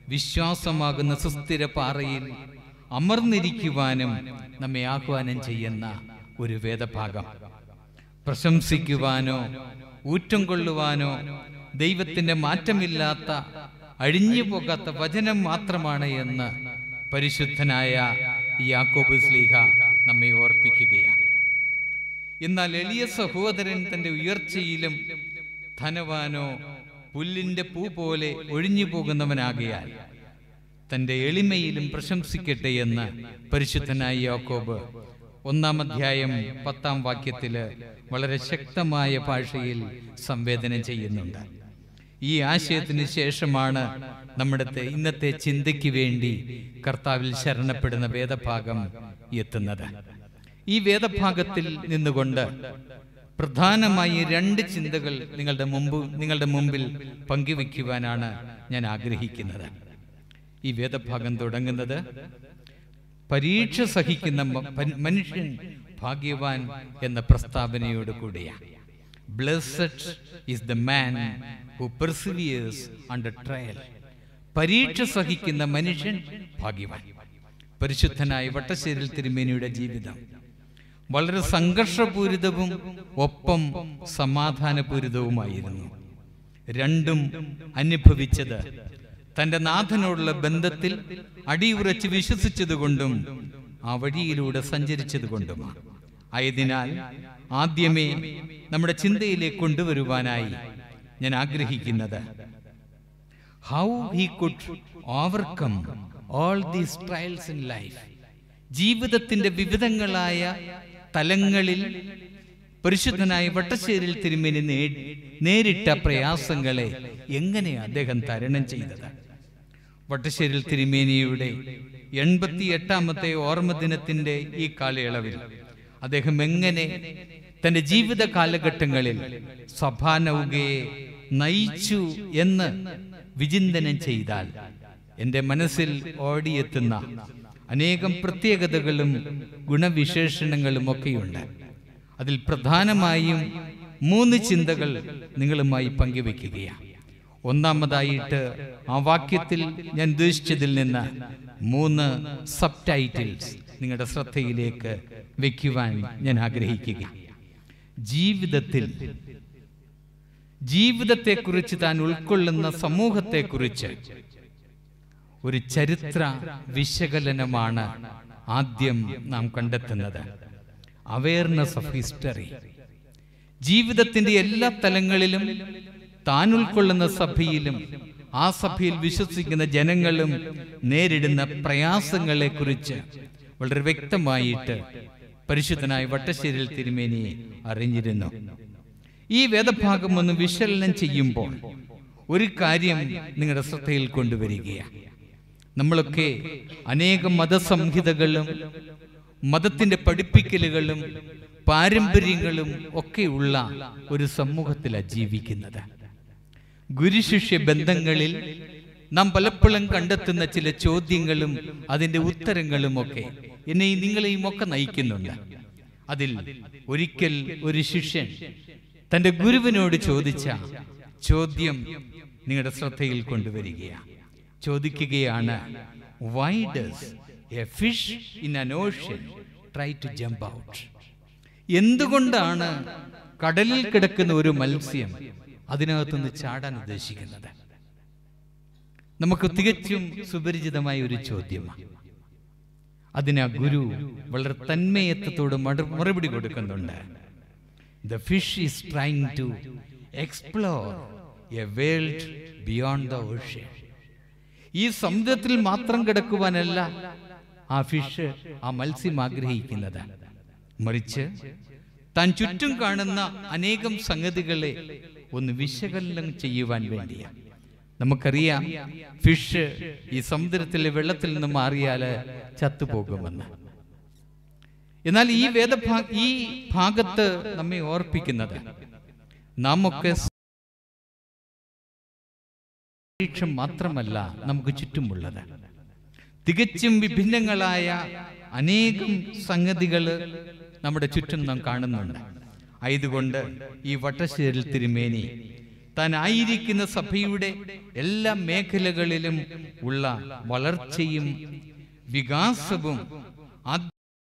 വിശ്വാസമാകുന്ന സുസ്ഥിര പാറയിൽ അമർന്നിരിക്കുവാനും നമ്മെ ആഹ്വാനം ചെയ്യുന്ന ഒരു വേദഭാഗം പ്രശംസിക്കുവാനോ ഊറ്റം കൊള്ളുവാനോ ദൈവത്തിൻ്റെ മാറ്റമില്ലാത്ത അഴിഞ്ഞു പോകാത്ത വചനം മാത്രമാണ് എന്ന് പരിശുദ്ധനായ യാക്കോബ് സ്ലീഹ നമ്മെ ഓർപ്പിക്കുകയാണ് എന്നാൽ എളിയ സഹോദരൻ തന്റെ ഉയർച്ചയിലും ധനവാനോ പുല്ലിന്റെ പൂ പോലെ ഒഴിഞ്ഞു പോകുന്നവനാകിയാൽ തന്റെ എളിമയിലും പ്രശംസിക്കട്ടെ എന്ന് പരിശുദ്ധനായ യാക്കോബ് ഒന്നാം അധ്യായം പത്താം വാക്യത്തില് വളരെ ശക്തമായ ഭാഷയിൽ സംവേദനം ചെയ്യുന്നുണ്ട് ഈ ആശയത്തിന് ശേഷമാണ് നമ്മുടെ തെ- ഇന്നത്തെ ചിന്തയ്ക്ക് വേണ്ടി കർത്താവിൽ ശരണപ്പെടുന്ന വേദഭാഗം എത്തുന്നത് ഈ വേദഭാഗത്തിൽ നിന്നുകൊണ്ട് പ്രധാനമായി രണ്ട് ചിന്തകൾ നിങ്ങളുടെ മുമ്പ് നിങ്ങളുടെ മുമ്പിൽ പങ്കുവെക്കുവാനാണ് ഞാൻ ആഗ്രഹിക്കുന്നത് ഈ വേദഭാഗം തുടങ്ങുന്നത് പരീക്ഷ സഹിക്കുന്ന മ- പൻ- മനുഷ്യൻ ഭാഗ്യവാൻ എന്ന പ്രസ്താവനയോട് കൂടിയാണ് blessed is the man who perseveres under trial പരീക്ഷ സഹിക്കുന്ന മനുഷ്യൻ ഭാഗ്യവാൻ പരിശുദ്ധനായ വട്ടശ്ശേരിൽ തിരുമേനിയുടെ ജീവിതം വളരെ സംഘർഷപൂരിതവും ഒപ്പം സമാധാനപൂരിതവുമായിരുന്നു രണ്ടും അനുഭവിച്ചത് തന്റെ നാഥനോടുള്ള ബന്ധത്തിൽ അടിയുറച്ച് വിശ്വസിച്ചതുകൊണ്ടും ആ വഴിയിലൂടെ സഞ്ചരിച്ചതുകൊണ്ടുമാണ് ആയതിനാൽ ആദ്യമേ നമ്മുടെ ചിന്തയിലേക്ക് കൊണ്ടുവരുവാനായി ഞാൻ ആഗ്രഹിക്കുന്നത് how he could overcome all these trials in life ജീവിതത്തിന്റെ വിവിധങ്ങളായ തലങ്ങളിൽ പരിശുദ്ധനായ വട്ടശ്ശേരിൽ തിരുമേനി നേ- നേരിട്ട പ്രയാസങ്ങളെ എങ്ങനെ അദ്ദേഹം തരണം ചെയ്തത് വട്ടശ്ശേരിൽ തിരുമേനിയുടെ എൺപത്തി എട്ടാമത്തെ ഓർമ്മ ദിനത്തിന്റെ ഈ കാലയളവിൽ അദ്ദേഹം എങ്ങനെ തന്റെ ജീവിത കാലഘട്ടങ്ങളിൽ സഭാനൗകയെ നയിച്ചു എന്ന് വിചിന്തനം ചെയ്താൽ എൻ്റെ മനസ്സിൽ ഓടിയെത്തുന്ന അനേകം പ്രത്യേകതകളും ഗുണവിശേഷണങ്ങളും ഒക്കെയുണ്ട് അതിൽ പ്രധാനമായും മൂന്ന് ചിന്തകൾ നിങ്ങളുമായി പങ്കുവെക്കുകയാണ് ഒന്നാമതായിട്ട് ആ വാക്യത്തിൽ ഞാൻ ഉദ്ദേശിച്ചതിൽ നിന്ന് മൂന്ന് സബ് ടൈറ്റിൽസ് നിങ്ങളുടെ ശ്രദ്ധയിലേക്ക് വെക്കുവാൻ ഞാൻ ആഗ്രഹിക്കുക ജീവിതത്തിൽ ജീവിതത്തെക്കുറിച്ച് താൻ ഉൾക്കൊള്ളുന്ന സമൂഹത്തെക്കുറിച്ച് ഒരു ചരിത്ര വിശകലനമാണ് ആദ്യം നാം കണ്ടെത്തുന്നത് അവയർനെസ് ഓഫ് ഹിസ്റ്ററി ജീവിതത്തിന്റെ എല്ലാ തലങ്ങളിലും താൻ ഉൾക്കൊള്ളുന്ന സഭയിലും ആ സഭയിൽ വിശ്വസിക്കുന്ന ജനങ്ങളും നേരിടുന്ന പ്രയാസങ്ങളെ കുറിച്ച് വളരെ വ്യക്തമായിട്ട് പരിശുദ്ധനായ വട്ടശ്ശേരിൽ തിരുമേനിയെ അറിഞ്ഞിരുന്നു ഈ വേദഭാഗം ഒന്ന് വിശകലനം ചെയ്യുമ്പോൾ ഒരു കാര്യം നിങ്ങളുടെ ശ്രദ്ധയിൽ കൊണ്ടുവരികയാണ് നമ്മളൊക്കെ അനേകം മതസംഹിതകളും മതത്തിന്റെ പഠിപ്പിക്കലുകളും പാരമ്പര്യങ്ങളും ഒക്കെയുള്ള ഒരു സമൂഹത്തിലാണ് ജീവിക്കുന്നത് ഗുരുശിഷ്യ ബന്ധങ്ങളിൽ നാം പലപ്പോഴും കണ്ടെത്തുന്ന ചില ചോദ്യങ്ങളും അതിന്റെ ഉത്തരങ്ങളും ഒക്കെ എന്നെയും നിങ്ങളെയും ഒക്കെ നയിക്കുന്നുണ്ട് അതിൽ ഒരിക്കൽ ഒരു ശിഷ്യൻ തന്റെ ഗുരുവിനോട് ചോദിച്ച ചോദ്യം നിങ്ങളുടെ ശ്രദ്ധയിൽ കൊണ്ടുവരികയാണ് ചോദിക്കുകയാണ് why does a fish in an ocean try to jump out എന്തുകൊണ്ടാണ് കടലിൽ കിടക്കുന്ന ഒരു മത്സ്യം അതിനകത്തുനിന്ന് ചാടാൻ ഉദ്ദേശിക്കുന്നത് നമുക്ക് തികച്ചും സുപരിചിതമായ ഒരു ചോദ്യമാണ് അതിന് ആ ഗുരു വളരെ തന്മയത്വത്തോട് മട- മറുപടി കൊടുക്കുന്നുണ്ട് the fish is trying to explore a world beyond the ocean ഈ സമുദ്രത്തിൽ മാത്രം കിടക്കുവാനല്ല ആ ഫിഷ് ആ മത്സ്യം ആഗ്രഹിക്കുന്നത് മറിച്ച് താൻ ചുറ്റും കാണുന്ന അനേകം സംഗതികളെ ഒന്ന് വിശകലനം ചെയ്യുവാൻ വേണ്ടിയാണ് നമുക്കറിയാം ഫിഷ് ഈ സമുദ്രത്തിലെ വെള്ളത്തിൽ നിന്ന് മാറിയാൽ ചത്തുപോകുമെന്ന് എന്നാൽ ഈ വേദഭാ ഈ ഭാഗത്ത് നമ്മെ ഓർപ്പിക്കുന്നത് നാം ഒക്കെ അന്തരീക്ഷം മാത്രമല്ല നമുക്ക് ചുറ്റുമുള്ളത് തികച്ചും വിഭിന്നങ്ങളായ അനേകം സംഗതികൾ നമ്മുടെ ചുറ്റും നാം കാണുന്നുണ്ട് ആയതുകൊണ്ട് ഈ വട്ടശ്ശേരിൽ തിരുമേനി താൻ ആയിരിക്കുന്ന സഭയുടെ എല്ലാ മേഖലകളിലും ഉള്ള വളർച്ചയും വികാസവും ആദ്-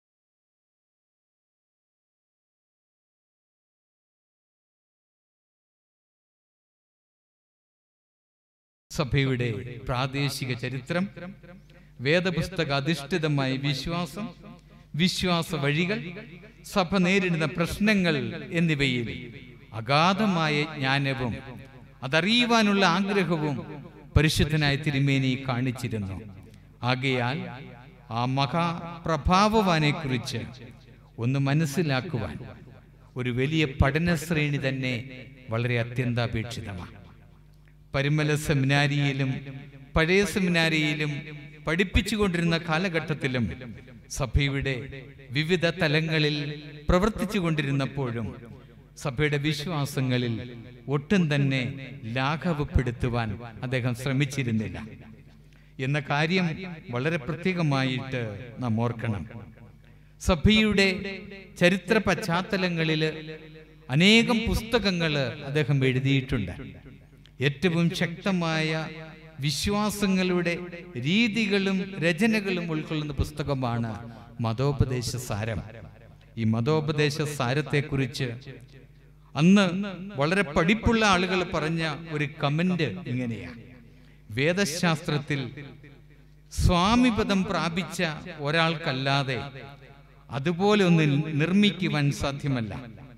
സഭയുടെ പ്രാദേശിക ചരിത്രം വേദപുസ്തക അധിഷ്ഠിതമായ വിശ്വാസം വിശ്വാസ വഴികൾ സഭ നേരിടുന്ന പ്രശ്നങ്ങൾ എന്നിവയിൽ അഗാധമായ ജ്ഞാനവും അതറിയുവാനുള്ള ആഗ്രഹവും പരിശുദ്ധനായ തിരുമേനി കാണിച്ചിരുന്നു ആകയാൽ ആ മഹാപ്രഭാവവാനെ കുറിച്ച് ഒന്ന് മനസ്സിലാക്കുവാൻ ഒരു വലിയ പഠന ശ്രേണി തന്നെ വളരെ അത്യന്താപേക്ഷിതമാണ് പരിമല സെമിനാരിയിലും പഴയ സെമിനാരിയിലും പഠിപ്പിച്ചുകൊണ്ടിരുന്ന കാലഘട്ടത്തിലും സഭയുടെ വിവിധ തലങ്ങളിൽ പ്രവർത്തിച്ചു കൊണ്ടിരുന്നപ്പോഴും സഭയുടെ വിശ്വാസങ്ങളിൽ ഒട്ടും തന്നെ ലാഘവപ്പെടുത്തുവാൻ അദ്ദേഹം ശ്രമിച്ചിരുന്നില്ല എന്ന കാര്യം വളരെ പ്രത്യേകമായിട്ട് നാം ഓർക്കണം സഭയുടെ ചരിത്ര പശ്ചാത്തലങ്ങളിൽ അനേകം പുസ്തകങ്ങൾ അദ്ദേഹം എഴുതിയിട്ടുണ്ട് ഏറ്റവും ശക്തമായ വിശ്വാസങ്ങളുടെ രീതികളും രചനകളും ഉൾക്കൊള്ളുന്ന പുസ്തകമാണ് മതോപദേശ സാരം ഈ മതോപദേശ സാരത്തെക്കുറിച്ച് അന്ന് വളരെ പഠിപ്പുള്ള ആളുകൾ പറഞ്ഞ ഒരു കമന്റ് ഇങ്ങനെയാണ് വേദശാസ്ത്രത്തിൽ സ്വാമിപദം പ്രാപിച്ച ഒരാൾക്കല്ലാതെ അതുപോലെ ഒന്ന് നിർമ്മിക്കുവാൻ സാധ്യമല്ല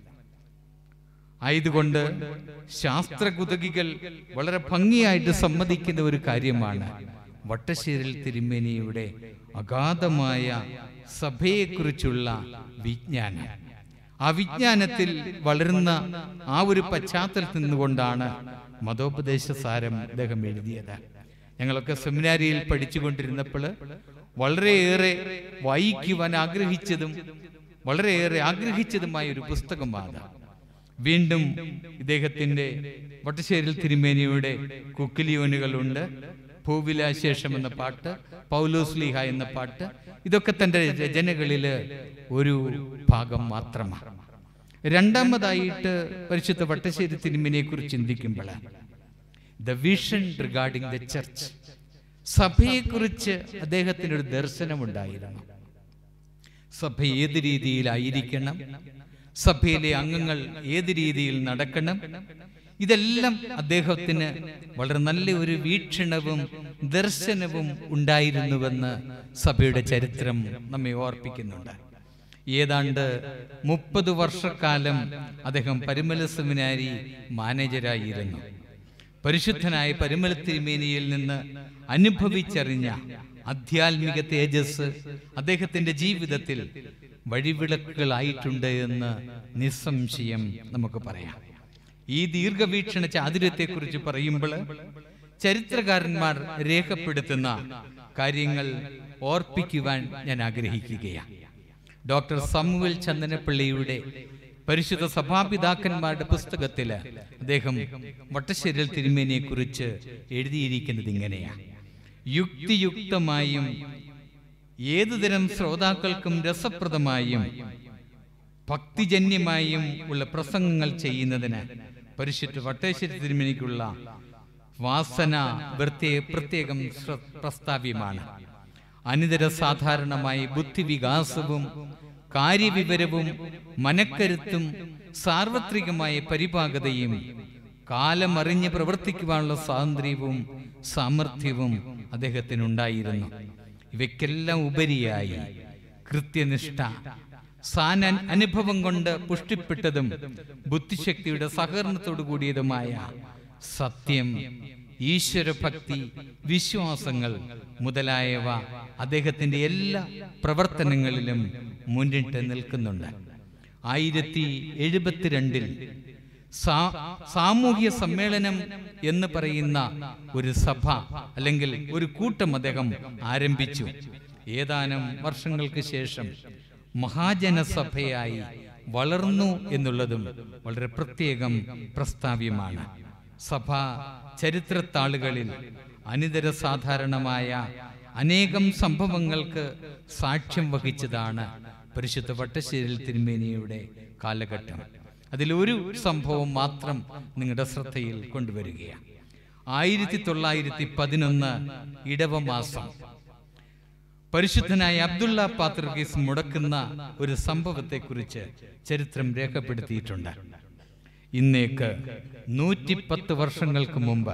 ആയതുകൊണ്ട് ശാസ്ത്രകുതകികൾ വളരെ ഭംഗിയായിട്ട് സമ്മതിക്കുന്ന ഒരു കാര്യമാണ് വട്ടശ്ശേരിൽ തിരുമേനിയുടെ അഗാധമായ സഭയെക്കുറിച്ചുള്ള വിജ്ഞാനം ആ വിജ്ഞാനത്തിൽ വളരുന്ന ആ ഒരു പശ്ചാത്തലത്തിൽ നിന്നുകൊണ്ടാണ് മതോപദേശ സാരം അദ്ദേഹം എഴുതിയത് ഞങ്ങളൊക്കെ സെമിനാരിയിൽ പഠിച്ചുകൊണ്ടിരുന്നപ്പോൾ വളരെയേറെ വായിക്കുവാൻ ആഗ്രഹിച്ചതും വളരെയേറെ ആഗ്രഹിച്ചതുമായ ഒരു പുസ്തകമാണ് വീണ്ടും ഇദ്ദേഹത്തിന്റെ വട്ടശ്ശേരിൽ തിരുമേനിയുടെ കുക്കിലിയോനുകളുണ്ട് ഭൂവിലാശേഷം എന്ന പാട്ട് പൗലോസ് ലീഹ എന്ന പാട്ട് ഇതൊക്കെ തന്റെ രചനകളില് ഒരു ഭാഗം മാത്രമാണ് രണ്ടാമതായിട്ട് പരിശുദ്ധ വട്ടശ്ശേരി തിരുമേനിയെ കുറിച്ച് ചിന്തിക്കുമ്പോൾ the vision regarding the church സഭയെക്കുറിച്ച് അദ്ദേഹത്തിന് ഒരു ദർശനമുണ്ടായിരുന്നു സഭ ഏത് രീതിയിലായിരിക്കണം സഭയിലെ അംഗങ്ങൾ ഏത് രീതിയിൽ നടക്കണം ഇതെല്ലാം അദ്ദേഹത്തിന് വളരെ നല്ല ഒരു വീക്ഷണവും ദർശനവും ഉണ്ടായിരുന്നുവെന്ന് സഭയുടെ ചരിത്രം നമ്മെ ഓർപ്പിക്കുന്നുണ്ട് ഏതാണ്ട് മുപ്പത് വർഷക്കാലം അദ്ദേഹം പരിമല സെമിനാരി മാനേജരായിരുന്നു പരിശുദ്ധനായ പരിമല തിരുമേനിയിൽ നിന്ന് അനുഭവിച്ചറിഞ്ഞ ആധ്യാത്മിക തേജസ് അദ്ദേഹത്തിന്റെ ജീവിതത്തിൽ വഴിവിളക്കുകളായിട്ടുണ്ട് എന്ന് നിസ്സംശയം നമുക്ക് പറയാം ഈ ദീർഘവീക്ഷണ ചാതുര്യത്തെക്കുറിച്ച് പറയുമ്പോൾ ചരിത്രകാരന്മാർ രേഖപ്പെടുത്തുന്ന കാര്യങ്ങൾ ഓർപ്പിക്കുവാൻ ഞാൻ ആഗ്രഹിക്കുകയാണ് ഡോക്ടർ സമുവൽ ചന്ദനപ്പിള്ളിയുടെ പരിശുദ്ധ സഭാപിതാക്കന്മാരുടെ പുസ്തകത്തിൽ അദ്ദേഹം വട്ടശ്ശേരിൽ തിരുമേനിയെ കുറിച്ച് എഴുതിയിരിക്കുന്നത് ഇങ്ങനെയാണ് യുക്തിയുക്തമായും ഏതുതരം ശ്രോതാക്കൾക്കും രസപ്രദമായും ഭക്തിജന്യമായും ഉള്ള പ്രസംഗങ്ങൾ ചെയ്യുന്നതിന് പരിശുദ്ധ വട്ടേശ്വരി തിരുമേനിക്കുള്ള വാസന പ്രത്യേക പ്രത്യേകം ശ്ര- പ്രസ്താവ്യമാണ് അനിതര സാധാരണമായി ബുദ്ധിവികാസവും കാര്യവിവരവും മനക്കരുത്തും സാർവത്രികമായ പരിപാകതയും കാലമറിഞ്ഞ് പ്രവർത്തിക്കുവാനുള്ള സ്വാതന്ത്ര്യവും സാമർഥ്യവും അദ്ദേഹത്തിനുണ്ടായിരുന്നു ഇവയ്ക്കെല്ലാം ഉപരിയായി കൃത്യനിഷ്ഠ സാന അനുഭവം കൊണ്ട് പുഷ്ടിപ്പെട്ടതും ബുദ്ധിശക്തിയുടെ സഹകരണത്തോടു കൂടിയതുമായ സത്യം ഈശ്വരഭക്തി വിശ്വാസങ്ങൾ മുതലായവ അദ്ദേഹത്തിന്റെ എല്ലാ പ്രവർത്തനങ്ങളിലും മുന്നിട്ട് നിൽക്കുന്നുണ്ട് ആയിരത്തി എഴുപത്തിരണ്ടിൽ സാ- സാമൂഹ്യ സമ്മേളനം എന്ന് പറയുന്ന ഒരു സഭ അല്ലെങ്കിൽ ഒരു കൂട്ടം അദ്ദേഹം ആരംഭിച്ചു ഏതാനും വർഷങ്ങൾക്ക് ശേഷം മഹാജനസഭയായി വളർന്നു എന്നുള്ളതും വളരെ പ്രത്യേകം പ്രസ്താവ്യമാണ് സഭ ചരിത്രത്താളുകളിൽ അനിതര സാധാരണമായ അനേകം സംഭവങ്ങൾക്ക് സാക്ഷ്യം വഹിച്ചതാണ് പരിശുദ്ധ വട്ടശ്ശേരിൽ തിരുമേനിയുടെ കാലഘട്ടം അതിലൊരു സംഭവം മാത്രം നിങ്ങളുടെ ശ്രദ്ധയിൽ കൊണ്ടുവരികയാണ് ആയിരത്തി തൊള്ളായിരത്തി പതിനൊന്ന് ഇടവമാസം പരിശുദ്ധനായ അബ്ദുള്ള പാത്രികീസ് മുടക്കുന്ന ഒരു സംഭവത്തെക്കുറിച്ച് ചരിത്രം രേഖപ്പെടുത്തിയിട്ടുണ്ട് ഇന്നേക്ക് നൂറ്റിപ്പത്ത് വർഷങ്ങൾക്ക് മുമ്പ്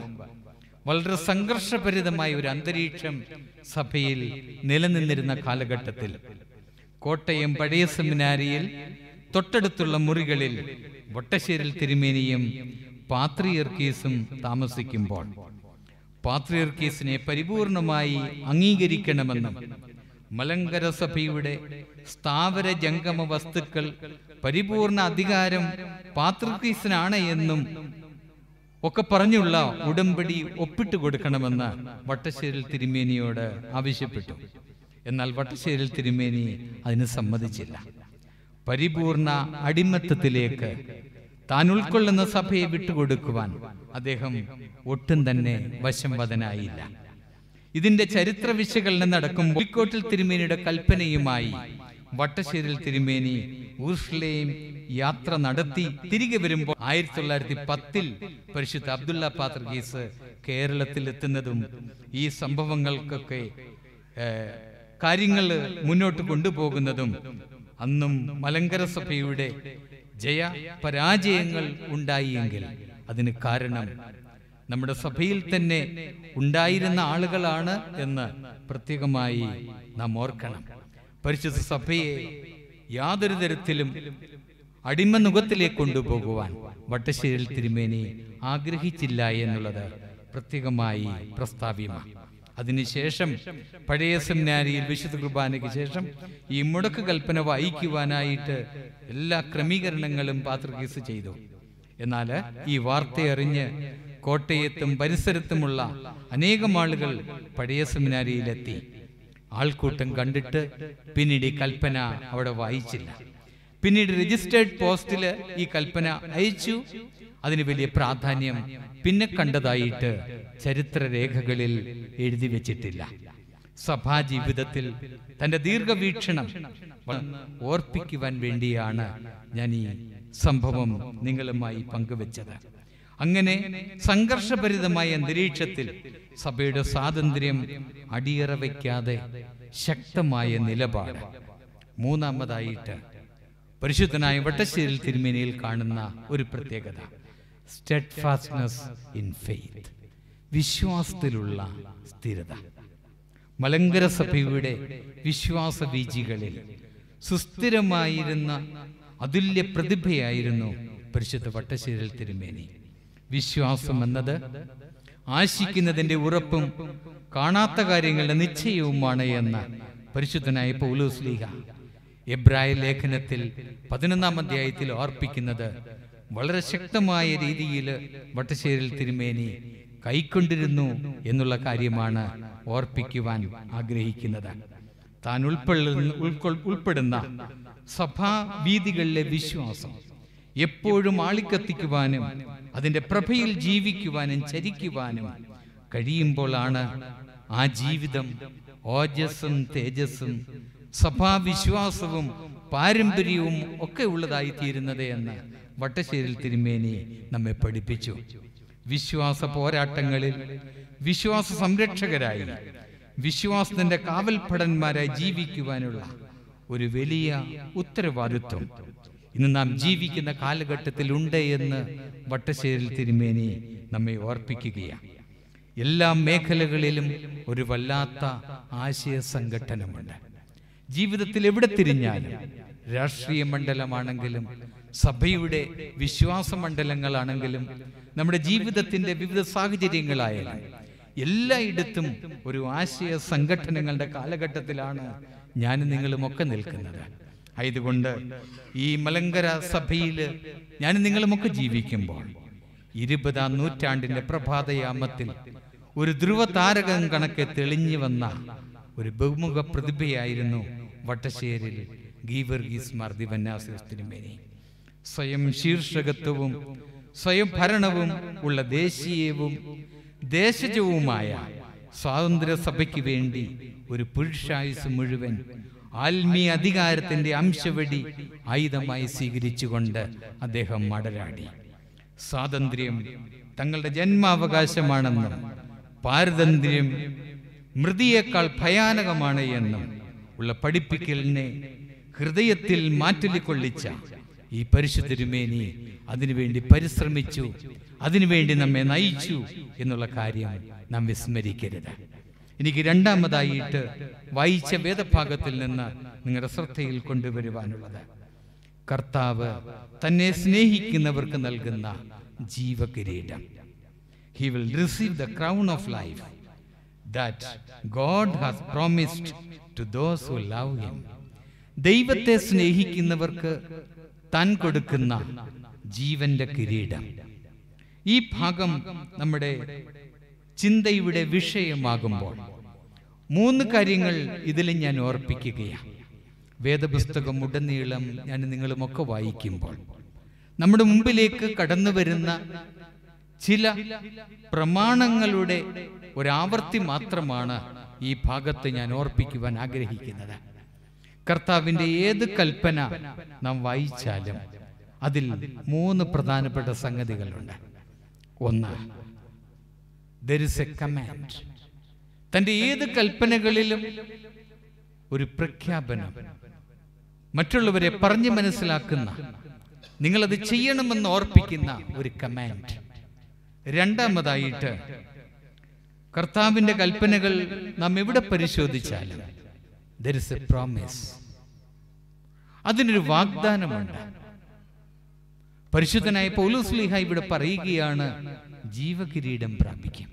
വളരെ സംഘർഷഭരിതമായ ഒരു അന്തരീക്ഷം സഭയിൽ നിലനിന്നിരുന്ന കാലഘട്ടത്തിൽ കോട്ടയം പഴയ സെമിനാരിയിൽ തൊട്ടടുത്തുള്ള മുറികളിൽ വട്ടശ്ശേരിൽ തിരുമേനിയും പാത്രിയർക്കീസും താമസിക്കുമ്പോൾ പാത്രിയർക്കീസിനെ പരിപൂർണമായി അംഗീകരിക്കണമെന്നും മലങ്കര സഭയുടെ സ്ഥാവര ജംഗമ വസ്തുക്കൾ പരിപൂർണ അധികാരം പാത്രിയർക്കീസിനാണ് എന്നും ഒക്കെ പറഞ്ഞുള്ള ഉടമ്പടി ഒപ്പിട്ട് കൊടുക്കണമെന്ന് വട്ടശ്ശേരിൽ തിരുമേനിയോട് ആവശ്യപ്പെട്ടു എന്നാൽ വട്ടശ്ശേരിൽ തിരുമേനി അതിന് സമ്മതിച്ചില്ല പരിപൂർണ അടിമത്തത്തിലേക്ക് താൻ ഉൾക്കൊള്ളുന്ന സഭയെ വിട്ടുകൊടുക്കുവാൻ അദ്ദേഹം ഒട്ടും തന്നെ വശംവദനായില്ല ഇതിന്റെ ചരിത്ര വിശകലനം നടക്കും പുലിക്കോട്ടിൽ തിരുമേനിയുടെ കൽപ്പനയുമായി വട്ടശ്ശേരിൽ തിരുമേനി ഊർഷ്ലയും യാത്ര നടത്തി തിരികെ വരുമ്പോൾ ആയിരത്തി തൊള്ളായിരത്തി പത്തിൽ പരിശുദ്ധ അബ്ദുള്ള പാത്രഗീസ് കേരളത്തിൽ എത്തുന്നതും ഈ സംഭവങ്ങൾക്കൊക്കെ ഏഹ്, കാര്യങ്ങൾ മുന്നോട്ട് കൊണ്ടുപോകുന്നതും അന്നും മലങ്കര സഭയുടെ ജയ പരാജയങ്ങൾ ഉണ്ടായിയെങ്കിൽ അതിന് കാരണം നമ്മുടെ സഭയിൽ തന്നെ ഉണ്ടായിരുന്ന ആളുകളാണ് എന്ന് പ്രത്യേകമായി നാം ഓർക്കണം പരിശുദ്ധ സഭയെ യാതൊരു തരത്തിലും അടിമനുഖത്തിലേക്ക് കൊണ്ടുപോകുവാൻ വട്ടശ്ശേരിൽ തിരുമേനി ആഗ്രഹിച്ചില്ല എന്നുള്ളത് പ്രത്യേകമായി പ്രസ്താവ്യമാണ് അതിനുശേഷം പഴയ സെമിനാരിയിൽ വിശുദ്ധ കുർബാനയ്ക്ക് ശേഷം ഈ മുടക്ക് കൽപ്പന വായിക്കുവാനായിട്ട് എല്ലാ ക്രമീകരണങ്ങളും പാത്രകീസ് ചെയ്തു എന്നാൽ ഈ വാർത്തയറിഞ്ഞ് കോട്ടയത്തും പരിസരത്തുമുള്ള അനേകം ആളുകൾ പഴയ സെമിനാരിയിലെത്തി ആൾക്കൂട്ടം കണ്ടിട്ട് പിന്നീട് ഈ കൽപ്പന അവിടെ വായിച്ചില്ല പിന്നീട് രജിസ്റ്റേർഡ് പോസ്റ്റില് ഈ കൽപ്പന അയച്ചു അതിന് വലിയ പ്രാധാന്യം പിന്നെ കണ്ടതായിട്ട് ചരിത്രരേഖകളിൽ എഴുതി വെച്ചിട്ടില്ല സഭാ ജീവിതത്തിൽ തന്റെ ദീർഘവീക്ഷണം ഓർപ്പിക്കുവാൻ വേണ്ടിയാണ് ഞാൻ ഈ സംഭവം നിങ്ങളുമായി പങ്കുവച്ചത് അങ്ങനെ സംഘർഷഭരിതമായ അന്തരീക്ഷത്തിൽ സഭയുടെ സ്വാതന്ത്ര്യം അടിയറ വയ്ക്കാതെ ശക്തമായ നിലപാട് മൂന്നാമതായിട്ട് പരിശുദ്ധനായ വട്ടശ്ശേരിൽ തിരുമേനിയിൽ കാണുന്ന ഒരു പ്രത്യേകത സ്റ്റെഡ്ഫാസ്റ്റ്നെസ് ഇൻ ഫെയ്ത്ത് വിശ്വാസത്തിലുള്ള സ്ഥിരത മലങ്കര സഭയുടെ വിശ്വാസ വീജികളിൽ സുസ്ഥിരമായിരുന്ന അതുല്യ പ്രതിഭയായിരുന്നു പരിശുദ്ധ വട്ടശ്ശേരിൽ തിരുമേനി വിശ്വാസം എന്നത് ആശിക്കുന്നതിന്റെ ഉറപ്പും കാണാത്ത കാര്യങ്ങളുടെ നിശ്ചയവുമാണ് എന്ന് പരിശുദ്ധനായ പൗലോസ് ലീഹ എബ്രായ ലേഖനത്തിൽ പതിനൊന്നാം അധ്യായത്തിൽ ഓർപ്പിക്കുന്നത് വളരെ ശക്തമായ രീതിയിൽ വട്ടശ്ശേരിൽ തിരുമേനി കൈക്കൊണ്ടിരുന്നു എന്നുള്ള കാര്യമാണ് ഓർപ്പിക്കുവാൻ ആഗ്രഹിക്കുന്നത് താൻ ഉൾപ്പെടുന്ന ഉൾക്കൊൾ- ഉൾപ്പെടുന്ന സഭാ വീതികളിലെ വിശ്വാസം എപ്പോഴും ആളിക്കത്തിക്കുവാനും അതിന്റെ പ്രഭയിൽ ജീവിക്കുവാനും ചരിക്കുവാനും കഴിയുമ്പോഴാണ് ആ ജീവിതം ഓജസ്സും തേജസ്സും സഭാവിശ്വാസവും പാരമ്പര്യവും ഒക്കെ ഉള്ളതായി തീരുന്നത് എന്ന് വട്ടശ്ശേരിൽ തിരുമേനി നമ്മെ പഠിപ്പിച്ചു വിശ്വാസ പോരാട്ടങ്ങളിൽ വിശ്വാസ സംരക്ഷകരായി വിശ്വാസത്തിന്റെ കാവൽഭടന്മാരായി ജീവിക്കുവാനുള്ള ഒരു വലിയ ഉത്തരവാദിത്വം ഇന്ന് നാം ജീവിക്കുന്ന കാലഘട്ടത്തിൽ ഉണ്ട് എന്ന് വട്ടശ്ശേരിൽ തിരുമേനി നമ്മെ ഓർപ്പിക്കുകയാണ് എല്ലാ മേഖലകളിലും ഒരു വല്ലാത്ത ആശയ സംഘട്ടനമുണ്ട് ജീവിതത്തിൽ എവിടെ തിരിഞ്ഞാലും രാഷ്ട്രീയ മണ്ഡലമാണെങ്കിലും സഭയുടെ വിശ്വാസ മണ്ഡലങ്ങളാണെങ്കിലും നമ്മുടെ ജീവിതത്തിന്റെ വിവിധ സാഹചര്യങ്ങളായാലും എല്ലായിടത്തും ഒരു ആശയ സംഘടനകളുടെ കാലഘട്ടത്തിലാണ് ഞാനും നിങ്ങളും ഒക്കെ നിൽക്കുന്നത് ആയതുകൊണ്ട് ഈ മലങ്കര സഭയിൽ ഞാനും നിങ്ങളുമൊക്കെ ജീവിക്കുമ്പോൾ ഇരുപതാം നൂറ്റാണ്ടിന്റെ പ്രഭാതയാമത്തിൽ ഒരു ധ്രുവ താരകം കണക്കെ തെളിഞ്ഞു വന്ന ഒരു ബഹുമുഖ പ്രതിഭയായിരുന്നു വട്ടശ്ശേരിൽ ഗീവർഗീസ് മാർ ദിവന്നാസിസ് തിരുമേനി സ്വയം ശീർഷകത്വവും സ്വയം ഭരണവും ഉള്ള ദേശീയവും ദേശജവുമായ സ്വാതന്ത്ര്യ സഭയ്ക്ക് വേണ്ടി ഒരു പുരുഷായുസ് മുഴുവൻ ആത്മീയ അധികാരത്തിന്റെ അംശവടി ആയുധമായി സ്വീകരിച്ചുകൊണ്ട് അദ്ദേഹം മടലാടി സ്വാതന്ത്ര്യം തങ്ങളുടെ ജന്മാവകാശമാണെന്നും പാരതന്ത്ര്യം മൃതിയേക്കാൾ ഭയാനകമാണ് എന്നും ഉള്ള പഠിപ്പിക്കലിനെ ഹൃദയത്തിൽ മാറ്റൊലിക്കൊള്ളിച്ച ഈ പരിശുദ്ധ തിരുമേനി അതിനുവേണ്ടി പരിശ്രമിച്ചു അതിനുവേണ്ടി നമ്മെ നയിച്ചു എന്നുള്ള കാര്യം നാം വിസ്മരിക്കരുത് എനിക്ക് രണ്ടാമതായിട്ട് വായിച്ച വേദഭാഗത്തിൽ നിന്ന് നിങ്ങളുടെ ശ്രദ്ധയിൽ കൊണ്ടുവരുവാനുള്ളത് കർത്താവ് തന്നെ സ്നേഹിക്കുന്നവർക്ക് നൽകുന്ന ജീവകിരീടം he will receive the crown of life that God has promised to those who love him ദൈവത്തെ സ്നേഹിക്കുന്നവർക്ക് താൻ കൊടുക്കുന്ന ജീവന്റെ കിരീടം ഈ ഭാഗം നമ്മുടെ ചിന്തയുടെ വിഷയമാകുമ്പോൾ മൂന്ന് കാര്യങ്ങൾ ഇതിൽ ഞാൻ ഓർപ്പിക്കുകയാണ് വേദപുസ്തകം ഉടനീളം ഞാൻ നിങ്ങളുമൊക്കെ വായിക്കുമ്പോൾ നമ്മുടെ മുമ്പിലേക്ക് കടന്നു വരുന്ന ചില പ്രമാണങ്ങളുടെ ഒരാവർത്തി മാത്രമാണ് ഈ ഭാഗത്ത് ഞാൻ ഓർപ്പിക്കുവാൻ ആഗ്രഹിക്കുന്നത് കർത്താവിൻ്റെ ഏത് കൽപ്പന നാം വായിച്ചാലും അതിൽ മൂന്ന് പ്രധാനപ്പെട്ട സംഗതികളുണ്ട് ഒന്ന് ദർ ഇസ് എ കമാൻഡ് തൻ്റെ ഏത് കൽപ്പനകളിലും ഒരു പ്രഖ്യാപനം മറ്റുള്ളവരെ പറഞ്ഞു മനസ്സിലാക്കുന്ന നിങ്ങളത് ചെയ്യണമെന്ന് ഓർപ്പിക്കുന്ന ഒരു കമാൻഡ് രണ്ടാമതായിട്ട് കർത്താവിൻ്റെ കൽപ്പനകൾ നാം എവിടെ പരിശോധിച്ചാലും ദർ ഇസ് എ പ്രോമിസ് അതിനൊരു വാഗ്ദാനമുണ്ട് പരിശുദ്ധനായ പൗലുസ്ലിഹ ഇവിടെ പറയുകയാണ് ജീവകിരീടം പ്രാപിക്കും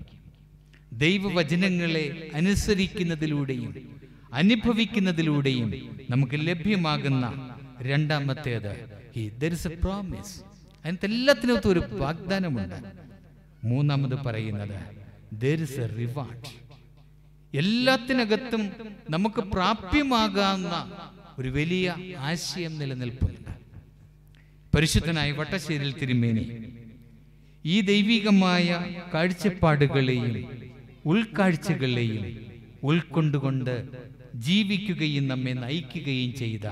ദൈവവചനങ്ങളെ അനുസരിക്കുന്നതിലൂടെയും അനുഭവിക്കുന്നതിലൂടെയും നമുക്ക് ലഭ്യമാകുന്ന രണ്ടാമത്തേത് ദർ ഇസ് എ പ്രോമിസ് അതിനകത്ത് എല്ലാത്തിനകത്തും ഒരു വാഗ്ദാനമുണ്ട് മൂന്നാമത് പറയുന്നത് ദർ ഇസ് എ റിവാർഡ് എല്ലാത്തിനകത്തും നമുക്ക് പ്രാപ്യമാകാവുന്ന ഒരു വലിയ ആശയം നിലനിൽപ്പുണ്ട് പരിശുദ്ധനായ വട്ടശ്ശേരിൽ തിരുമേനി ഈ ദൈവികമായ കാഴ്ചപ്പാടുകളെയും ഉൾക്കാഴ്ചകളെയും ഉൾക്കൊണ്ടുകൊണ്ട് ജീവിക്കുകയും നമ്മെ നയിക്കുകയും ചെയ്ത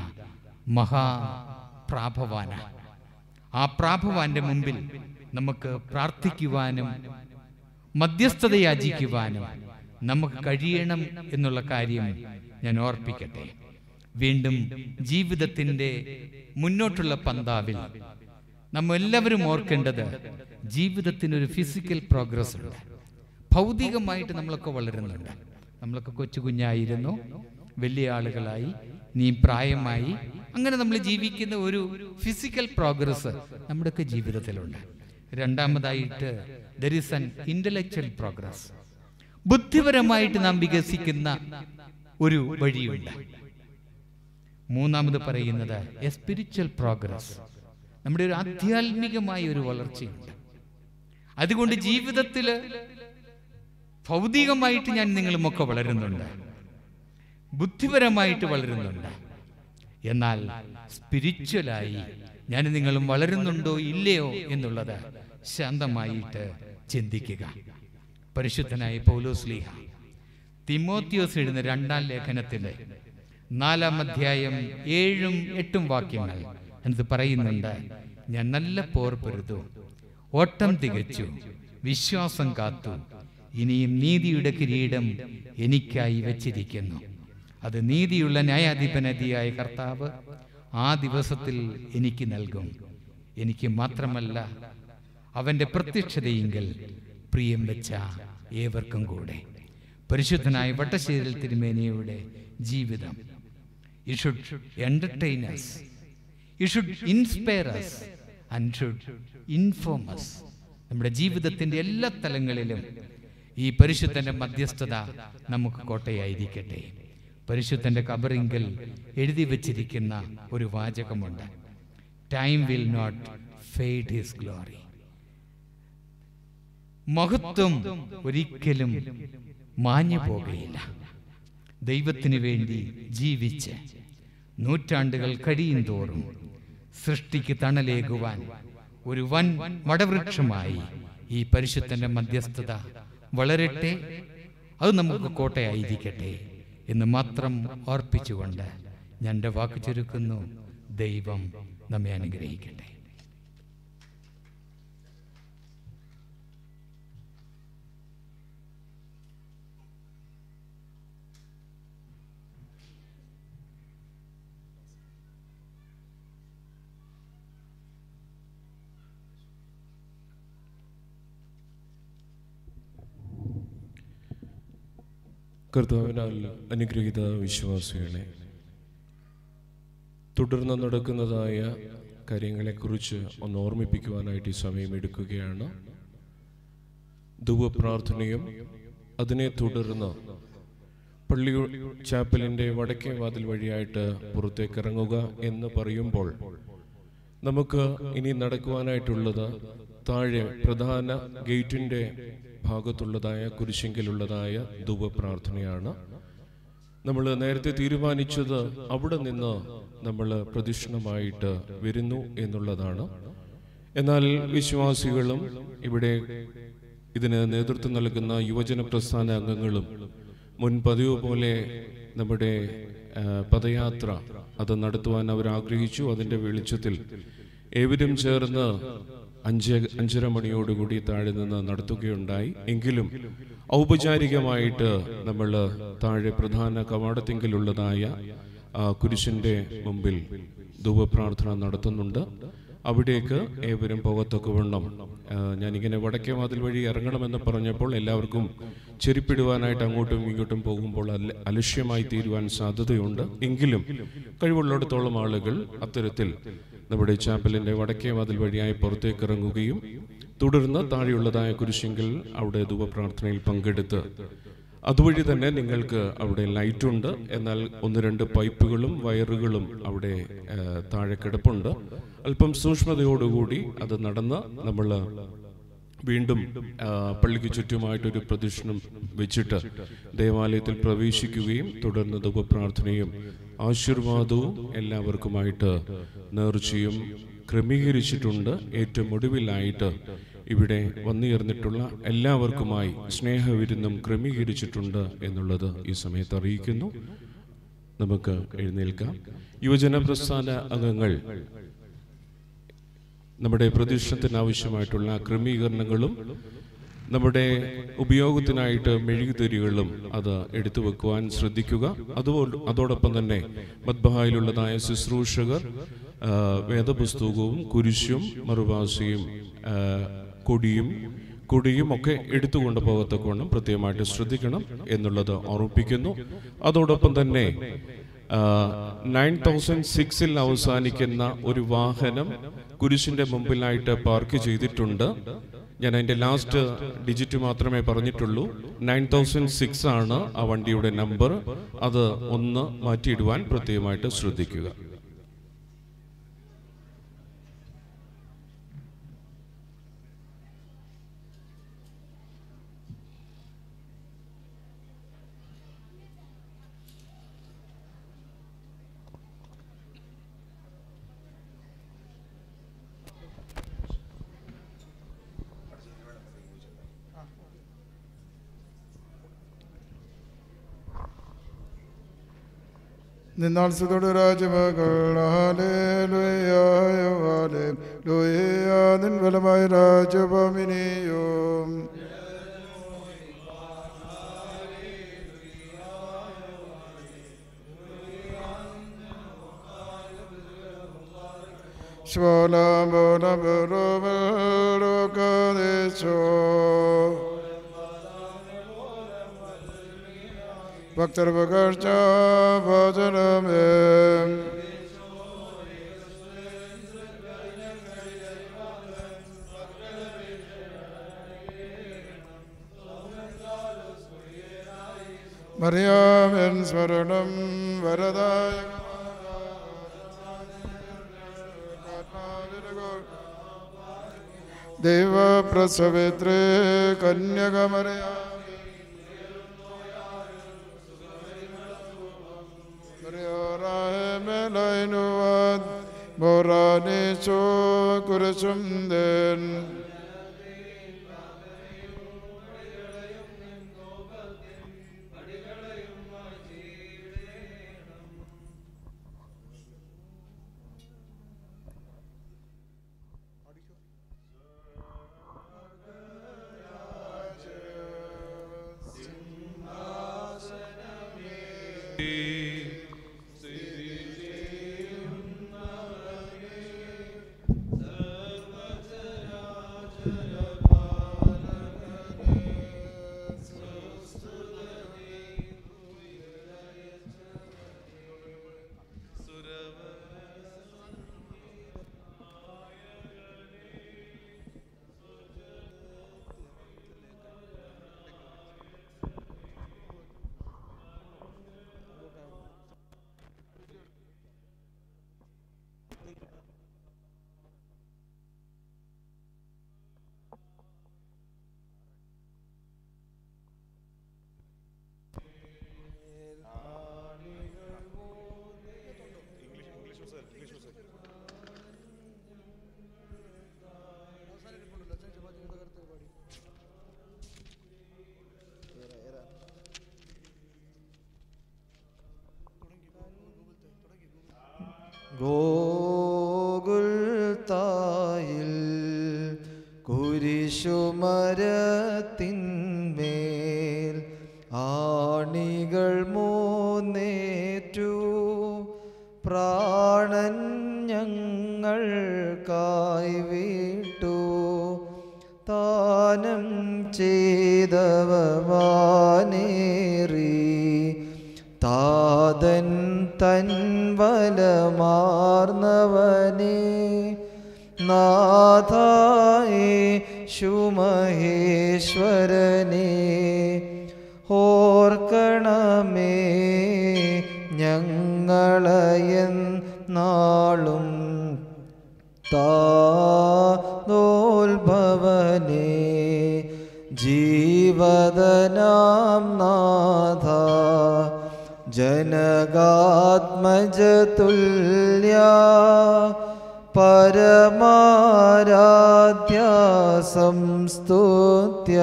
മഹാപ്രാഭവാന ആ പ്രാഭവാന്റെ മുമ്പിൽ നമുക്ക് പ്രാർത്ഥിക്കുവാനും മധ്യസ്ഥത യാചിക്കുവാനും നമുക്ക് കഴിയണം എന്നുള്ള കാര്യം ഞാൻ ഓർപ്പിക്കട്ടെ വീണ്ടും ജീവിതത്തിൻ്റെ മുന്നോട്ടുള്ള പന്താവിൽ നമ്മൾ എല്ലാവരും ഓർക്കേണ്ടത് ജീവിതത്തിനൊരു ഫിസിക്കൽ പ്രോഗ്രസ് ഉണ്ട് ഭൗതികമായിട്ട് നമ്മളൊക്കെ വളരുന്നുണ്ട് നമ്മളൊക്കെ കൊച്ചു കുഞ്ഞായിരുന്നു വലിയ ആളുകളായി നീ പ്രായമായി അങ്ങനെ നമ്മൾ ജീവിക്കുന്ന ഒരു ഫിസിക്കൽ പ്രോഗ്രസ് നമ്മുടെയൊക്കെ ജീവിതത്തിലുണ്ട് രണ്ടാമതായിട്ട് there is an intellectual progress ബുദ്ധിപരമായിട്ട് നാം വികസിക്കുന്ന ഒരു വഴിയുണ്ട് മൂന്നാമത് പറയുന്നത് എ സ്പിരിച്വൽ പ്രോഗ്രസ് നമ്മുടെ ഒരു ആധ്യാത്മികമായ ഒരു വളർച്ചയുണ്ട് അതുകൊണ്ട് ജീവിതത്തിൽ ഭൗതികമായിട്ട് ഞാൻ നിങ്ങളുമൊക്കെ വളരുന്നുണ്ട് ബുദ്ധിപരമായിട്ട് വളരുന്നുണ്ട് എന്നാൽ സ്പിരിച്വലായി ഞാൻ നിങ്ങളും വളരുന്നുണ്ടോ ഇല്ലയോ എന്നുള്ളത് ശാന്തമായിട്ട് ചിന്തിക്കുക പരിശുദ്ധനായ പൗലോസ്ലീഹ തിമോത്തിയോസ് എഴുതുന്ന രണ്ടാം ലേഖനത്തിലെ നാലാം അധ്യായം ഏഴും എട്ടും വാക്യങ്ങൾ എന്ന് പറയുന്നുണ്ട് ഞാൻ നല്ല പോർ പൊരുതു ഓട്ടം തികച്ചു വിശ്വാസം കാത്തു ഇനിയും നീതിയുടെ കിരീടം എനിക്കായി വച്ചിരിക്കുന്നു അത് നീതിയുള്ള ന്യായാധിപനതിയായ കർത്താവ് ആ ദിവസത്തിൽ എനിക്ക് നൽകും എനിക്ക് മാത്രമല്ല അവന്റെ പ്രത്യക്ഷതയെങ്കിൽ പ്രിയം വെച്ച ഏവർക്കും കൂടെ പരിശുദ്ധനായ വട്ടശ്ശേരിൽ തിരുമേനിയുടെ ജീവിതം you should entertain us you should inspire us and should inform us നമ്മുടെ ജീവിതത്തിന്റെ എല്ലാ തലങ്ങളിലും ഈ പരിശുദ്ധന്റെ മധ്യസ്ഥത നമുക്ക് കോട്ടയായിരിക്കട്ടെ പരിശുദ്ധന്റെ കബറിങ്കൽ എഴുതി വച്ചിരിക്കുന്ന ഒരു വാചകമുണ്ട് time will not fade his glory മഹത്വം ഒരിക്കലും മാഞ്ഞു പോകുകയില്ല ദൈവത്തിന് വേണ്ടി ജീവിച്ച് നൂറ്റാണ്ടുകൾ കഴിയും തോറും സൃഷ്ടിക്ക് തണലേകുവാൻ ഒരു വൻ വടവൃക്ഷമായി ഈ പരിശുദ്ധന്റെ മധ്യസ്ഥത വളരട്ടെ അത് നമുക്ക് കോട്ടയായിരിക്കട്ടെ എന്ന് മാത്രം ഓർപ്പിച്ചുകൊണ്ട് ഞാൻ എൻ്റെ വാക്ക് ചുരുക്കുന്നു ദൈവം നമ്മെ അനുഗ്രഹിക്കട്ടെ കർത്താവിനാൽ അനുഗ്രഹീത വിശ്വാസികളെ തുടർന്ന് നടക്കുന്നതായ കാര്യങ്ങളെക്കുറിച്ച് ഒന്ന് ഓർമ്മിപ്പിക്കുവാനായിട്ട് ഈ സമയം എടുക്കുകയാണ് ധുവപ്രാർത്ഥനയും അതിനെ തുടർന്ന് പള്ളി ചാപ്പലിൻ്റെ വടക്കേ വാതിൽ വഴിയായിട്ട് പുറത്തേക്ക് ഇറങ്ങുക എന്ന് പറയുമ്പോൾ നമുക്ക് ഇനി നടക്കുവാനായിട്ടുള്ളത് താഴെ പ്രധാന ഗേറ്റിൻ്റെ ഭാഗത്തുള്ളതായ കുരിശെങ്കിലുള്ളതായ ധൂപപ്രാർത്ഥനയാണ് നമ്മൾ നേരത്തെ തീരുമാനിച്ചത് അവിടെ നിന്ന് നമ്മൾ പ്രദക്ഷിണമായിട്ട് വരുന്നു എന്നുള്ളതാണ് എന്നാൽ വിശ്വാസികളും ഇവിടെ ഇതിന് നേതൃത്വം നൽകുന്ന യുവജന പ്രസ്ഥാന അംഗങ്ങളും മുൻ പതിവ് പോലെ നമ്മുടെ ആ, പദയാത്ര അത് നടത്തുവാൻ അവർ ആഗ്രഹിച്ചു അതിൻ്റെ വെളിച്ചത്തിൽ ഏവരും ചേർന്ന് അഞ്ച് അഞ്ചര മണിയോടുകൂടി താഴെ നിന്ന് നടത്തുകയുണ്ടായി എങ്കിലും ഔപചാരികമായിട്ട് നമ്മൾ താഴെ പ്രധാന കവാടത്തിങ്കിലുള്ളതായ ആ കുരിശിന്റെ മുമ്പിൽ ധൂപപ്രാർത്ഥന നടത്തുന്നുണ്ട് അവിടേക്ക് ഏവരും പോകത്തക്കവണ്ണം ആ, ഞാനിങ്ങനെ വടക്കേ വാതിൽ വഴി ഇറങ്ങണമെന്ന് പറഞ്ഞപ്പോൾ എല്ലാവർക്കും ചെരിപ്പിടുവാനായിട്ട് അങ്ങോട്ടും ഇങ്ങോട്ടും പോകുമ്പോൾ അല- അലക്ഷ്യമായി തീരുവാൻ സാധ്യതയുണ്ട് എങ്കിലും കഴിവുള്ളിടത്തോളം ആളുകൾ അത്തരത്തിൽ നമ്മുടെ ചാപ്പലിന്റെ വടക്കേ വാതിൽ വഴിയായി പുറത്തേക്ക് ഇറങ്ങുകയും തുടർന്ന് താഴെയുള്ളതായ കുരിശെങ്കിൽ അവിടെ ധൂപപ്രാർത്ഥനയിൽ പങ്കെടുത്ത് അതുവഴി തന്നെ നിങ്ങൾക്ക് അവിടെ ലൈറ്റ് ഉണ്ട് എന്നാൽ ഒന്ന് രണ്ട് പൈപ്പുകളും വയറുകളും അവിടെ ആ, താഴെ കിടപ്പുണ്ട് അല്പം സൂക്ഷ്മതയോടുകൂടി അത് നടന്ന് നമ്മൾ വീണ്ടും ആ, പള്ളിക്ക് ചുറ്റുമായിട്ടൊരു പ്രദക്ഷിണം വെച്ചിട്ട് ദേവാലയത്തിൽ പ്രവേശിക്കുകയും തുടർന്ന് ധൂപപ്രാർത്ഥനയും ആശീർവാദവും എല്ലാവർക്കുമായിട്ട് നേർച്ചയും ക്രമീകരിച്ചിട്ടുണ്ട് ഏറ്റവും ഒടുവിലായിട്ട് ഇവിടെ വന്നുയർന്നിട്ടുള്ള എല്ലാവർക്കുമായി സ്നേഹവിരുന്നും ക്രമീകരിച്ചിട്ടുണ്ട് എന്നുള്ളത് ഈ സമയത്ത് അറിയിക്കുന്നു നമുക്ക് എഴുന്നേൽക്കാം യുവജന പ്രസ്ഥാന അംഗങ്ങൾ നമ്മുടെ പ്രദക്ഷിണത്തിന് ആവശ്യമായിട്ടുള്ള ക്രമീകരണങ്ങളും നമ്മുടെ ഉപയോഗത്തിനായിട്ട് മെഴുകുതിരികളും അത് എടുത്തു വെക്കുവാൻ ശ്രദ്ധിക്കുക അതുപോലെ അതോടൊപ്പം തന്നെ മദ്ബഹായിലുള്ളതായ ശുശ്രൂഷകർ ആ, വേദപുസ്തകവും കുരിശും മറുഭാഷയും ആ, കൊടിയും കൊടിയും ഒക്കെ എടുത്തുകൊണ്ട് പോകത്തക്കവണ്ണം പ്രത്യേകമായിട്ട് ശ്രദ്ധിക്കണം എന്നുള്ളത് ഓർമ്മിപ്പിക്കുന്നു അതോടൊപ്പം തന്നെ നയൻ തൗസൻഡ് സിക്സിൽ അവസാനിക്കുന്ന ഒരു വാഹനം കുരിശിന്റെ മുമ്പിലായിട്ട് പാർക്ക് ചെയ്തിട്ടുണ്ട് ഞാൻ അതിന്റെ ലാസ്റ്റ് ഡിജിറ്റ് മാത്രമേ പറഞ്ഞിട്ടുള്ളൂ നയൻ തൗസൻഡ് സിക്സ് ആണ് ആ വണ്ടിയുടെ നമ്പർ അത് ഒന്ന് മാറ്റിയിടുവാൻ പ്രത്യേകമായിട്ട് ശ്രദ്ധിക്കുക നിന്നാൾ സുതോട് രാജമകൾ നിൻ ബലമായ രാജഭമിനിയും ഭക്തർ പകർച്ച ഭജനമേ മറിയാമൻ സ്മരണം വരദായ ദൈവപ്രസവിത്രേ കന്യകമറിയാ Melainuad Morani so kurasum den കുരിശുമരത്തിന്മേൽ ആണികൾ മൂന്നേറ്റു പ്രാണൻ ഞങ്ങൾക്കായി വിട്ടു താനം ചെയ്തവനേറി താതൻ തൻ വലമാർന്നവനെ നാഥായേ ശുമഹേശ്വരനെ ഓർക്കണമേ ഞങ്ങളയൻ നാളും താനോത്ഭവനെ ജീവദനാം നാഥ ജനകാത്മജതുല്യ പരമാരാധ്യ സംസ്തുത്യ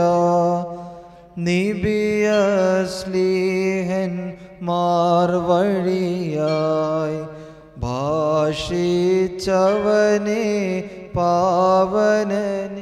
നിബിയ ശ്ലീഹൻ മാർവഴിയായി ഭാഷിച്ചവനെ പാവനനെ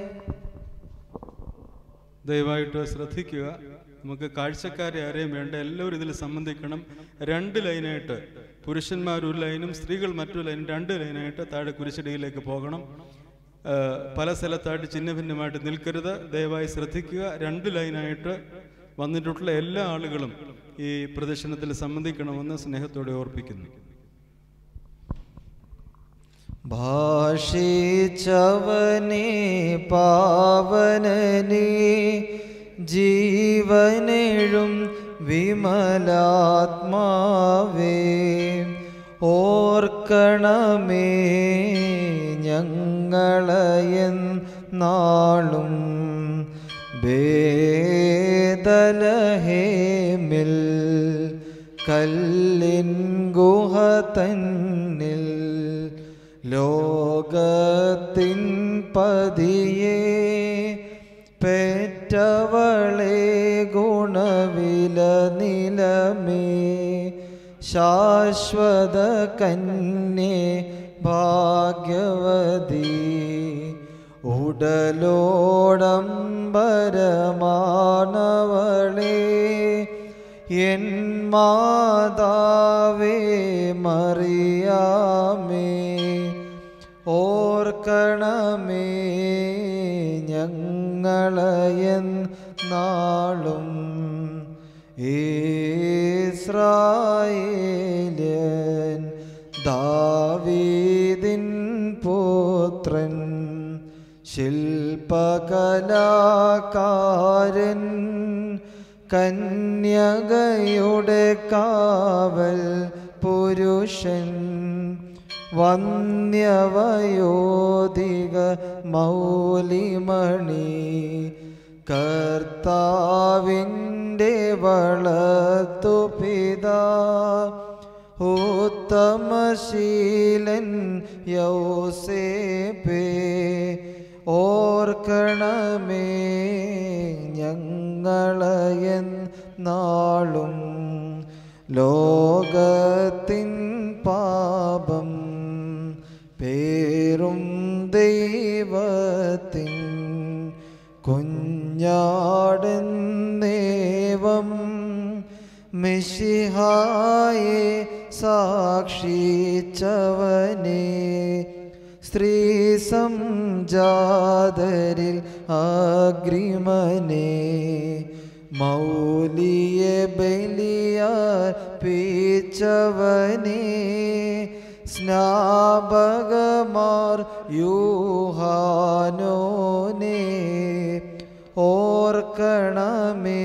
ദയവായിട്ട് ശ്രദ്ധിക്കുക നമുക്ക് കാഴ്ചക്കാരെ ആരെയും വേണ്ട എല്ലാവരും ഇതിൽ സംബന്ധിക്കണം രണ്ട് ലൈനായിട്ട് പുരുഷന്മാർ ഒരു ലൈനും സ്ത്രീകൾ മറ്റൊരു ലൈനും രണ്ട് ലൈനായിട്ട് താഴെ കുരിശടിയിലേക്ക് പോകണം ആ, പല സ്ഥലത്തായിട്ട് ചിഹ്ന ഭിന്നമായിട്ട് നിൽക്കരുത് ദയവായി ശ്രദ്ധിക്കുക രണ്ട് ലൈനായിട്ട് വന്നിട്ടുള്ള എല്ലാ ആളുകളും ഈ പ്രദർശനത്തിൽ സംബന്ധിക്കണമെന്ന് സ്നേഹത്തോടെ ഓർപ്പിക്കുന്നു ഭാഷിച്ചവനെ പാവനനെ ജീവനെഴും വിമലാത്മാവേ ഓർക്കണമേ ഞങ്ങളയൻ നാളും ബേദലഹേമിൽ കല്ലിൻ ഗുഹ തന്നിൽ ലോകത്തിൻ പതിയെ പെറ്റവളെ ഗുണവില നിലമേ ശാശ്വത കന്യേ ഭാഗ്യവതി ഉടലോടംബരമാണവളെ എൻ മാതാവേ മറിയാമേ ഓർക്കണമേ ഞങ്ങളയൻ നാളും ഇസ്രായേലൻ ദാവീദിൻ പുത്രൻ ശില്പകലാകാരൻ കന്യകയുടെ കാവൽ പുരുഷൻ വന്യവയോധിക മൗലിമണി കർത്താവിൻ്റെ വളർത്തു പിതാ ഉത്തമശീലൻ യൗസേപ്പേ ഓർക്കണമേ ഞങ്ങളയൻ നാളും ലോകത്തിൻ പാപം പേരും ദൈവത്തിൻ കുഞ്ഞാടൻ നേവം മിശിഹായെ സാക്ഷിച്ചവനെ സ്ത്രീ സംജാതരിൽ അഗ്രിമനെ മൗലിയെ ബലിയർപ്പിച്ചവനെ സ്നാപകമാർ യൂഹാനോനെ ഓർക്കണമേ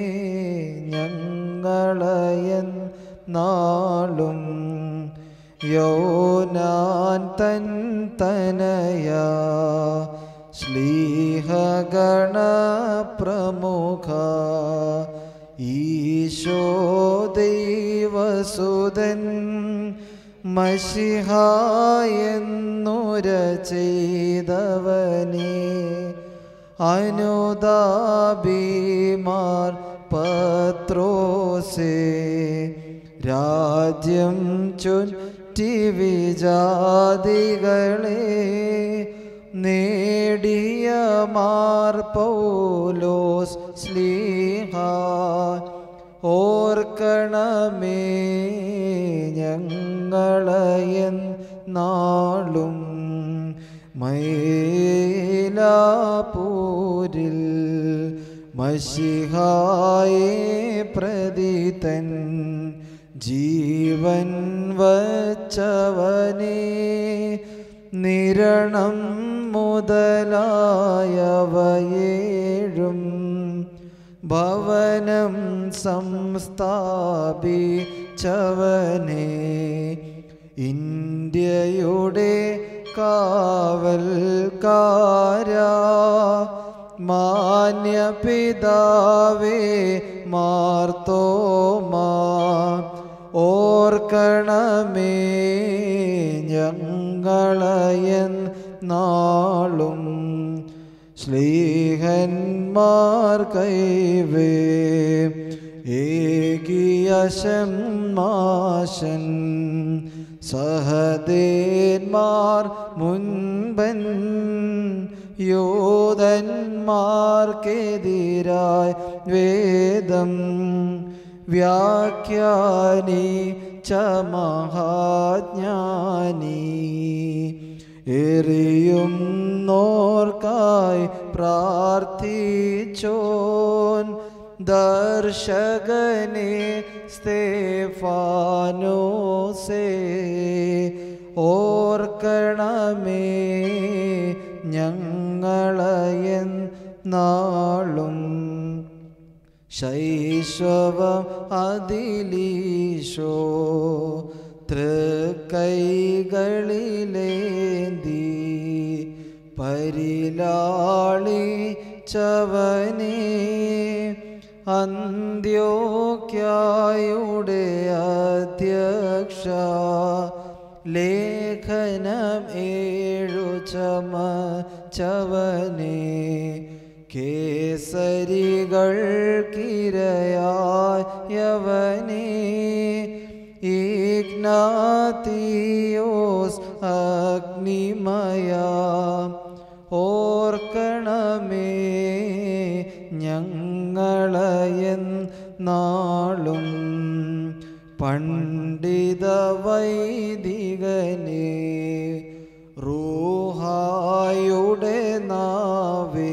ഞങ്ങളയൻ നാളും യോനാൻ തൻ തനയാ ശ്ലീഹഗണ പ്രമുഖ ഈശോ ദൈവസുതൻ മഷിഹായെന്നുര ചെയ്തവനെ അനുദാബിമാർ പത്രോസേ രാജ്യം ചുറ്റി വിജാതികളെ നേടിയ മാർ പൗലോസ് സ്ലീഹ ഓർക്കണമേ ഞങ്ങളയൻ നാളും മൈലാപൂരിൽ മഷിഹായെ പ്രതിതൻ ജീവൻ വച്ചവനെ നിരണം മുതലായവയേഴും ഭവനം സംസ്ഥാപിച്ചവനെ ഇന്ത്യയുടെ കാവൽക്കാരാ മാന്യപിതാവേ മാർത്തോമാ ഓർക്കണമേ ഞങ്ങളയൻ നാളും ശ്ലീഹന്മാർ കൈവേ ഏകിയശം മാശൻ സഹദേന്മാർ മുൻപൻ യോധന്മാർക്കെതിരായി വേദം വ്യാഖ്യാനി ച മഹാജ്ഞാനി എറിയുന്നോർക്കായി പ്രാർത്ഥിച്ചോൻ ദർശകനെ സ്തേഫാനോസേ ഓർക്കണമേ ഞങ്ങളയൻ നാളും ശൈശവം അതിലീശോ തൃക്കൈകളിലേന്തി പരിലാളി ചവനെ അന്ത്യോക്യായുടെ അധ്യക്ഷ ലേഖനം ഏഴു ചമ ചവനെ കേസരികൾക്കിരയായവനെ ഇഗ്നാത്തിയോസ് അഗ്നിമയ ഓർക്കണമേ ഞങ്ങളയൻ നാളും പണ്ഡിത വൈദികനെ റൂഹായുടെ നാവേ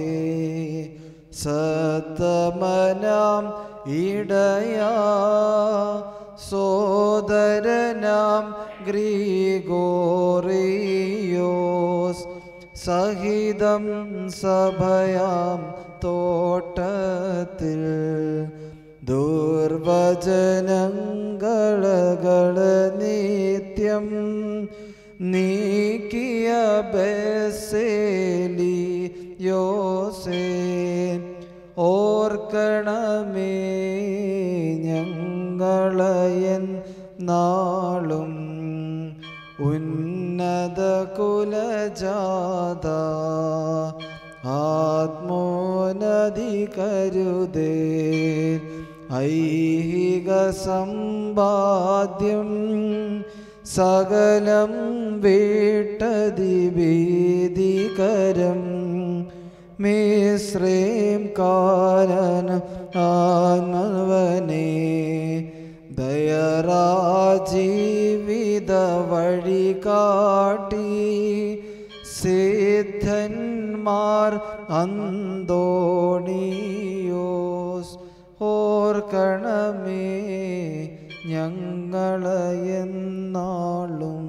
സത്തമനാം ഇടയാ സോദരനാം ഗ്രീഗോറിയോസ് സഹിതം സഭയാം തോട്ടത്തിൽ ദുർവചനങ്ങളകൾ നിത്യം നീക്കിയ ബസേലി യോസേ ഓർക്കണമേ ഞങ്ങളയൻ നാളും ഉന്നത കുലജാത ആത്മോനദി കരുതേ ഐഹിക സമ്പാദ്യം സകലം വീട്ടതിഭീതികരം മിശ്രേം കാരൻ ആത്മവനെ ദയറാജീവിത വഴി കാട്ടി സിദ്ധന്മാർ അന്തോണിയോസ് ഓർക്കണമേ ഞങ്ങളെന്നാളും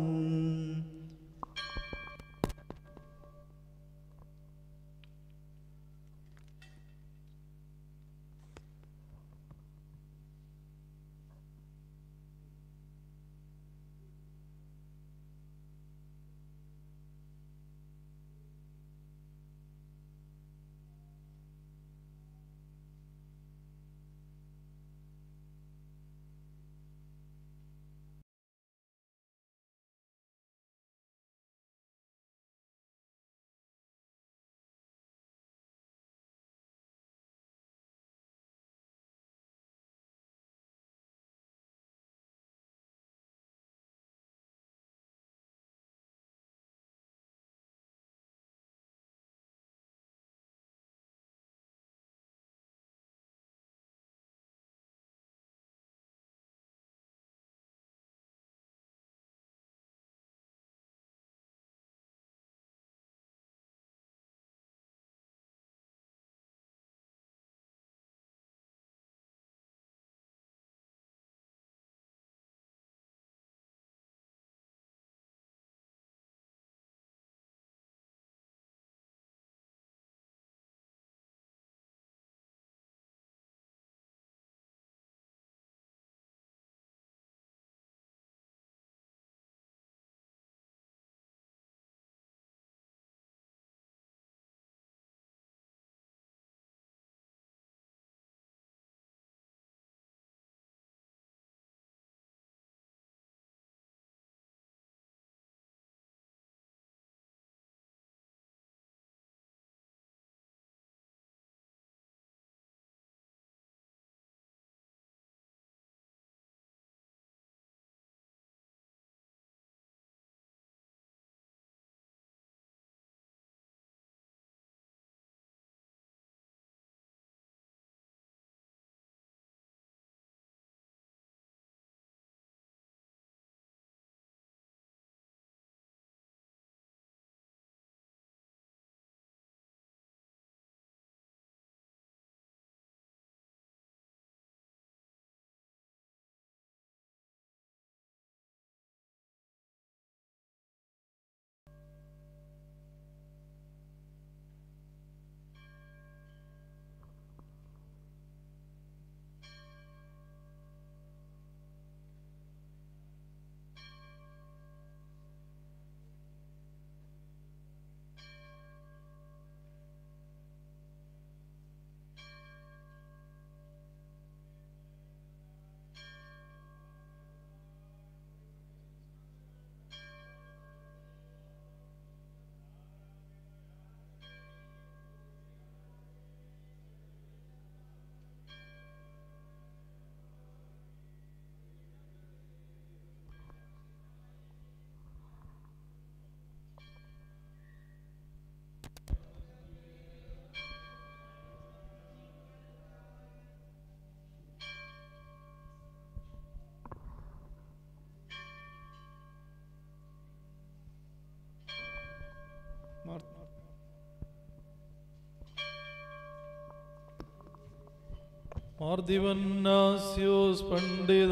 മാർദിവന്നാസ്യോസ് പണ്ഡിത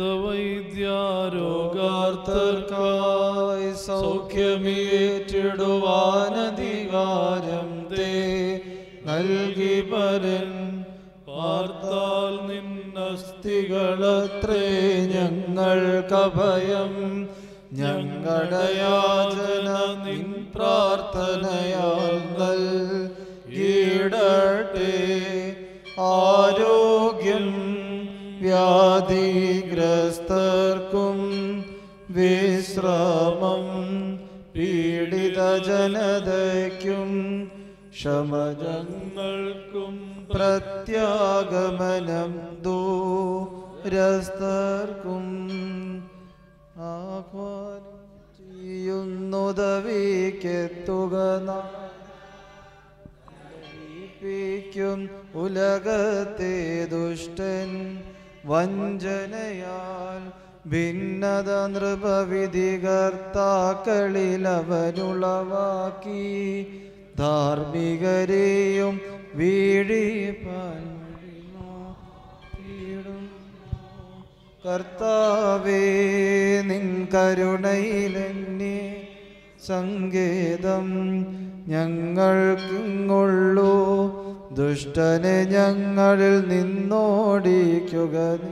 വൈദ്യാരോഗാർത്ഥർക്കായി സൗഖ്യമേറ്റിടുവാനധികാരം തേ നൽകി പരൻ പാർത്താൽ നിന്നസ്തികളത്രേ സ്തികളത്രേ ഞങ്ങൾക്കഭയം ഞങ്ങളുടെ യാചന നിൻ പ്രാർത്ഥനയാൽ നൽകിയിടട്ടെ ആരോഗ്യം വ്യാധിഗ്രസ്തർക്കും വിശ്രമം പീഡിത ജനതയ്ക്കും ക്ഷമജങ്ങൾക്കും പ്രത്യാഗമനം ദൂരസ്ഥർക്കും ആഹ്വാനം ചെയ്യുന്നുദവിക്കെത്തുക ും ഉലകത്തെ ദുഷ്ടൻ വഞ്ചനയാൽ ഭിന്നത നൃപവിധികർത്താക്കളിൽ അവനുളവാക്കി ധാർമ്മികരെയും വീഴിപ്പാൻ കർത്താവേ നിൻ കരുണയിലെന്നെ സങ്കേതം ഞങ്ങൾക്കിങ്ങുള്ളൂ ദുഷ്ടനെ ഞങ്ങളിൽ നിന്നോടിക്കുക നീ.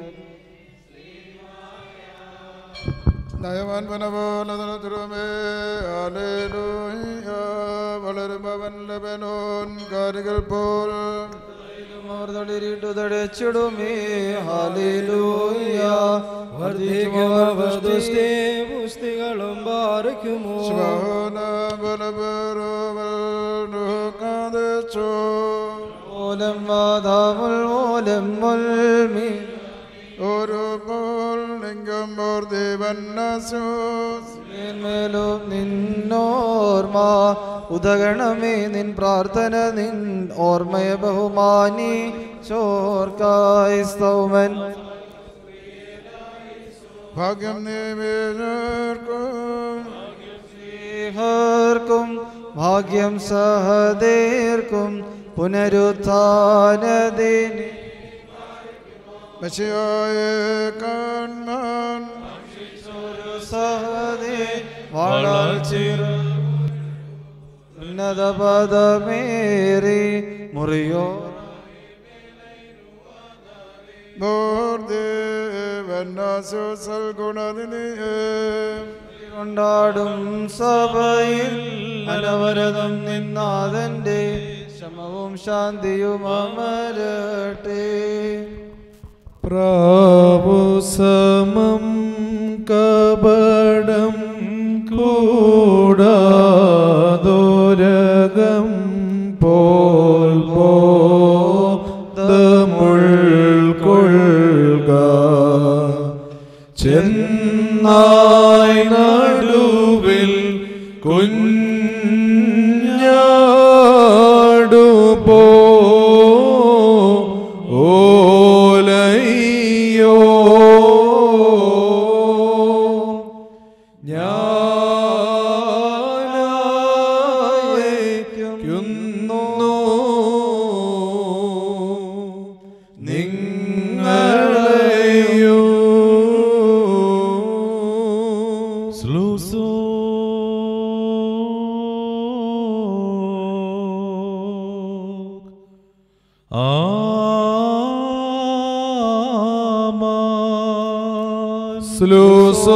നയവാൻ വനപോലെ തിരുമേ ആലേലൂയ വളരുമവൻ ലബനോൻ കാരികൾ പോൽ അവർ തളിരിട്ടു തടച്ചിടുമേ ഹാലേലൂയ വർദ്ധിക്കുമവസ്ഥേ പുസ്തികളും പാറിക്കുമോ ശിവഹോന ബലബരോവൽ നുഹകാദച്ചോ മൂലം വാതാമുൽ മൂലം മുൽമി ഒരു പോൽ ലിംഗം ഓർ ദേവന്നസൂസ് മേലും നിന്നോർമ്മ ഉദകണമേ നിൻ പ്രാർത്ഥന നിൻ ഓർമ്മയെ ബഹുമാനി ചോർക്കായി സ്തൗമൻ ഭാഗ്യം നിവേദർക്കും സ്നേഹർക്കും ഭാഗ്യം സഹദേർക്കും പുനരുത്ഥാനദിന് മെസ്സിയായെ കാൺമാൻ സഹദേ വളർച്ചിറ ഉന്നത പദമേറി മുറിയോ ദേവന്നസൂസൽ ഗുണനിധിയേ കൊണ്ടാടും സഭയിൽ അനവരതം നിന്നാഥന്റെ ശമവും ശാന്തിയും അമരട്ടെ പ്രാവുസമം കപടം കൂടാതോരകം പോൽ ബോധമുൾക്കൊള്ളുക ചെന്നായി നടുവിൽ കുഞ്ഞാടു പോ ഓലയ്യോ ഞാനയക്കുന്നു നിങ്ങളെയോ സ്ലൂസോ ആമാ സ്ലൂസോ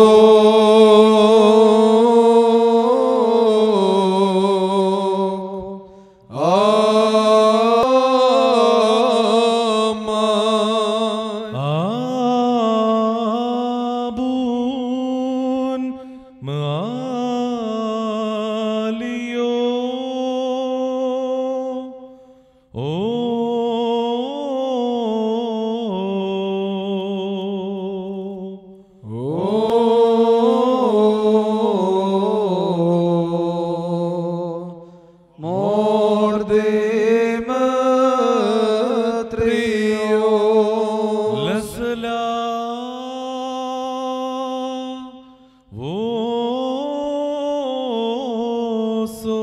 ആബൂൻ മാലിയോ ഓ മോർദേമത്രിയോ ലസ്ലാ വോസോ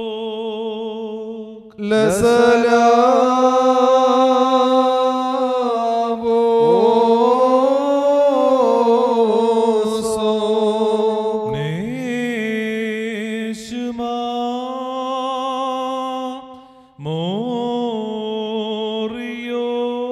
ലസലാ മോറിയോ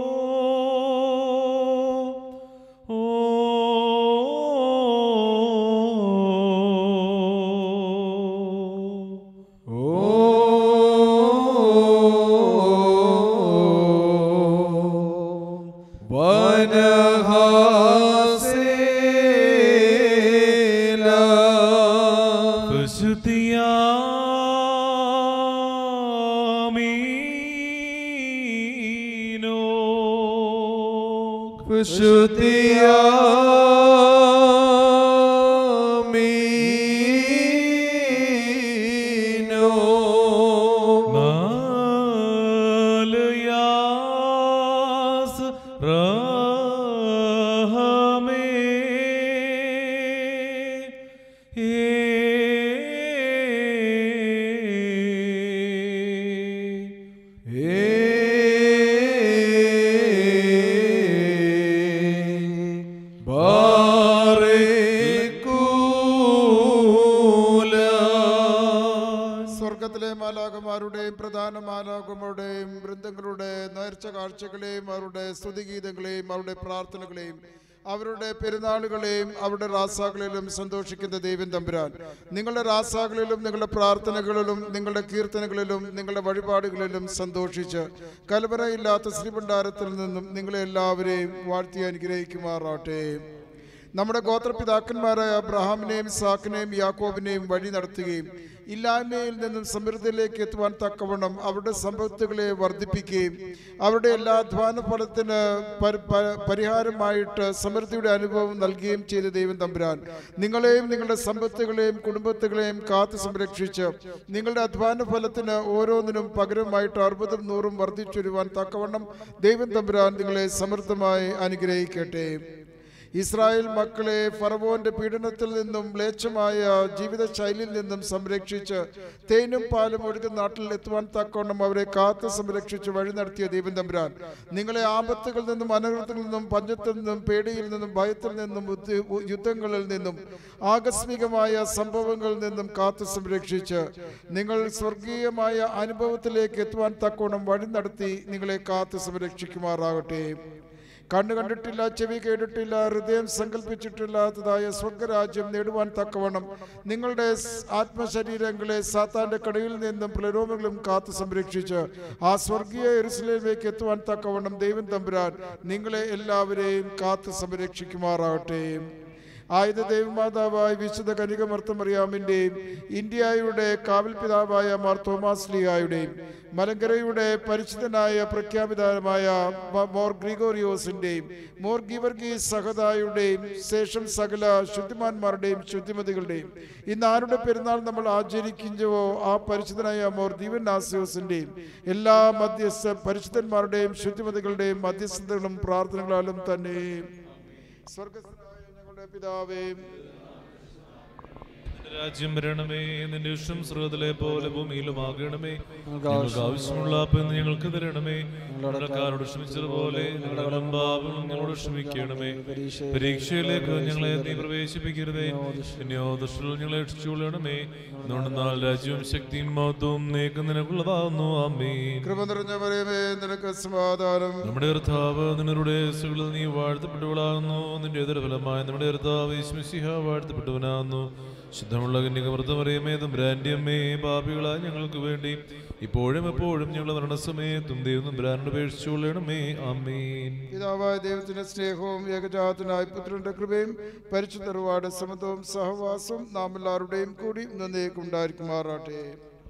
നാലയാസ് റഹമേ സ്വർഗത്തിലെ മാലാകമാരുടെയും പ്രധാന മാലാകമാരുടെയും വൃന്ദങ്ങളുടെ നേർച്ച കാഴ്ചകളെയും അവരുടെ സ്തുതിഗീതങ്ങളെയും അവരുടെ പ്രാർത്ഥനകളെയും അവരുടെ പെരുന്നാളുകളെയും അവരുടെ റാസാകളിലും സന്തോഷിക്കുന്ന ദൈവം തമ്പുരാൻ നിങ്ങളുടെ റാസാകളിലും നിങ്ങളുടെ പ്രാർത്ഥനകളിലും നിങ്ങളുടെ കീർത്തനകളിലും നിങ്ങളുടെ വഴിപാടുകളിലും സന്തോഷിച്ച് കലവറയില്ലാത്ത ശ്രീഭണ്ഡാരത്തിൽ നിന്നും നിങ്ങളെ എല്ലാവരെയും വാഴ്ത്തി അനുഗ്രഹിക്കുമാറാട്ടെ നമ്മുടെ ഗോത്രപിതാക്കന്മാരായ അബ്രഹാമിനെയും സാക്കിനെയും യാക്കോബിനെയും വഴി നടത്തുകയും ഇല്ലായ്മയിൽ നിന്നും സമൃദ്ധിയിലേക്ക് എത്തുവാൻ തക്കവണ്ണം അവരുടെ സമ്പത്തുകളെ വർദ്ധിപ്പിക്കുകയും അവരുടെ എല്ലാ അധ്വാന ഫലത്തിന് പരി- പ- പരിഹാരമായിട്ട് സമൃദ്ധിയുടെ അനുഭവം നൽകുകയും ചെയ്ത ദൈവം തമ്പുരാൻ നിങ്ങളെയും നിങ്ങളുടെ സമ്പത്തുകളെയും കുടുംബത്തുകളെയും കാത്തു സംരക്ഷിച്ച് നിങ്ങളുടെ അധ്വാന ഫലത്തിന് ഓരോന്നിനും പകരമായിട്ട് അറുപതും നൂറും വർദ്ധിച്ചുവരുവാൻ തക്കവണ്ണം ദൈവം തമ്പുരാൻ നിങ്ങളെ സമൃദ്ധമായി അനുഗ്രഹിക്കട്ടെ ഇസ്രായേൽ മക്കളെ ഫറവോന്റെ പീഡനത്തിൽ നിന്നും മ്ലേച്ഛമായ ജീവിതശൈലിയിൽ നിന്നും സംരക്ഷിച്ച് തേനും പാലും ഒഴുകുന്ന നാട്ടിൽ എത്തുവാൻ തക്കവണ്ണം അവരെ കാത്തു സംരക്ഷിച്ച് വഴി നടത്തിയ ദൈവം തമ്പുരാൻ നിങ്ങളെ ആപത്തുകളിൽ നിന്നും അനർത്ഥത്തിൽ നിന്നും പഞ്ചത്തിൽ നിന്നും പേടിയിൽ നിന്നും ഭയത്തിൽ നിന്നും ഉദ്യ- യുദ്ധങ്ങളിൽ നിന്നും ആകസ്മികമായ സംഭവങ്ങളിൽ നിന്നും കാത്തു സംരക്ഷിച്ച് നിങ്ങൾ സ്വർഗീയമായ അനുഭവത്തിലേക്ക് എത്തുവാൻ തക്കവണ്ണം വഴി നടത്തി നിങ്ങളെ കാത്തു സംരക്ഷിക്കുമാറാകട്ടെ കണ്ണു കണ്ടിട്ടില്ല ചെവി കേട്ടിട്ടില്ല ഹൃദയം സങ്കല്പിച്ചിട്ടില്ലാത്തതായ സ്വർഗരാജ്യം നേടുവാൻ തക്കവണ്ണം നിങ്ങളുടെ സ് ആത്മശരീരങ്ങളെ സാത്താന്റെ കടയിൽ നിന്നും പ്രലോഭങ്ങളും കാത്തു സംരക്ഷിച്ച് ആ സ്വർഗീയ എരുസലേമിലേക്ക് എത്തുവാൻ തക്കവണ്ണം ദൈവം തമ്പുരാൻ നിങ്ങളെ എല്ലാവരെയും കാത്തു സംരക്ഷിക്കുമാറാകട്ടെ ആയുധ ദൈവമാതാവായ വിശുദ്ധ കനികമർത്തമറിയാമിൻ്റെയും ഇന്ത്യയുടെ കാവൽ പിതാവായ മാർ തോമാസ് ലിയായുടെയും മലങ്കരയുടെ പരിചിതനായ പ്രഖ്യാപിതമായ മ- മോർ ഗ്രിഗോറിയോസിൻ്റെയും മോർ ഗിവർഗീസ് സഹതായുടെയും ശേഷം സകല ശുദ്ധിമാന്മാരുടെയും ശുദ്ധിമതികളുടെയും ഇന്ന് ആരുടെ പെരുന്നാൾ നമ്മൾ ആചരിക്കുന്നുവോ ആ പരിശുദ്ധനായ മോർ ദീവൻ നാസിയോസിൻ്റെയും എല്ലാ മധ്യസ്ഥ പരിശുദ്ധന്മാരുടെയും ശുദ്ധിമതികളുടെയും മധ്യസ്ഥതകളും പ്രാർത്ഥനകളാലും തന്നെ സ്വർഗസ്ഥനായ ഞങ്ങളുടെ പിതാവേ നിന്റെ രാജ്യം വരണമേ നിന്റെ ഇഷ്ടം സ്രോതലെ പോലെ ഭൂമിയിലുമാകണമേ ഞങ്ങൾക്ക് ആവശ്യമുള്ള അപ്പം ഞങ്ങൾക്ക് തരണമേ ഞങ്ങളക്കാരോട് ക്ഷമിച്ചതുപോലെ ഞങ്ങളുടെ കടം പാപങ്ങളും ഞങ്ങളോട് ക്ഷമിക്കണമേ പരീക്ഷയിലേക്ക് ഞങ്ങളെ നീ പ്രവേശിപ്പിക്കരുതേ പിന്നെയോ ദുഷ്ടൽ ഞങ്ങളെ രക്ഷിച്ചുകൊള്ളണമേ എന്തുകൊണ്ടെന്നാൽ രാജ്യവും ശക്തിയും മഹത്വവും നീക്കം നിനക്കുള്ളതാകുന്നു അമ്മീൻ കൃപ നിറഞ്ഞവരേ നിനക്ക് സമാധാനം നമ്മുടെ കർത്താവ് നിങ്ങളുടെ സുകളിൽ നീ വാഴ്ത്തപ്പെട്ടവളാകുന്നു നിന്റെ എതിർ ഫലമായി നമ്മുടെ കർത്താവ് യേശുമിശിഹ വാഴ്ത്തപ്പെട്ടവനാകുന്നു ശുദ്ധമുള്ള കന്യകമൃതമറിയമേ തമ്പുരാന്റെ അമ്മേ പാപികളായ ഞങ്ങൾക്ക് വേണ്ടി ഇപ്പോഴും എപ്പോഴും ഞങ്ങളുടെ മരണസമയത്തും ദൈവം തമ്പുരാനോട് പേക്ഷിച്ചുകൊള്ളണമേ ആമേൻ പിതാവായ ദൈവത്തിന്റെ സ്നേഹവും ഏകജാതനായ പുത്രന്റെ കൃപയും പരിശുദ്ധർവാട് സമത്വവും സഹവാസവും നാം എല്ലാവരുടെയും കൂടി നന്നേക്കും ഉണ്ടായിരിക്കുമാറാട്ടെ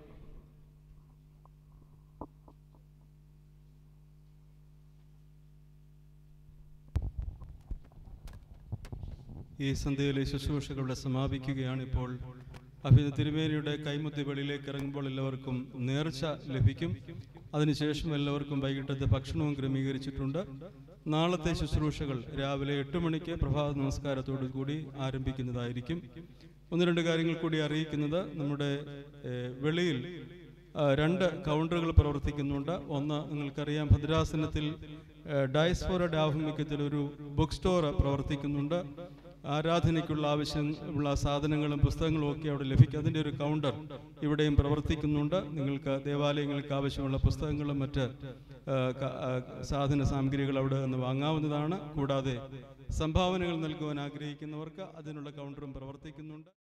ഈ സന്ധ്യയിലെ ശുശ്രൂഷകളുടെ സമാപിക്കുകയാണ് ഇപ്പോൾ അഭിത തിരുമേനിയുടെ കൈമുത്തി വെളിയിലേക്ക് ഇറങ്ങുമ്പോൾ എല്ലാവർക്കും നേർച്ച ലഭിക്കും അതിനുശേഷം എല്ലാവർക്കും വൈകിട്ടത്തെ ഭക്ഷണവും ക്രമീകരിച്ചിട്ടുണ്ട് നാളത്തെ ശുശ്രൂഷകൾ രാവിലെ എട്ട് മണിക്ക് പ്രഭാത നമസ്കാരത്തോടു കൂടി ആരംഭിക്കുന്നതായിരിക്കും ഒന്ന് രണ്ട് കാര്യങ്ങൾ കൂടി അറിയിക്കുന്നത് നമ്മുടെ ഏഹ്, വെളിയിൽ ആ, രണ്ട് കൗണ്ടറുകൾ പ്രവർത്തിക്കുന്നുണ്ട് ഒന്ന് നിങ്ങൾക്കറിയാം ഭദ്രാസനത്തിൽ ഏഹ്, ഡയസ്പോറയുടെ ആഭിമുഖ്യത്തിൽ ഒരു ബുക്ക് സ്റ്റോർ പ്രവർത്തിക്കുന്നുണ്ട് ആരാധനയ്ക്കുള്ള ആവശ്യമുള്ള സാധനങ്ങളും പുസ്തകങ്ങളും ഒക്കെ അവിടെ ലഭിക്കും അതിൻ്റെ ഒരു കൗണ്ടർ ഇവിടെയും പ്രവർത്തിക്കുന്നുണ്ട് നിങ്ങൾക്ക് ദേവാലയങ്ങൾക്ക് ആവശ്യമുള്ള പുസ്തകങ്ങളും മറ്റ് ആ, ക- ആ, സാധന സാമഗ്രികൾ അവിടെ നിന്ന് വാങ്ങാവുന്നതാണ് കൂടാതെ സംഭാവനകൾ നൽകുവാൻ ആഗ്രഹിക്കുന്നവർക്ക് അതിനുള്ള കൗണ്ടറും പ്രവർത്തിക്കുന്നുണ്ട്